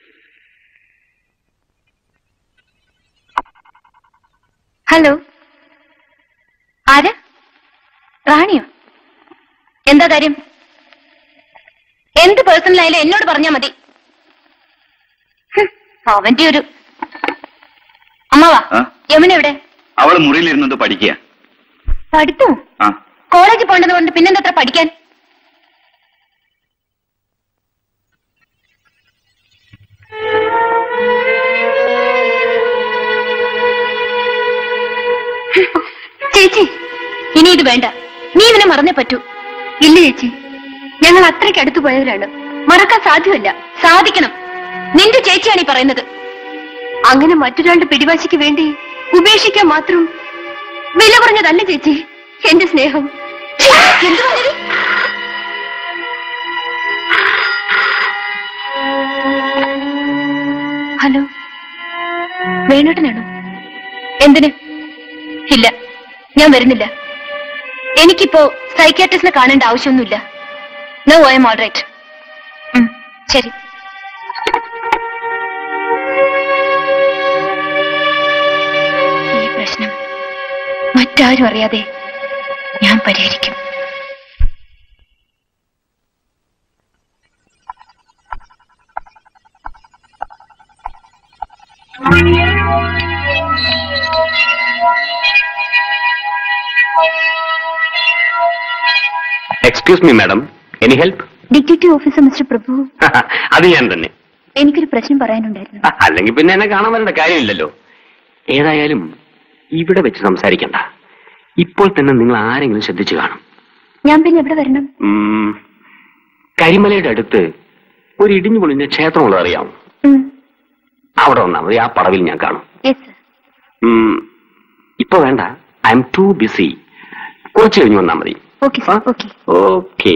ഹലോ ആരാ റാണിയോ എന്താ കാര്യം എന്ത് പേഴ്സണൽ ആയാലും എന്നോട് പറഞ്ഞാ മതി ഹും, അവന്റെ ഒരു അമ്മവാ ആ? യമുന എവിടെ അവള് മുറിയിലിരുന്നത് പഠിക്കുക പഠിത്തോ ആ കോളേജിൽ പോകേണ്ടത് കൊണ്ട് പിന്നെന്തത്ര പഠിക്കാൻ ചേച്ചി ഇനി ഇത് വേണ്ട നീ ഇവനെ മറന്നേ പറ്റൂ ഇല്ല ചേച്ചി ഞങ്ങൾ അത്രയ്ക്ക് അടുത്തു പോയവരാണ് മറക്കാൻ സാധ്യമല്ല സാധിക്കണം നിന്റെ ചേച്ചിയാണ് ഈ പറയുന്നത് അങ്ങനെ മറ്റൊരാളുടെ പിടിവാശിക്ക് വേണ്ടി ഉപേക്ഷിക്കാൻ മാത്രം വില കുറഞ്ഞതല്ല ചേച്ചി എന്റെ സ്നേഹം എന്ത് പറഞ്ഞത്? ഹലോ വേണുട്ടനാണോ എന്തിന് ഇല്ല ഞാൻ വരുന്നില്ല എനിക്കിപ്പോ സൈക്യാട്രിസ്റ്റിനെ കാണേണ്ട ആവശ്യമൊന്നുമില്ല no I am all right ശരി ഈ പ്രശ്നം മറ്റാരും അറിയാതെ ഞാൻ പരിഹരിക്കും excuse me madam any help detective officer mister Prabhu അത് ഞാൻ തന്നെ എനിക്കൊരു പ്രശ്നം പറയാനുണ്ടായിരുന്നു അല്ലെങ്കിൽ പിന്നെ എന്നെ കാണാൻ വരേണ്ട കാര്യമില്ലല്ലോ ഏതായാലും ഇവിടെ വെച്ച് സംസാരിക്കണ്ട ഇപ്പോൾ തന്നെ നിങ്ങൾ ആരെങ്കിലും ശ്രദ്ധിച്ചു കാണും ഞാൻ പിന്നെ എവിടെ വരണം ഉം, കരിമലയുടെ അടുത്ത് ഒരു ഇടിഞ്ഞു പൊളിഞ്ഞ ക്ഷേത്രമുള്ളത് അറിയാമോ ഉം. അവിടെ വന്നാൽ മതി ആ പടവിൽ ഞാൻ കാണും Yes, sir. ഉം, ഇപ്പൊ വേണ്ട ഐ എം ടു ബിസി കുറച്ച് കഴിഞ്ഞ് വന്നാൽ മതി Okay, sir. Okay. ഓക്കെ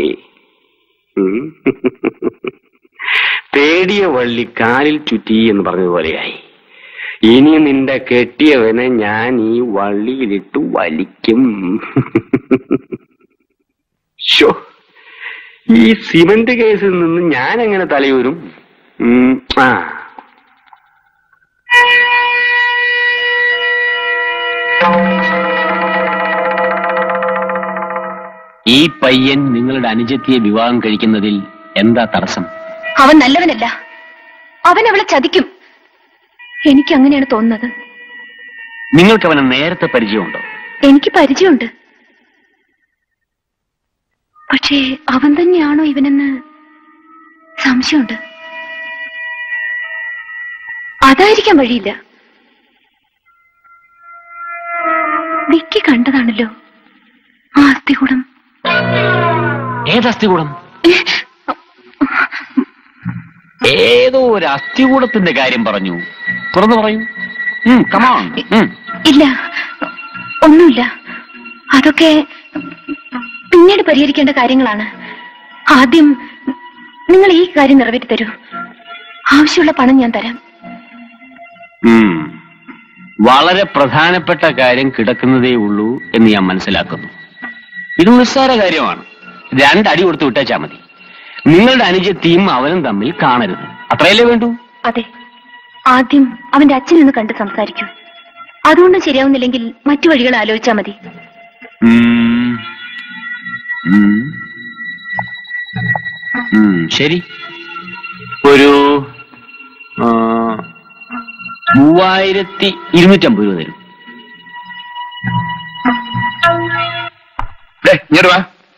തേടിയ വള്ളി കാലിൽ ചുറ്റി എന്ന് പറഞ്ഞതുപോലെയായി ഇനി നിന്റെ കെട്ടിയവനെ ഞാൻ ഈ വള്ളിയിലിട്ട് വലിക്കും ശോ ഈ സിമന്റ് കേസിൽ നിന്ന് ഞാൻ എങ്ങനെ തലയൂരും ഉം, ആ ഈ പയ്യൻ നിങ്ങളുടെ അനുജത്തിയെ വിവാഹം കഴിക്കുന്നതിൽ എന്താ തടസ്സം അവൻ നല്ലവനല്ല അവൻ അവളെ ചതിക്കും എനിക്ക് അങ്ങനെയാണ് തോന്നുന്നത് നിങ്ങൾക്ക് അവനെ നേരത്തെ പരിചയമുണ്ടോ എനിക്ക് പരിചയമുണ്ട് പക്ഷേ അവൻ തന്നെയാണോ ഇവനെന്ന് സംശയമുണ്ട് അതായിരിക്കാൻ വഴിയില്ല വിക്കി കണ്ടതാണല്ലോ ആ അസ്ഥികൂടം ഏത് അസ്ഥികൂടം ഏതോ ഒരു അസ്ഥികൂടത്തിന്റെ കാര്യം പറഞ്ഞു തുറന്നു പറയൂ കമാൺ ഇല്ല ഒന്നുമില്ല അതൊക്കെ പിന്നീട് പരിഹരിക്കേണ്ട കാര്യങ്ങളാണ് ആദ്യം നിങ്ങൾ ഈ കാര്യം നിറവേറ്റി തരൂ ആവശ്യമുള്ള പണം ഞാൻ തരാം വളരെ പ്രധാനപ്പെട്ട കാര്യം കിടക്കുന്നതേ ഉള്ളൂ എന്ന് ഞാൻ മനസ്സിലാക്കുന്നു ഇത് നിസ്സാര കാര്യമാണ് രണ്ടടി കൊടുത്ത് വിട്ടേച്ചാ മതി നിങ്ങളുടെ അനുജത്തിയും അവനും തമ്മിൽ കാണരുത് അത്രയല്ലേ വേണ്ടൂ അതെ ആദ്യം അവന്റെ അച്ഛനൊന്ന് കണ്ട് സംസാരിക്കൂ അതുകൊണ്ട് ശരിയാവുന്നില്ലെങ്കിൽ മറ്റു വഴികൾ ആലോചിച്ചാ മതി ഉം. ഉം. ഉം, ശരി ഒരു ആ, മൂവായിരത്തി ഇരുന്നൂറ്റമ്പത് രൂപ തരും ദേ, ഇങ്ങോട്ട് വാ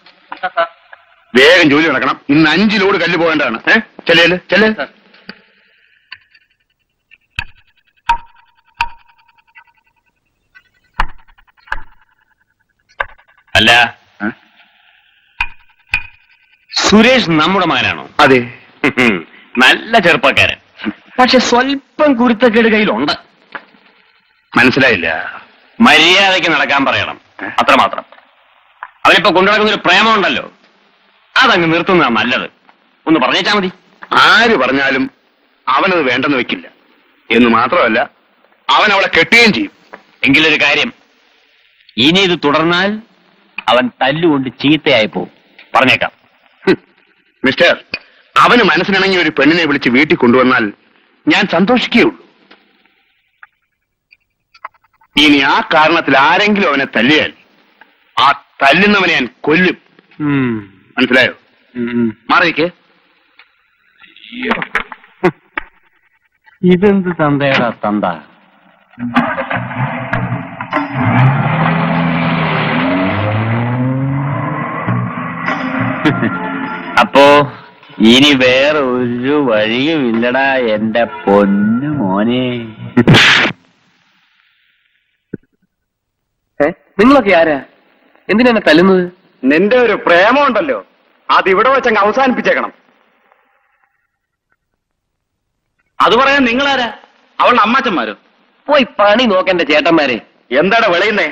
വേഗം ജോലി നടക്കണം ഇന്ന് അഞ്ച് ലോഡ് കല്ല് പോകേണ്ടതാണ് ഏഹ് ചെല്ലേ ചെല്ലേ അല്ല സുരേഷ് നമ്മുടെ മകനാണോ അതെ നല്ല ചെറുപ്പക്കാരൻ പക്ഷെ സ്വല്പം കുരുത്തക്കേട് കയ്യിലുണ്ട് മനസ്സിലായില്ല മര്യാദയ്ക്ക് നടക്കാൻ പറയണം അത്രമാത്രം അവനിപ്പോ കൊണ്ടുനടക്കുന്ന ഒരു പ്രേമമുണ്ടല്ലോ അതങ്ങ് നിർത്തുന്നതാണ് നല്ലത് ഒന്ന് പറഞ്ഞേച്ചാ മതി ആര് പറഞ്ഞാലും അവനത് വേണ്ടെന്ന് വെക്കില്ല എന്ന് മാത്രമല്ല അവൻ അവളെ കെട്ടുകയും ചെയ്യും എങ്കിലൊരു കാര്യം ഇനി ഇത് തുടർന്നാൽ അവൻ തല്ലുകൊണ്ട് ചീത്തയായി പോകും പറഞ്ഞേക്കാം ഹും. മിസ്റ്റർ അവന് മനസ്സിനിണങ്ങിയ ഒരു പെണ്ണിനെ വിളിച്ച് വീട്ടിൽ കൊണ്ടുവന്നാൽ ഞാൻ സന്തോഷിക്കുകയുള്ളൂ ഇനി ആ കാരണത്തിൽ ആരെങ്കിലും അവനെ തല്ലിയാൽ ആ തല്ലുന്നവനെ ഞാൻ കൊല്ലും മനസ്സിലായോ മാറിയിരിക്കേ ഇതെന്ത് തന്തയുടെ തന്ത അപ്പോ ഇനി വേറെ ഒരു വഴിയും ഇല്ലടാ എന്റെ പൊന്നു മോനെ നിങ്ങളൊക്കെ ആരാ എന്തിനാ എന്നെ തല്ലുന്നത് നിന്റെ ഒരു പ്രേമമുണ്ടല്ലോ അത് ഇവിടെ വെച്ചങ്ങ് അവസാനിപ്പിച്ചേക്കണം അത് പറയാൻ നിങ്ങളാരാ അവളുടെ അമ്മാച്ചന്മാരോ പോയി പണി നോക്കെന്റെ ചേട്ടന്മാരെ എന്താണ് വിളയുന്നേ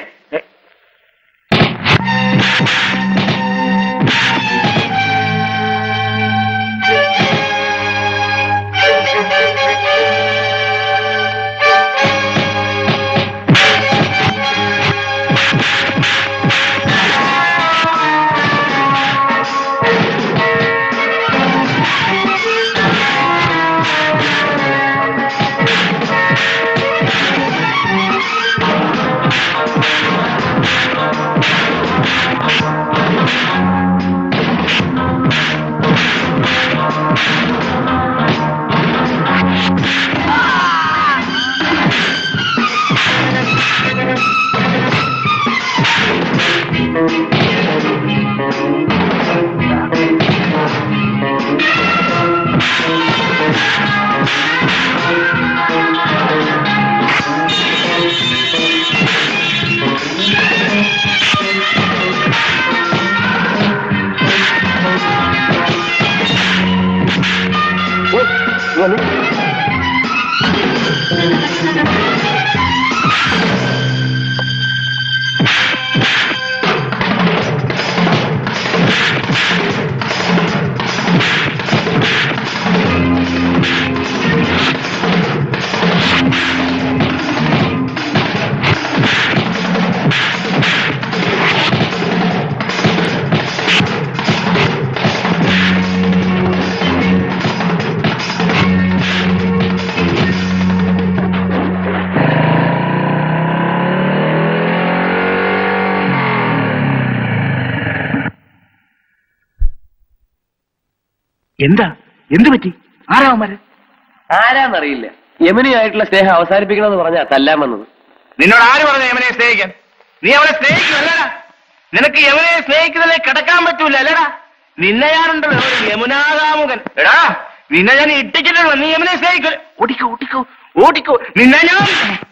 എന്താ എന്ത് പറ്റി ആരാവന്മാര് ആരാന്നറിയില്ല യമുനയായിട്ടുള്ള സ്നേഹം അവസാനിപ്പിക്കണമെന്ന് പറഞ്ഞാ തല്ലാൻ വന്നത് നിന്നോട് ആര് പറഞ്ഞു യമനെ സ്നേഹിക്കാൻ നീ അവളെ സ്നേഹിക്കുന്നല്ലടാ നിനക്ക് യമനെ സ്നേഹിക്കുന്നതിലെ കിടക്കാൻ പറ്റൂല അല്ലടാ നിന്നെ ഞാനുണ്ടല്ലോ ഒരു യമുനാകാമുകൻ എടാ നിന്നെ ഞാൻ ഇട്ടിച്ചിട്ടുള്ളൂ നീ യമനെ സ്നേഹിക്കൂ ഓടിക്കോ ഓടിക്കോ ഓടിക്കോ നിന്നെ ഞാൻ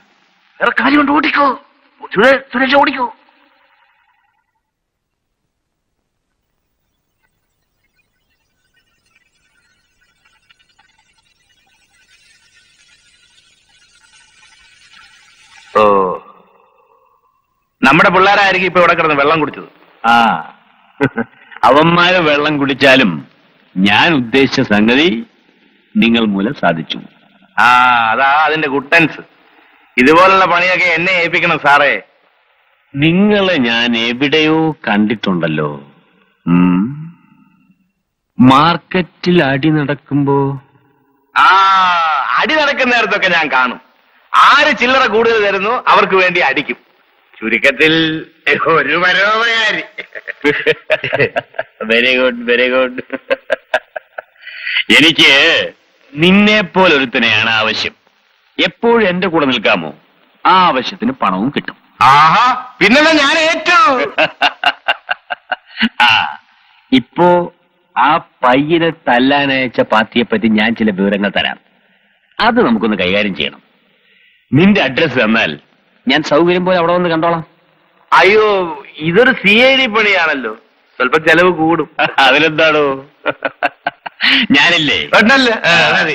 വേറെ കാര്യമുണ്ട് ഓടിക്കോ സുരേ- സുരേഷ് ഓടിക്കോ ഓ നമ്മുടെ പിള്ളേരായിരിക്കും ഇപ്പൊ ഇവിടെ കിടന്ന് വെള്ളം കുടിച്ചത് ആ അവന്മാര് വെള്ളം കുടിച്ചാലും ഞാൻ ഉദ്ദേശിച്ച സംഗതി നിങ്ങൾ മൂലം സാധിച്ചു ആ അതാ അതിന്റെ ഗുട്ടൻസ് ഇതുപോലുള്ള പണിയൊക്കെ എന്നെ ഏൽപ്പിക്കണം സാറേ നിങ്ങളെ ഞാൻ എവിടെയോ കണ്ടിട്ടുണ്ടല്ലോ ഉം. മാർക്കറ്റിൽ അടി നടക്കുമ്പോ ആ അടി നടക്കുന്ന നേരത്തൊക്കെ ഞാൻ കാണും ആര് ചില്ലറ കൂടുതൽ തരുന്നു അവർക്ക് വേണ്ടി അടിക്കും ചുരുക്കത്തിൽ ഒരു പരോപകാരി വെരി ഗുഡ് വെരി ഗുഡ് എനിക്ക് നിന്നെ പോലെ ഒരുത്തനെയാണ് ആവശ്യം എപ്പോഴും എന്റെ കൂടെ നിൽക്കാമോ ആ ആവശ്യത്തിന് പണവും കിട്ടും ആഹാ പിന്നെ ഞാൻ ഏറ്റു ആ ഇപ്പോ ആ പയ്യനെ തല്ലാനയച്ച പാർട്ടിയെ പറ്റി ഞാൻ ചില വിവരങ്ങൾ തരാം അത് നമുക്കൊന്ന് കൈകാര്യം ചെയ്യണം നിന്റെ അഡ്രസ് തന്നാൽ ഞാൻ സൗകര്യം പോലെ അവിടെ വന്ന് കണ്ടോളാം അയ്യോ ഇതൊരു സി ഐ ഡി പണിയാണല്ലോ സ്വല്പം ചെലവ് കൂടും അതിലെന്താണോ ഞാനില്ലേ പെണ്ണല്ലേ ആ, മതി.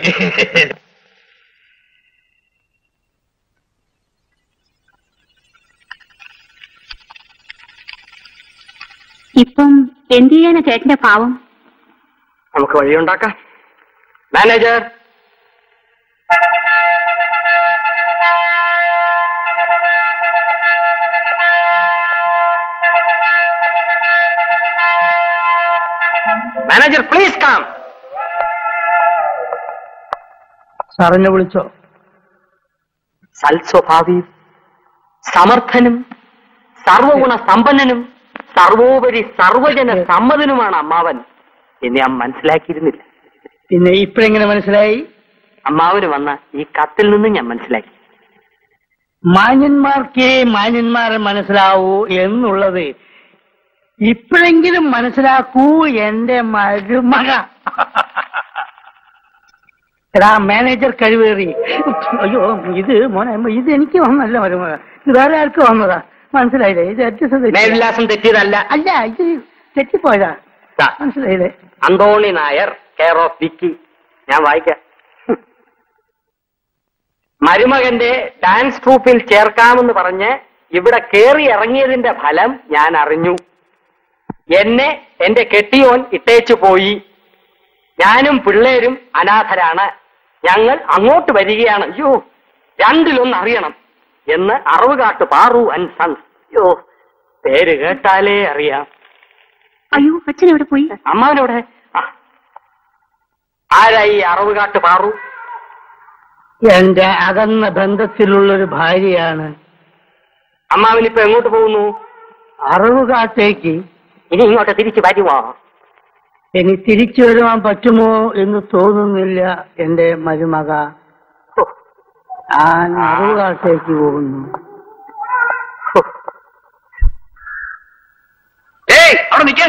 ഇപ്പം എന്ത് ചെയ്യാനാ ചേട്ടന്റെ പാവം നമുക്ക് വഴിയുണ്ടാക്കാം മാനേജർ മാനേജർ പ്ലീസ് കം സാറിനെ വിളിച്ചോ സൽസ്വഭാവി സമർത്ഥനും സർവഗുണ സമ്പന്നനും സർവോപരി സർവജന സമ്മതനുമാണ് അമ്മാവൻ എന്ന് ഞാൻ മനസ്സിലാക്കിയിരുന്നില്ല പിന്നെ ഇപ്പോഴെങ്ങനെ മനസ്സിലായി അമ്മാവന് വന്ന ഈ കത്തിൽ നിന്ന് ഞാൻ മനസ്സിലാക്കി മാന്യന്മാർക്കേ മാന്യന്മാരെ മനസ്സിലാവൂ എന്നുള്ളത് ഇപ്പോഴെങ്കിലും മനസ്സിലാക്കൂ എന്റെ മരുമക എടാ മാനേജർ കഴിവേറി അയ്യോ ഇത് മോനെ ഇത് എനിക്ക് വന്നല്ല മരുമക ഇത് വേറെ ആർക്ക് വന്നതാ മനസ്സിലായില്ലേ ഇത് അഡ്ജസ്റ്റ് ചെയ്ത് മേൽവിലാസം തെറ്റിയതല്ല അല്ല ഇത് തെറ്റിപ്പോയതാ മനസ്സിലായില്ലേ Antony Nair care of Vicky ഞാൻ വായിക്കാം മരുമകന്റെ ഡാൻസ് ട്രൂപ്പിൽ ചേർക്കാമെന്ന് പറഞ്ഞ് ഇവിടെ കേറി ഇറങ്ങിയതിന്റെ ഫലം ഞാൻ അറിഞ്ഞു എന്നെ എന്റെ കെട്ടിയോൻ ഇട്ടേച്ചു പോയി ഞാനും പിള്ളേരും അനാഥരാണ് ഞങ്ങൾ അങ്ങോട്ട് വരികയാണ് അയ്യോ രണ്ടിലൊന്ന് അറിയണം എന്ന് അറവുകാട്ട് പാറു ആൻഡ് സൺസ് അയ്യോ പേര് കേട്ടാലേ അറിയാം അയ്യോ അച്ഛൻ എവിടെ പോയി അമ്മാവനവിടെ ആ. ആരായി അറവുകാട്ട് പാറു എന്റെ അകന്ന ബന്ധത്തിലുള്ളൊരു ഭാര്യയാണ് അമ്മാവനിപ്പോ എങ്ങോട്ട് പോകുന്നു അറിവുകാട്ടേക്ക് ഇനി ഇങ്ങോട്ട് തിരിച്ചു വരുമോ ഇനി തിരിച്ചു വരുവാൻ പറ്റുമോ എന്ന് തോന്നുന്നില്ല എന്റെ മരുമക ഞാൻ അറിവുകാട്ടേക്ക് പോകുന്നു ഏയ് അവിടെ നിൽക്കേ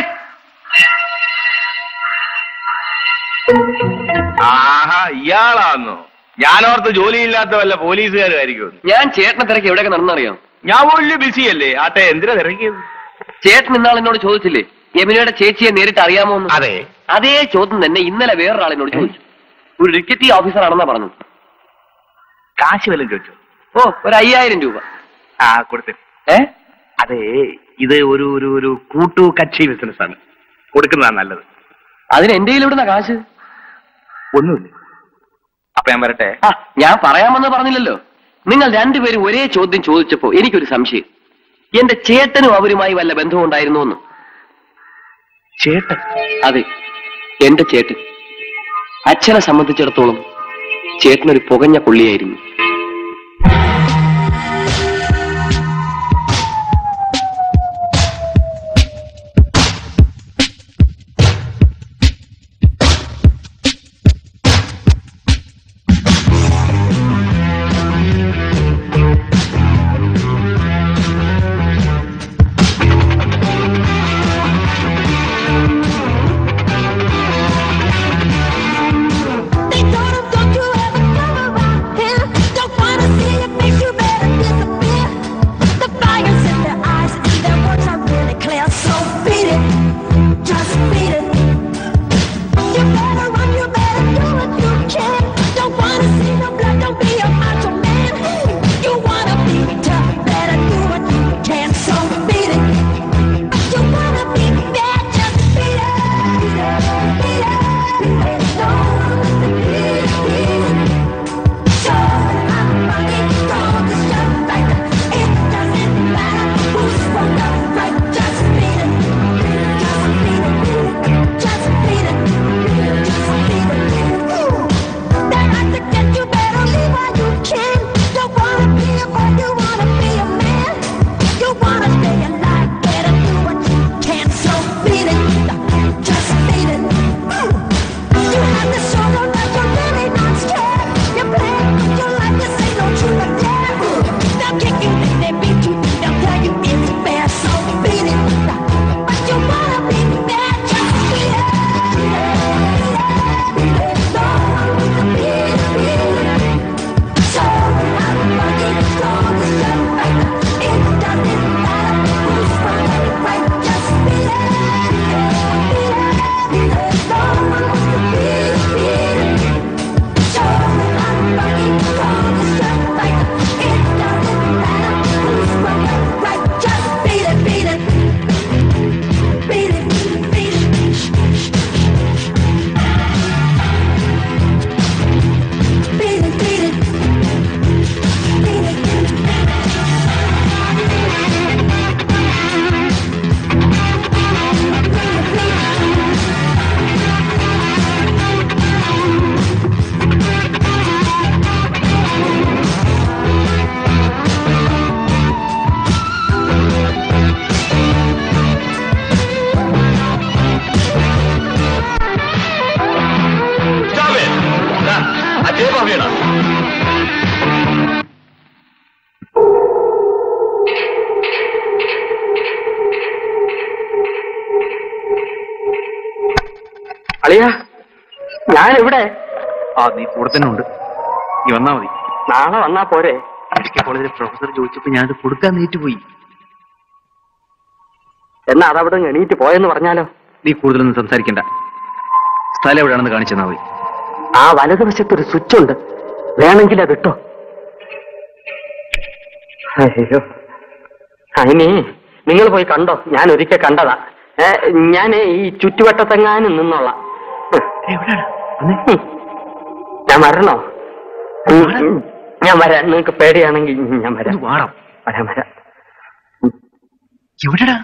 ആഹാ ഇയാളാന്നോ ഞാനോർത്ത് ജോലിയില്ലാത്ത വല്ല പോലീസുകാരുമായിരിക്കും ഞാൻ ചേട്ടനെ തിരക്കി എവിടെയൊക്കെ നടന്നറിയാം ഞാൻ വലിയ ബിസിയല്ലേ ആട്ടെ എന്തിനാ തിരക്കിയത് ചേട്ടൻ ഇന്നാൾ എന്നോട് ചോദിച്ചില്ലേ യമുനയുടെ ചേച്ചിയെ നേരിട്ട് അറിയാമോ എന്ന് അതെ അതേ ചോദ്യം തന്നെ ഇന്നലെ വേറൊരാളിനോട് ചോദിച്ചു ഒരു ഡിക്കറ്റി ഓഫീസർ ആണെന്നാ പറഞ്ഞു കാശ് വല്ലതും ചോദിച്ചോ ഓ ഒരു അയ്യായിരം രൂപ ആ കൊടുത്തു ഏ അതെ ഇത് ഒരു ഒരു ഒരു കൂട്ടു കക്ഷി ബിസിനസ് ആണ് കൊടുക്കുന്നതാണ് നല്ലത് അതിന് എന്റെ കയ്യിലെവിടുന്ന കാശ് ഒന്നുമില്ല അപ്പൊ ഞാൻ വരട്ടെ ആ ഞാൻ പറയാമെന്ന് പറഞ്ഞില്ലല്ലോ നിങ്ങൾ രണ്ടുപേരും ഒരേ ചോദ്യം ചോദിച്ചപ്പോ എനിക്കൊരു സംശയം എന്റെ ചേട്ടനും അവരുമായി വല്ല ബന്ധവും ഉണ്ടായിരുന്നു എന്ന് ചേട്ടൻ അതെ എന്റെ ചേട്ടൻ അച്ഛനെ സംബന്ധിച്ചിടത്തോളം ചേട്ടനൊരു പുകഞ്ഞ പുള്ളിയായിരുന്നു They told him, don't you ever come around here. അളിയ ഞാൻ ഇവിടെ ആ നീ കൂടെ തന്നെ ഉണ്ട് നീ വന്നാ മതി നാളെ വന്നാ പോരെ മെഡിക്കൽ കോളേജിലെ പ്രൊഫസർ ചോദിച്ചപ്പോ ഞാനത് കൊടുക്കാൻ നീറ്റുപോയി എന്നാ അതവിടെ നിന്ന് എണീറ്റ് പോയെന്ന് പറഞ്ഞാലോ നീ കൂടുതലൊന്നും സംസാരിക്കണ്ട സ്ഥലം എവിടെയാണെന്ന് കാണിച്ചു തന്നാ മതി ആ വലതുവശത്തൊരു സ്വിച്ച് ഉണ്ട് വേണമെങ്കിൽ അത് ഇട്ടോ അയ്യോ അതിനെ നിങ്ങൾ പോയി കണ്ടോ ഞാൻ ഒരിക്കൽ കണ്ടതാ ഏ, ഞാൻ ഈ ചുറ്റുവട്ടത്തെങ്ങാനും നിന്നോളാം ഉം. ഞാൻ വരണോ ഉം, ഉം. ഞാൻ വരാം നിങ്ങൾക്ക് പേടിയാണെങ്കിൽ ഞാൻ വരാം വാടാം വരാം വരാം എവിടെടാ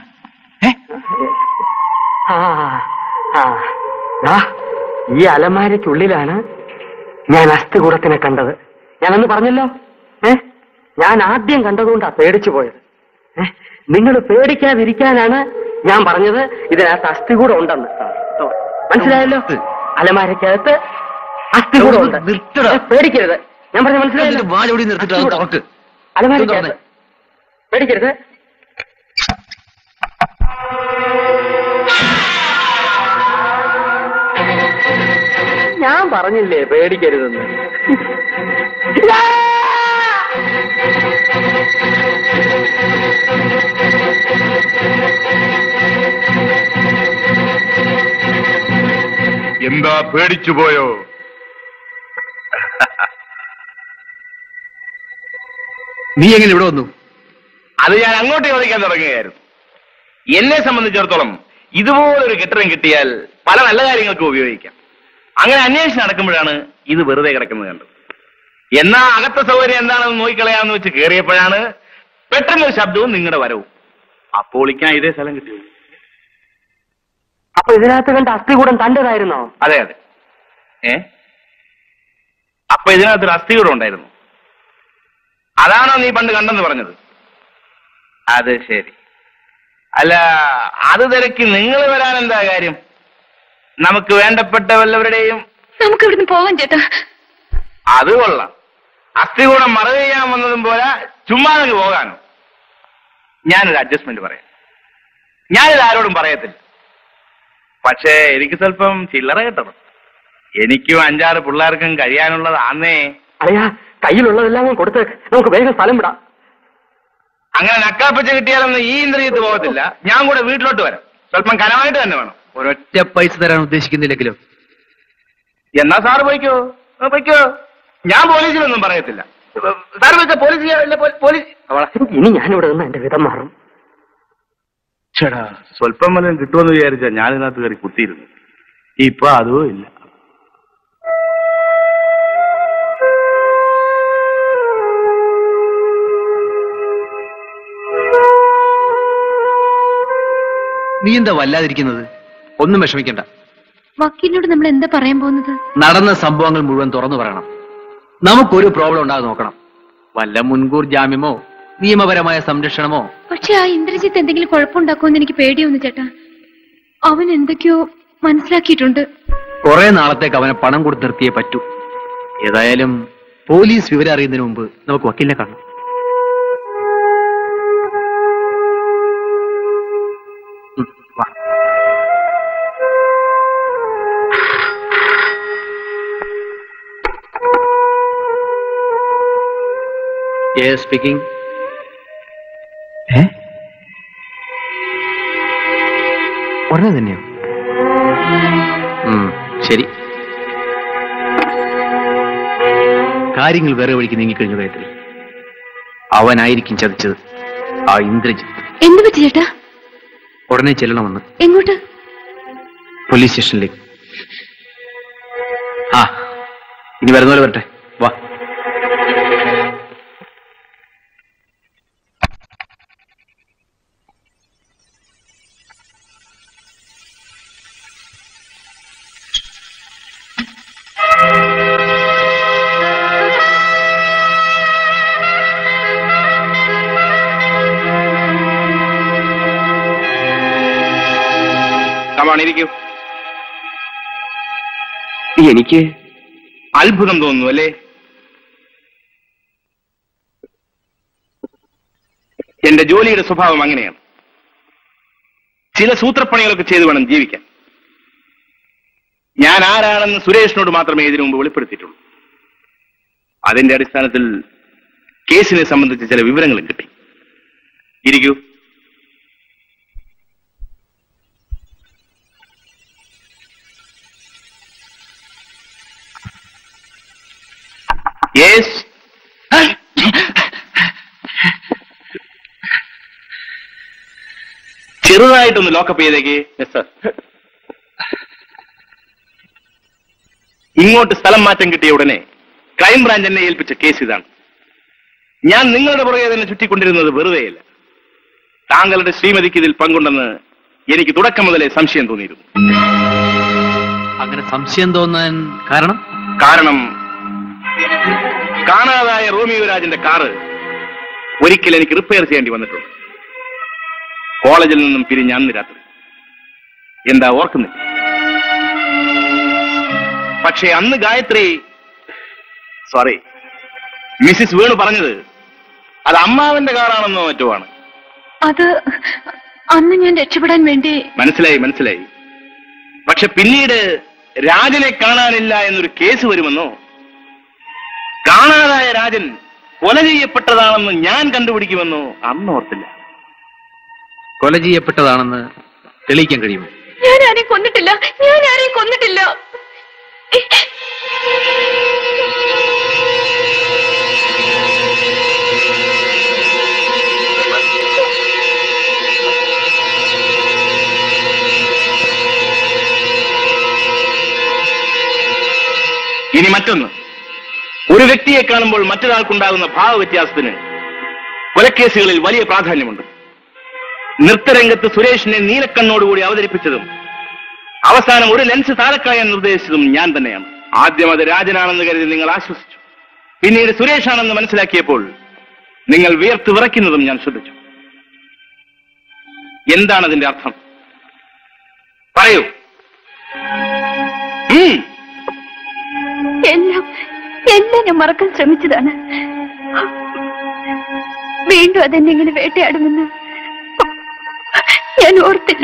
ആ ആ ദാ, ഈ അലമാരയ്ക്കുള്ളിലാണ് ഞാൻ അസ്ഥികൂടത്തിനെ കണ്ടത് ഞാനന്ന് പറഞ്ഞല്ലോ ഏ ഞാൻ ആദ്യം കണ്ടതുകൊണ്ടാ പേടിച്ചു പോയത് ഏ നിങ്ങൾ പേടിക്കാതിരിക്കാനാണ് ഞാൻ പറഞ്ഞത് ഇതിനകത്ത് അസ്ഥികൂടം ഉണ്ടെന്ന് മനസ്സിലായല്ലോ അലമാരയ്ക്കകത്ത് അസ്ഥികൂടം ഉണ്ട് ഏ, പേടിക്കരുത് ഞാൻ പറഞ്ഞ മനസ്സിലായല്ലോ വാലോടി നിർത്തിട്ട് അത് അസ്ഥികൂടം. തുറക്ക് അലമാരയ്ക്കകത്ത് പേടിക്കരുത് ഞാൻ പറഞ്ഞില്ലേ പേടിക്കരുതെന്ന് എന്താ പേടിച്ചു പോയോ നീ എങ്ങനെ ഇവിടെ വന്നു അത് ഞാൻ അങ്ങോട്ട് ചോദിക്കാൻ തുടങ്ങുകയായിരുന്നു എന്നെ സംബന്ധിച്ചിടത്തോളം ഇതുപോലൊരു കെട്ടിടം കിട്ടിയാൽ പല നല്ല കാര്യങ്ങൾക്കും ഉപയോഗിക്കാം അങ്ങനെ അന്വേഷണം നടക്കുമ്പോഴാണ് ഇത് വെറുതെ കിടക്കുന്നത് കണ്ടത് എന്നാ അകത്തെ സൗകര്യം എന്താണെന്ന് നോക്കിക്കളയാന്ന് വെച്ച് കയറിയപ്പോഴാണ് പെട്ടെന്നൊരു ശബ്ദവും നിങ്ങളുടെ വരവും അപ്പോൾ വിളിക്കാൻ ഇതേ സ്ഥലം കിട്ടിയത് അപ്പൊ ഇതിനകത്ത് കണ്ട അസ്ഥികൂടം തന്റേതായിരുന്നോ അതെ അതെ ഏ അപ്പൊ ഇതിനകത്തൊരു അസ്ഥി കൂടെ ഉണ്ടായിരുന്നു അതാണോ നീ പണ്ട് കണ്ടെന്ന് പറഞ്ഞത് അത് ശരി അല്ല അത് തിരക്കി നിങ്ങൾ വരാൻ എന്താ കാര്യം നമുക്ക് വേണ്ടപ്പെട്ട വല്ലവരുടെയും നമുക്ക് ഇവിടുന്ന് പോവാൻ ചേട്ടാ അത് കൊള്ളാം അസ്ഥി കൂടെ മറവ് ചെയ്യാൻ വന്നതും പോലെ ചുമ്മാ അങ്ങ് പോകാനോ ഞാനൊരു അഡ്ജസ്റ്റ്മെന്റ് പറയാം ഞാനിത് ആരോടും പറയത്തില്ല പക്ഷേ എനിക്ക് സ്വല്പം ചില്ലറ കിട്ടണം എനിക്കും അഞ്ചാറ് പിള്ളേർക്കും കഴിയാനുള്ളതാന്നേ അയ്യാ കയ്യിലുള്ളതെല്ലാം അങ്ങ് കൊടുത്തേക്ക് നമുക്ക് വേഗം സ്ഥലം വിടാം അങ്ങനെ നക്കാപ്പച്ച കിട്ടിയാലൊന്നും ഈ ഇന്ദ്രിയത്ത് പോകത്തില്ല ഞാൻ കൂടെ വീട്ടിലോട്ട് വരാം സ്വല്പം കനമായിട്ട് തന്നെ വേണം ഒരൊറ്റ പൈസ തരാൻ ഉദ്ദേശിക്കുന്നില്ലെങ്കിലും എന്നാ സാറ് പോയിക്കോ ആ, പോയിക്കോ ഞാൻ പോലീസിലൊന്നും പറയത്തില്ല സാറ് വെച്ച പോലീസ് പോലീസ് ഇനി ഞാനിവിടെ നിന്ന് എന്റെ വിധം മാറും ചേടാ സ്വല്പം വല്ലതും കിട്ടുമെന്ന് വിചാരിച്ചാ ഞാൻ ഇതിനകത്ത് കയറി കുത്തിയിരുന്നു ഇപ്പൊ അതും ഇല്ല നീ എന്താ വല്ലാതിരിക്കുന്നത് ഒന്നും വിഷമിക്കണ്ട വക്കീലിനോട് നമ്മൾ എന്താ പറയാൻ പോകുന്നത് നടന്ന സംഭവങ്ങൾ മുഴുവൻ തുറന്നു പറയണം നമുക്കൊരു പ്രോബ്ലം ഉണ്ടാകാതെ നോക്കണം വല്ല മുൻകൂർ ജാമ്യമോ നിയമപരമായ സംരക്ഷണമോ പക്ഷെ ആ ഇന്ദ്രജിത്ത് എന്തെങ്കിലും കുഴപ്പമുണ്ടാക്കുമെന്ന് എനിക്ക് പേടിയൊന്നു ചേട്ടാ അവൻ എന്തൊക്കെയോ മനസ്സിലാക്കിയിട്ടുണ്ട് കുറെ നാളത്തേക്ക് അവനെ പണം കൊടുത്ത് നിർത്തിയേ പറ്റൂ ഏതായാലും പോലീസ് വിവരം അറിയുന്നതിന് മുമ്പ് നമുക്ക് വക്കീലിനെ കാണണം ഉം, വാ. Yes, speaking. ഏ ഉടനെ തന്നെയോ ഉം, ശരി കാര്യങ്ങൾ വേറെ വഴിക്ക് നീങ്ങിക്കഴിഞ്ഞു ഗായത്രി അവനായിരിക്കും ചതിച്ചത് ആ ഇന്ദ്രജിത്ത് എന്ത് പറ്റി ചേട്ടാ ഉടനെ ചെല്ലണമെന്ന് എങ്ങോട്ട് പോലീസ് സ്റ്റേഷനിലേക്ക് ആ ഇനി വരുന്ന പോലെ വരട്ടെ വാ കമാൺ ഇരിക്കൂ എനിക്ക് അത്ഭുതം തോന്നുന്നു അല്ലേ എന്റെ ജോലിയുടെ സ്വഭാവം അങ്ങനെയാണ് ചില സൂത്രപ്പണികളൊക്കെ ചെയ്തു വേണം ജീവിക്കാൻ ഞാൻ ആരാണെന്ന് സുരേഷിനോട് മാത്രമേ ഇതിനു മുമ്പ് വെളിപ്പെടുത്തിയിട്ടുള്ളൂ അതിന്റെ അടിസ്ഥാനത്തിൽ കേസിനെ സംബന്ധിച്ച് ചില വിവരങ്ങളും കിട്ടി ഇരിക്കൂ യെസ് ചെറുതായിട്ടൊന്ന് ലോക്കപ്പ് ചെയ്തേക്ക് സർ ഇങ്ങോട്ട് സ്ഥലം മാറ്റം കിട്ടിയ ഉടനെ ക്രൈംബ്രാഞ്ച് എന്നെ ഏൽപ്പിച്ച കേസ് ഇതാണ് ഞാൻ നിങ്ങളുടെ പുറകെ തന്നെ ചുറ്റിക്കൊണ്ടിരുന്നത് വെറുതെയല്ല താങ്കളുടെ ശ്രീമതിക്ക് ഇതിൽ പങ്കുണ്ടെന്ന് എനിക്ക് തുടക്കം മുതലേ സംശയം തോന്നിയിരുന്നു അങ്ങനെ സംശയം തോന്നാൻ കാരണം കാരണം കാണാതായ റോമിയോ രാജിന്റെ കാറ് ഒരിക്കൽ എനിക്ക് റിപ്പയർ ചെയ്യേണ്ടി വന്നിട്ടുണ്ട് കോളേജിൽ നിന്നും പിരിഞ്ഞ അന്ന് രാത്രി എന്താ ഓർക്കുന്നില്ല പക്ഷേ അന്ന് ഗായത്രി സോറി മിസ്സിസ് വേണു പറഞ്ഞത് അത് അമ്മാവന്റെ കാറാണെന്നോ മറ്റോ ആണ് അത് അന്ന് ഞാൻ രക്ഷപ്പെടാൻ വേണ്ടി മനസ്സിലായി മനസ്സിലായി പക്ഷെ പിന്നീട് രാജനെ കാണാനില്ല എന്നൊരു കേസ് വരുമെന്നോ കാണാതായ രാജൻ കൊല ചെയ്യപ്പെട്ടതാണെന്ന് ഞാൻ കണ്ടുപിടിക്കുമെന്നോ അന്ന് ഓർത്തില്ല കൊല ചെയ്യപ്പെട്ടതാണെന്ന് തെളിയിക്കാൻ കഴിയുമോ ഞാൻ ആരെയും കൊന്നിട്ടില്ല ഞാൻ ആരെയും കൊന്നിട്ടില്ല ഇനി മറ്റൊന്ന് ഒരു വ്യക്തിയെ കാണുമ്പോൾ മറ്റൊരാൾക്കുണ്ടാകുന്ന ഭാവവ്യത്യാസത്തിന് കൊലക്കേസുകളിൽ വലിയ പ്രാധാന്യമുണ്ട് നൃത്തരംഗത്ത് സുരേഷിനെ നീലക്കണ്ണോടുകൂടി അവതരിപ്പിച്ചതും അവസാനം ഒരു ലെൻസ് താരക്കായാൻ നിർദ്ദേശിച്ചതും ഞാൻ തന്നെയാണ് ആദ്യം അത് രാജനാണെന്ന് കരുതി നിങ്ങൾ ആശ്വസിച്ചു പിന്നീട് സുരേഷാണെന്ന് മനസ്സിലാക്കിയപ്പോൾ നിങ്ങൾ വിയർത്ത് വിറയ്ക്കുന്നതും ഞാൻ ശ്രദ്ധിച്ചു എന്താണ് അതിന്റെ അർത്ഥം പറയൂ ഉം. എല്ലാം എല്ലാം ഞാൻ മറക്കാൻ ശ്രമിച്ചതാണ് വീണ്ടും അതെന്നെ ഇങ്ങനെ വേട്ടയാടുമെന്ന് ഞാൻ ഓർത്തില്ല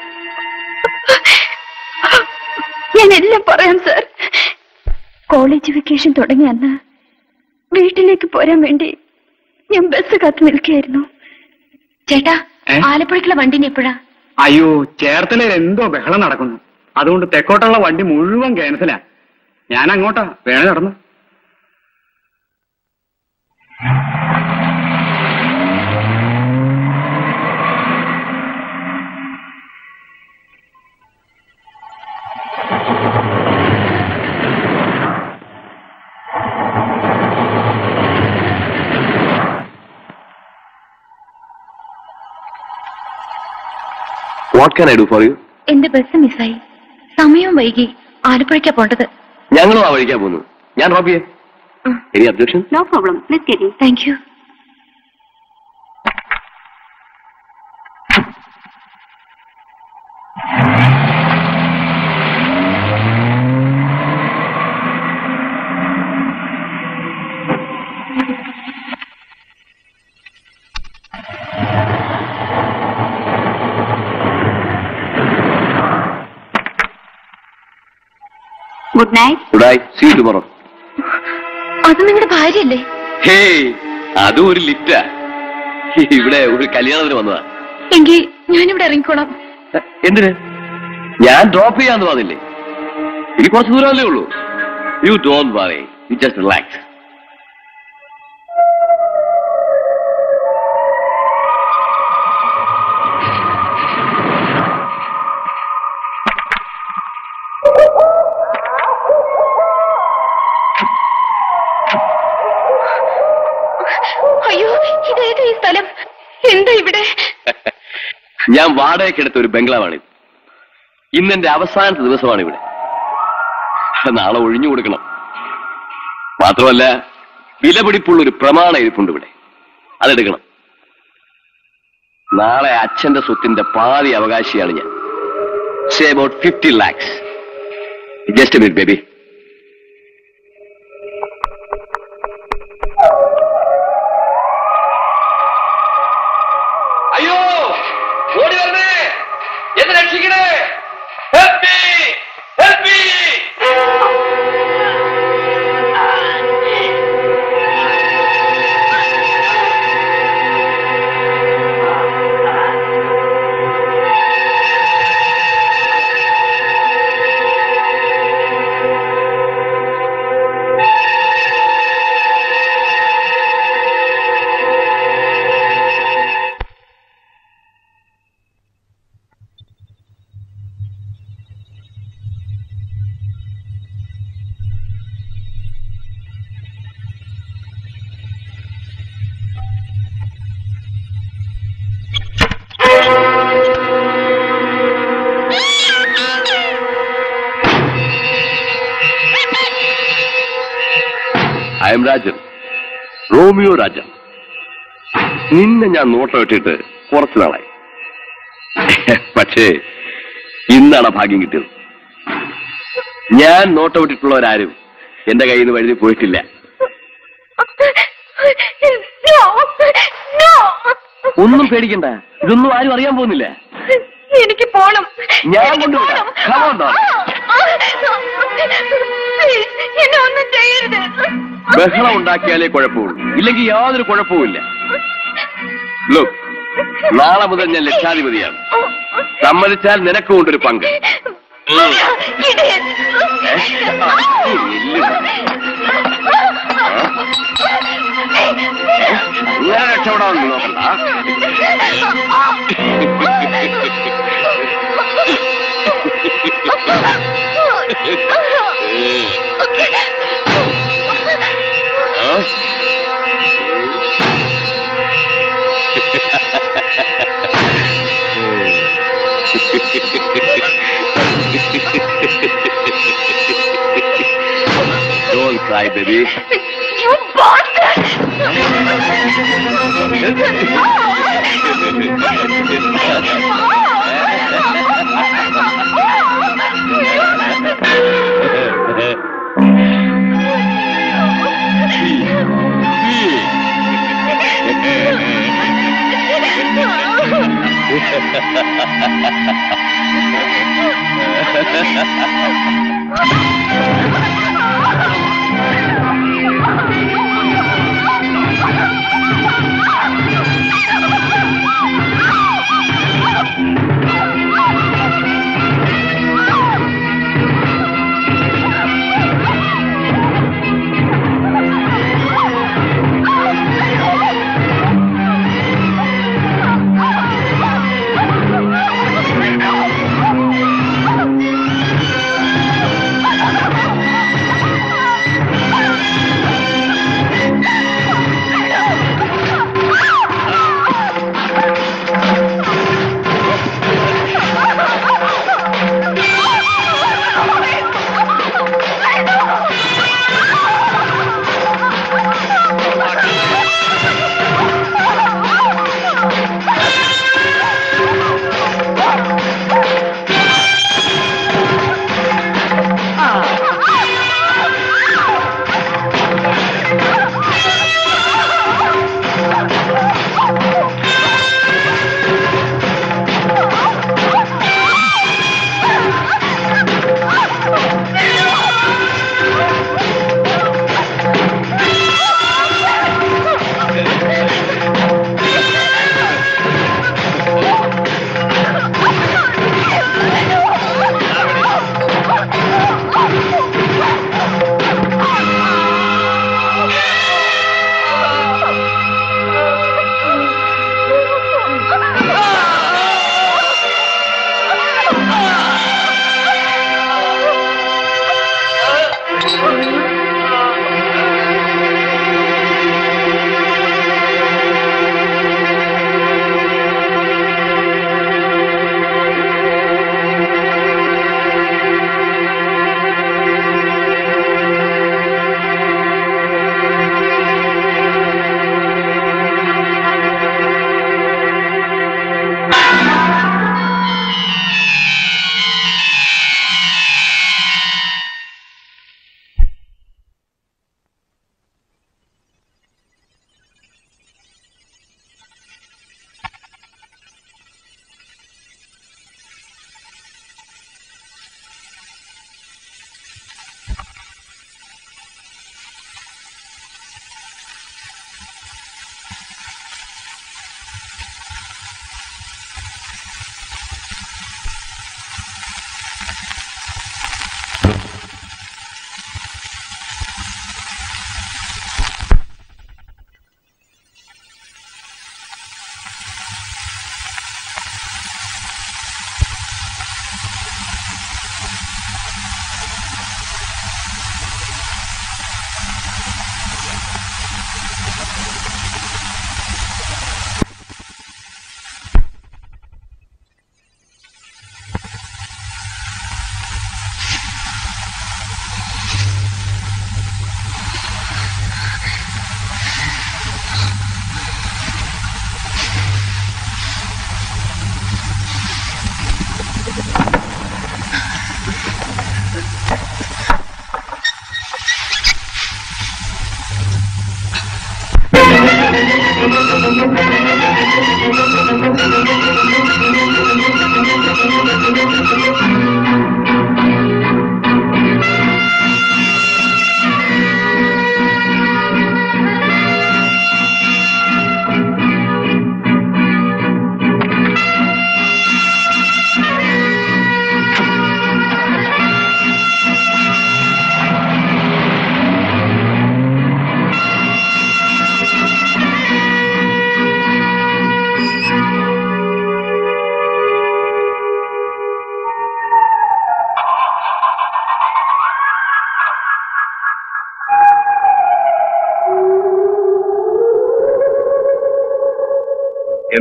ഞാൻ എല്ലാം പറയാം സാർ കോളേജ് വെക്കേഷൻ തുടങ്ങി അന്ന് വീട്ടിലേക്ക് പോരാൻ വേണ്ടി ഞാൻ ബസ് കാത്തു നിൽക്കുകയായിരുന്നു ചേട്ടാ ഏ? ആലപ്പുഴക്കുള്ള വണ്ടിന് എപ്പോഴാ അയ്യോ ചേർത്തലയിൽ എന്തോ ബഹളം നടക്കുന്നു അതുകൊണ്ട് തെക്കോട്ടുള്ള വണ്ടി മുഴുവൻ ക്യാൻസലാ ഞാൻ അങ്ങോട്ടാ വേണേ നടന്നു what can I do for you എന്റെ ബസ് മിസ്സായി സമയവും വൈകി ആലപ്പുഴയ്ക്കാ പോണ്ടത് ഞങ്ങളും ആ വഴിക്കാൻ പോകുന്നു ഞാൻ റോബിയെ any objection no problem please get thank you good night good I see tomorrow അത് നിങ്ങളുടെ ഭാര്യയല്ലേ ഹേയ് അതും ഒരു ലിഫ്റ്റാ ഇവിടെ ഒരു കല്യാണത്തിന് വന്നതാ എങ്കിൽ ഞാനിവിടെ ഇറങ്ങിക്കോളാം എന്തിന് ഞാൻ ഡ്രോപ്പ് ചെയ്യാന്ന് പറഞ്ഞില്ലേ ഇനി കുറച്ച് ദൂരമല്ലേ ഉള്ളൂ you don't worry you just relax അയ്യോ ഇതേത് ഈ സ്ഥലം എന്താ ഇവിടെ ഞാൻ വാടകയ്ക്കെടുത്ത ഒരു ബംഗ്ലാവാണിത് ഇന്നെന്റെ അവസാനത്തെ ദിവസമാണ് ഇവിടെ നാളെ ഒഴിഞ്ഞു കൊടുക്കണം മാത്രമല്ല വിലപിടിപ്പുള്ള ഒരു പ്രമാണ ഇരിപ്പുണ്ട് ഇവിടെ അതെടുക്കണം നാളെ അച്ഛന്റെ സ്വത്തിന്റെ പാതി അവകാശിയാണ് ഞാൻ say about fifty lakhs just minute baby അയ്യോ ഓടി വരണേ എന്നെ രക്ഷിക്കണേ help me help me I am Rajan Romeo Rajan നിന്നെ ഞാൻ നോട്ടം ഇട്ടിട്ട് കുറച്ചു നാളായി പക്ഷേ ഇന്നാണ് ആ ഭാഗ്യം കിട്ടിയത് ഞാൻ നോട്ടം ഇട്ടിട്ടുള്ളവരാരും എന്റെ കയ്യിൽ നിന്ന് വഴുതി പോയിട്ടില്ല No! No! ഒന്നും പേടിക്കണ്ട ഇതൊന്നും ആരും അറിയാൻ പോകുന്നില്ല എനിക്ക് പോണം ഞാൻ എനിക്ക് കൊണ്ടുവിടാം. പോണം. Come on, darling. ആ, ആ. Please, എന്നെ ഒന്നും ചെയ്യരുത് ബഹളം ഉണ്ടാക്കിയാലേ കുഴപ്പമുള്ളൂ ഇല്ലെങ്കിൽ യാതൊരു കുഴപ്പവുമില്ല ലുക്ക് നാളെ മുതൽ ഞാൻ ലക്ഷാധിപതിയാണ് സമ്മതിച്ചാൽ നിനക്കും ഉണ്ടൊരു പങ്ക് ഉം. Idiot. ഏ? ആ, ഇല്ല. അങ്ങനെ രക്ഷപ്പെടാൻ നോക്കണ്ട ആ? Don't cry, baby. You bastard! ആ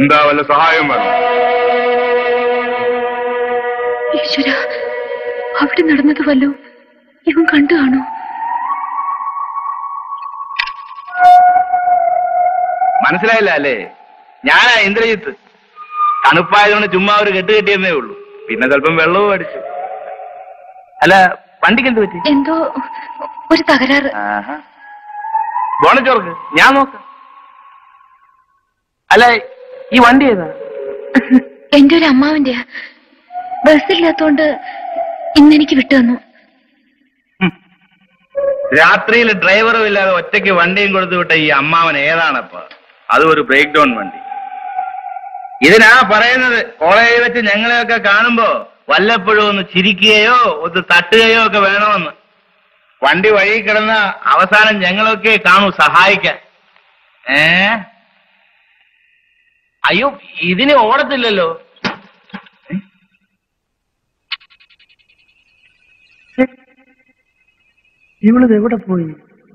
എന്താ വല്ല സഹായം വേണം ഈശ്വര അവിടെ നടന്നത് വല്ലോ ഇവൻ കണ്ടു കാണോ മനസ്സിലായില്ല അല്ലേ ഞാനാ ഇന്ദ്രജിത്ത് തണുപ്പായതുകൊണ്ട് ചുമ്മാ ഒരു കെട്ട് കെട്ടിയെന്നേ ഉള്ളൂ പിന്നെ സ്വല്പം വെള്ളവും അടിച്ചു അല്ല വണ്ടിക്ക് എന്ത് പറ്റി എന്തോ ഒരു തകരാറ് ബോണച്ചോർക്ക് ഞാൻ നോക്കാം അല്ല ഈ വണ്ടി ഏതാ എന്റെ ഒരു അമ്മാവന്റെയാ ബസ്സില്ലാത്തോണ്ട് ഇന്നെനിക്ക് വിട്ടു തന്നു രാത്രിയിൽ ഡ്രൈവറും ഇല്ലാതെ ഒറ്റയ്ക്ക് വണ്ടിയും കൊടുത്തു വിട്ട ഈ അമ്മാവൻ ഏതാണപ്പ അതും ഒരു ബ്രേക്ക് ഡൗൺ വണ്ടി ഇതിനാ പറയുന്നത് കോളേജിൽ വെച്ച് ഞങ്ങളെയൊക്കെ കാണുമ്പോ വല്ലപ്പോഴും ഒന്ന് ചിരിക്കുകയോ ഒന്ന് തട്ടുകയോ ഒക്കെ വേണമെന്ന് വണ്ടി വഴി കിടന്ന അവസാനം ഞങ്ങളൊക്കെ കാണൂ സഹായിക്കാൻ ഏ അയ്യോ ഇതിന് ഓടത്തില്ലല്ലോ ഇവളിത് എവിടെ പോയി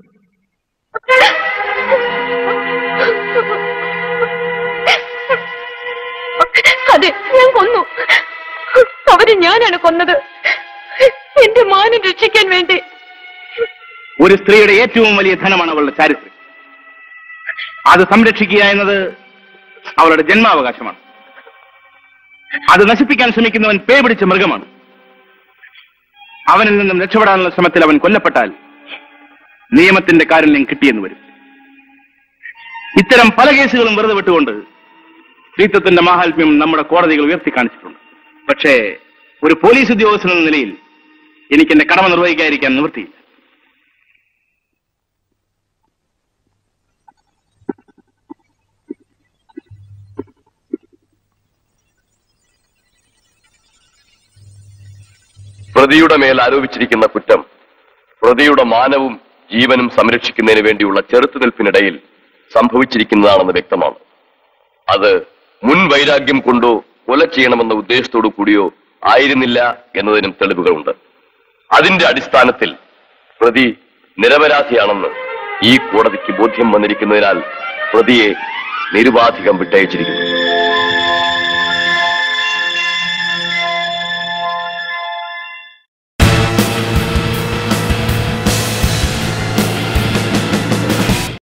അതെ ഞാൻ കൊന്നു അവരെ ഞാനാണ് കൊന്നത് എന്റെ മാനം രക്ഷിക്കാൻ വേണ്ടി ഒരു സ്ത്രീയുടെ ഏറ്റവും വലിയ ധനമാണ് അവളുടെ ചാരിത്രം അത് സംരക്ഷിക്കുക എന്നത് അവളുടെ ജന്മാവകാശമാണ് അത് നശിപ്പിക്കാൻ ശ്രമിക്കുന്നവൻ പേ പിടിച്ച മൃഗമാണ് അവനിൽ നിന്നും രക്ഷപ്പെടാനുള്ള ശ്രമത്തിൽ അവൻ കൊല്ലപ്പെട്ടാൽ നിയമത്തിന്റെ കാരുണ്യം കിട്ടിയെന്ന് വരും ഇത്തരം പല കേസുകളും വെറുതെ വിട്ടുകൊണ്ട് സ്ത്രീത്വത്തിന്റെ മാഹാത്മ്യം നമ്മുടെ കോടതികൾ ഉയർത്തി കാണിച്ചിട്ടുണ്ട് പക്ഷേ ഒരു പോലീസ് ഉദ്യോഗസ്ഥൻ എന്ന നിലയിൽ എനിക്ക് എന്റെ കടമ നിർവഹിക്കാതിരിക്കാൻ നിവൃത്തിയില്ല പ്രതിയുടെ മേൽ ആരോപിച്ചിരിക്കുന്ന കുറ്റം പ്രതിയുടെ മാനവും ജീവനും സംരക്ഷിക്കുന്നതിന് വേണ്ടിയുള്ള ചെറുത്തുനിൽപ്പിനിടയിൽ സംഭവിച്ചിരിക്കുന്നതാണെന്ന് വ്യക്തമാണ് അത് മുൻ വൈരാഗ്യം കൊണ്ടോ കൊല ചെയ്യണമെന്ന ഉദ്ദേശത്തോടു കൂടിയോ ആയിരുന്നില്ല എന്നതിനും തെളിവുകളുണ്ട് അതിന്റെ അടിസ്ഥാനത്തിൽ പ്രതി നിരപരാധിയാണെന്ന് ഈ കോടതിക്ക് ബോധ്യം വന്നിരിക്കുന്നതിനാൽ പ്രതിയെ നിരുപാധികം വിട്ടയച്ചിരിക്കുന്നു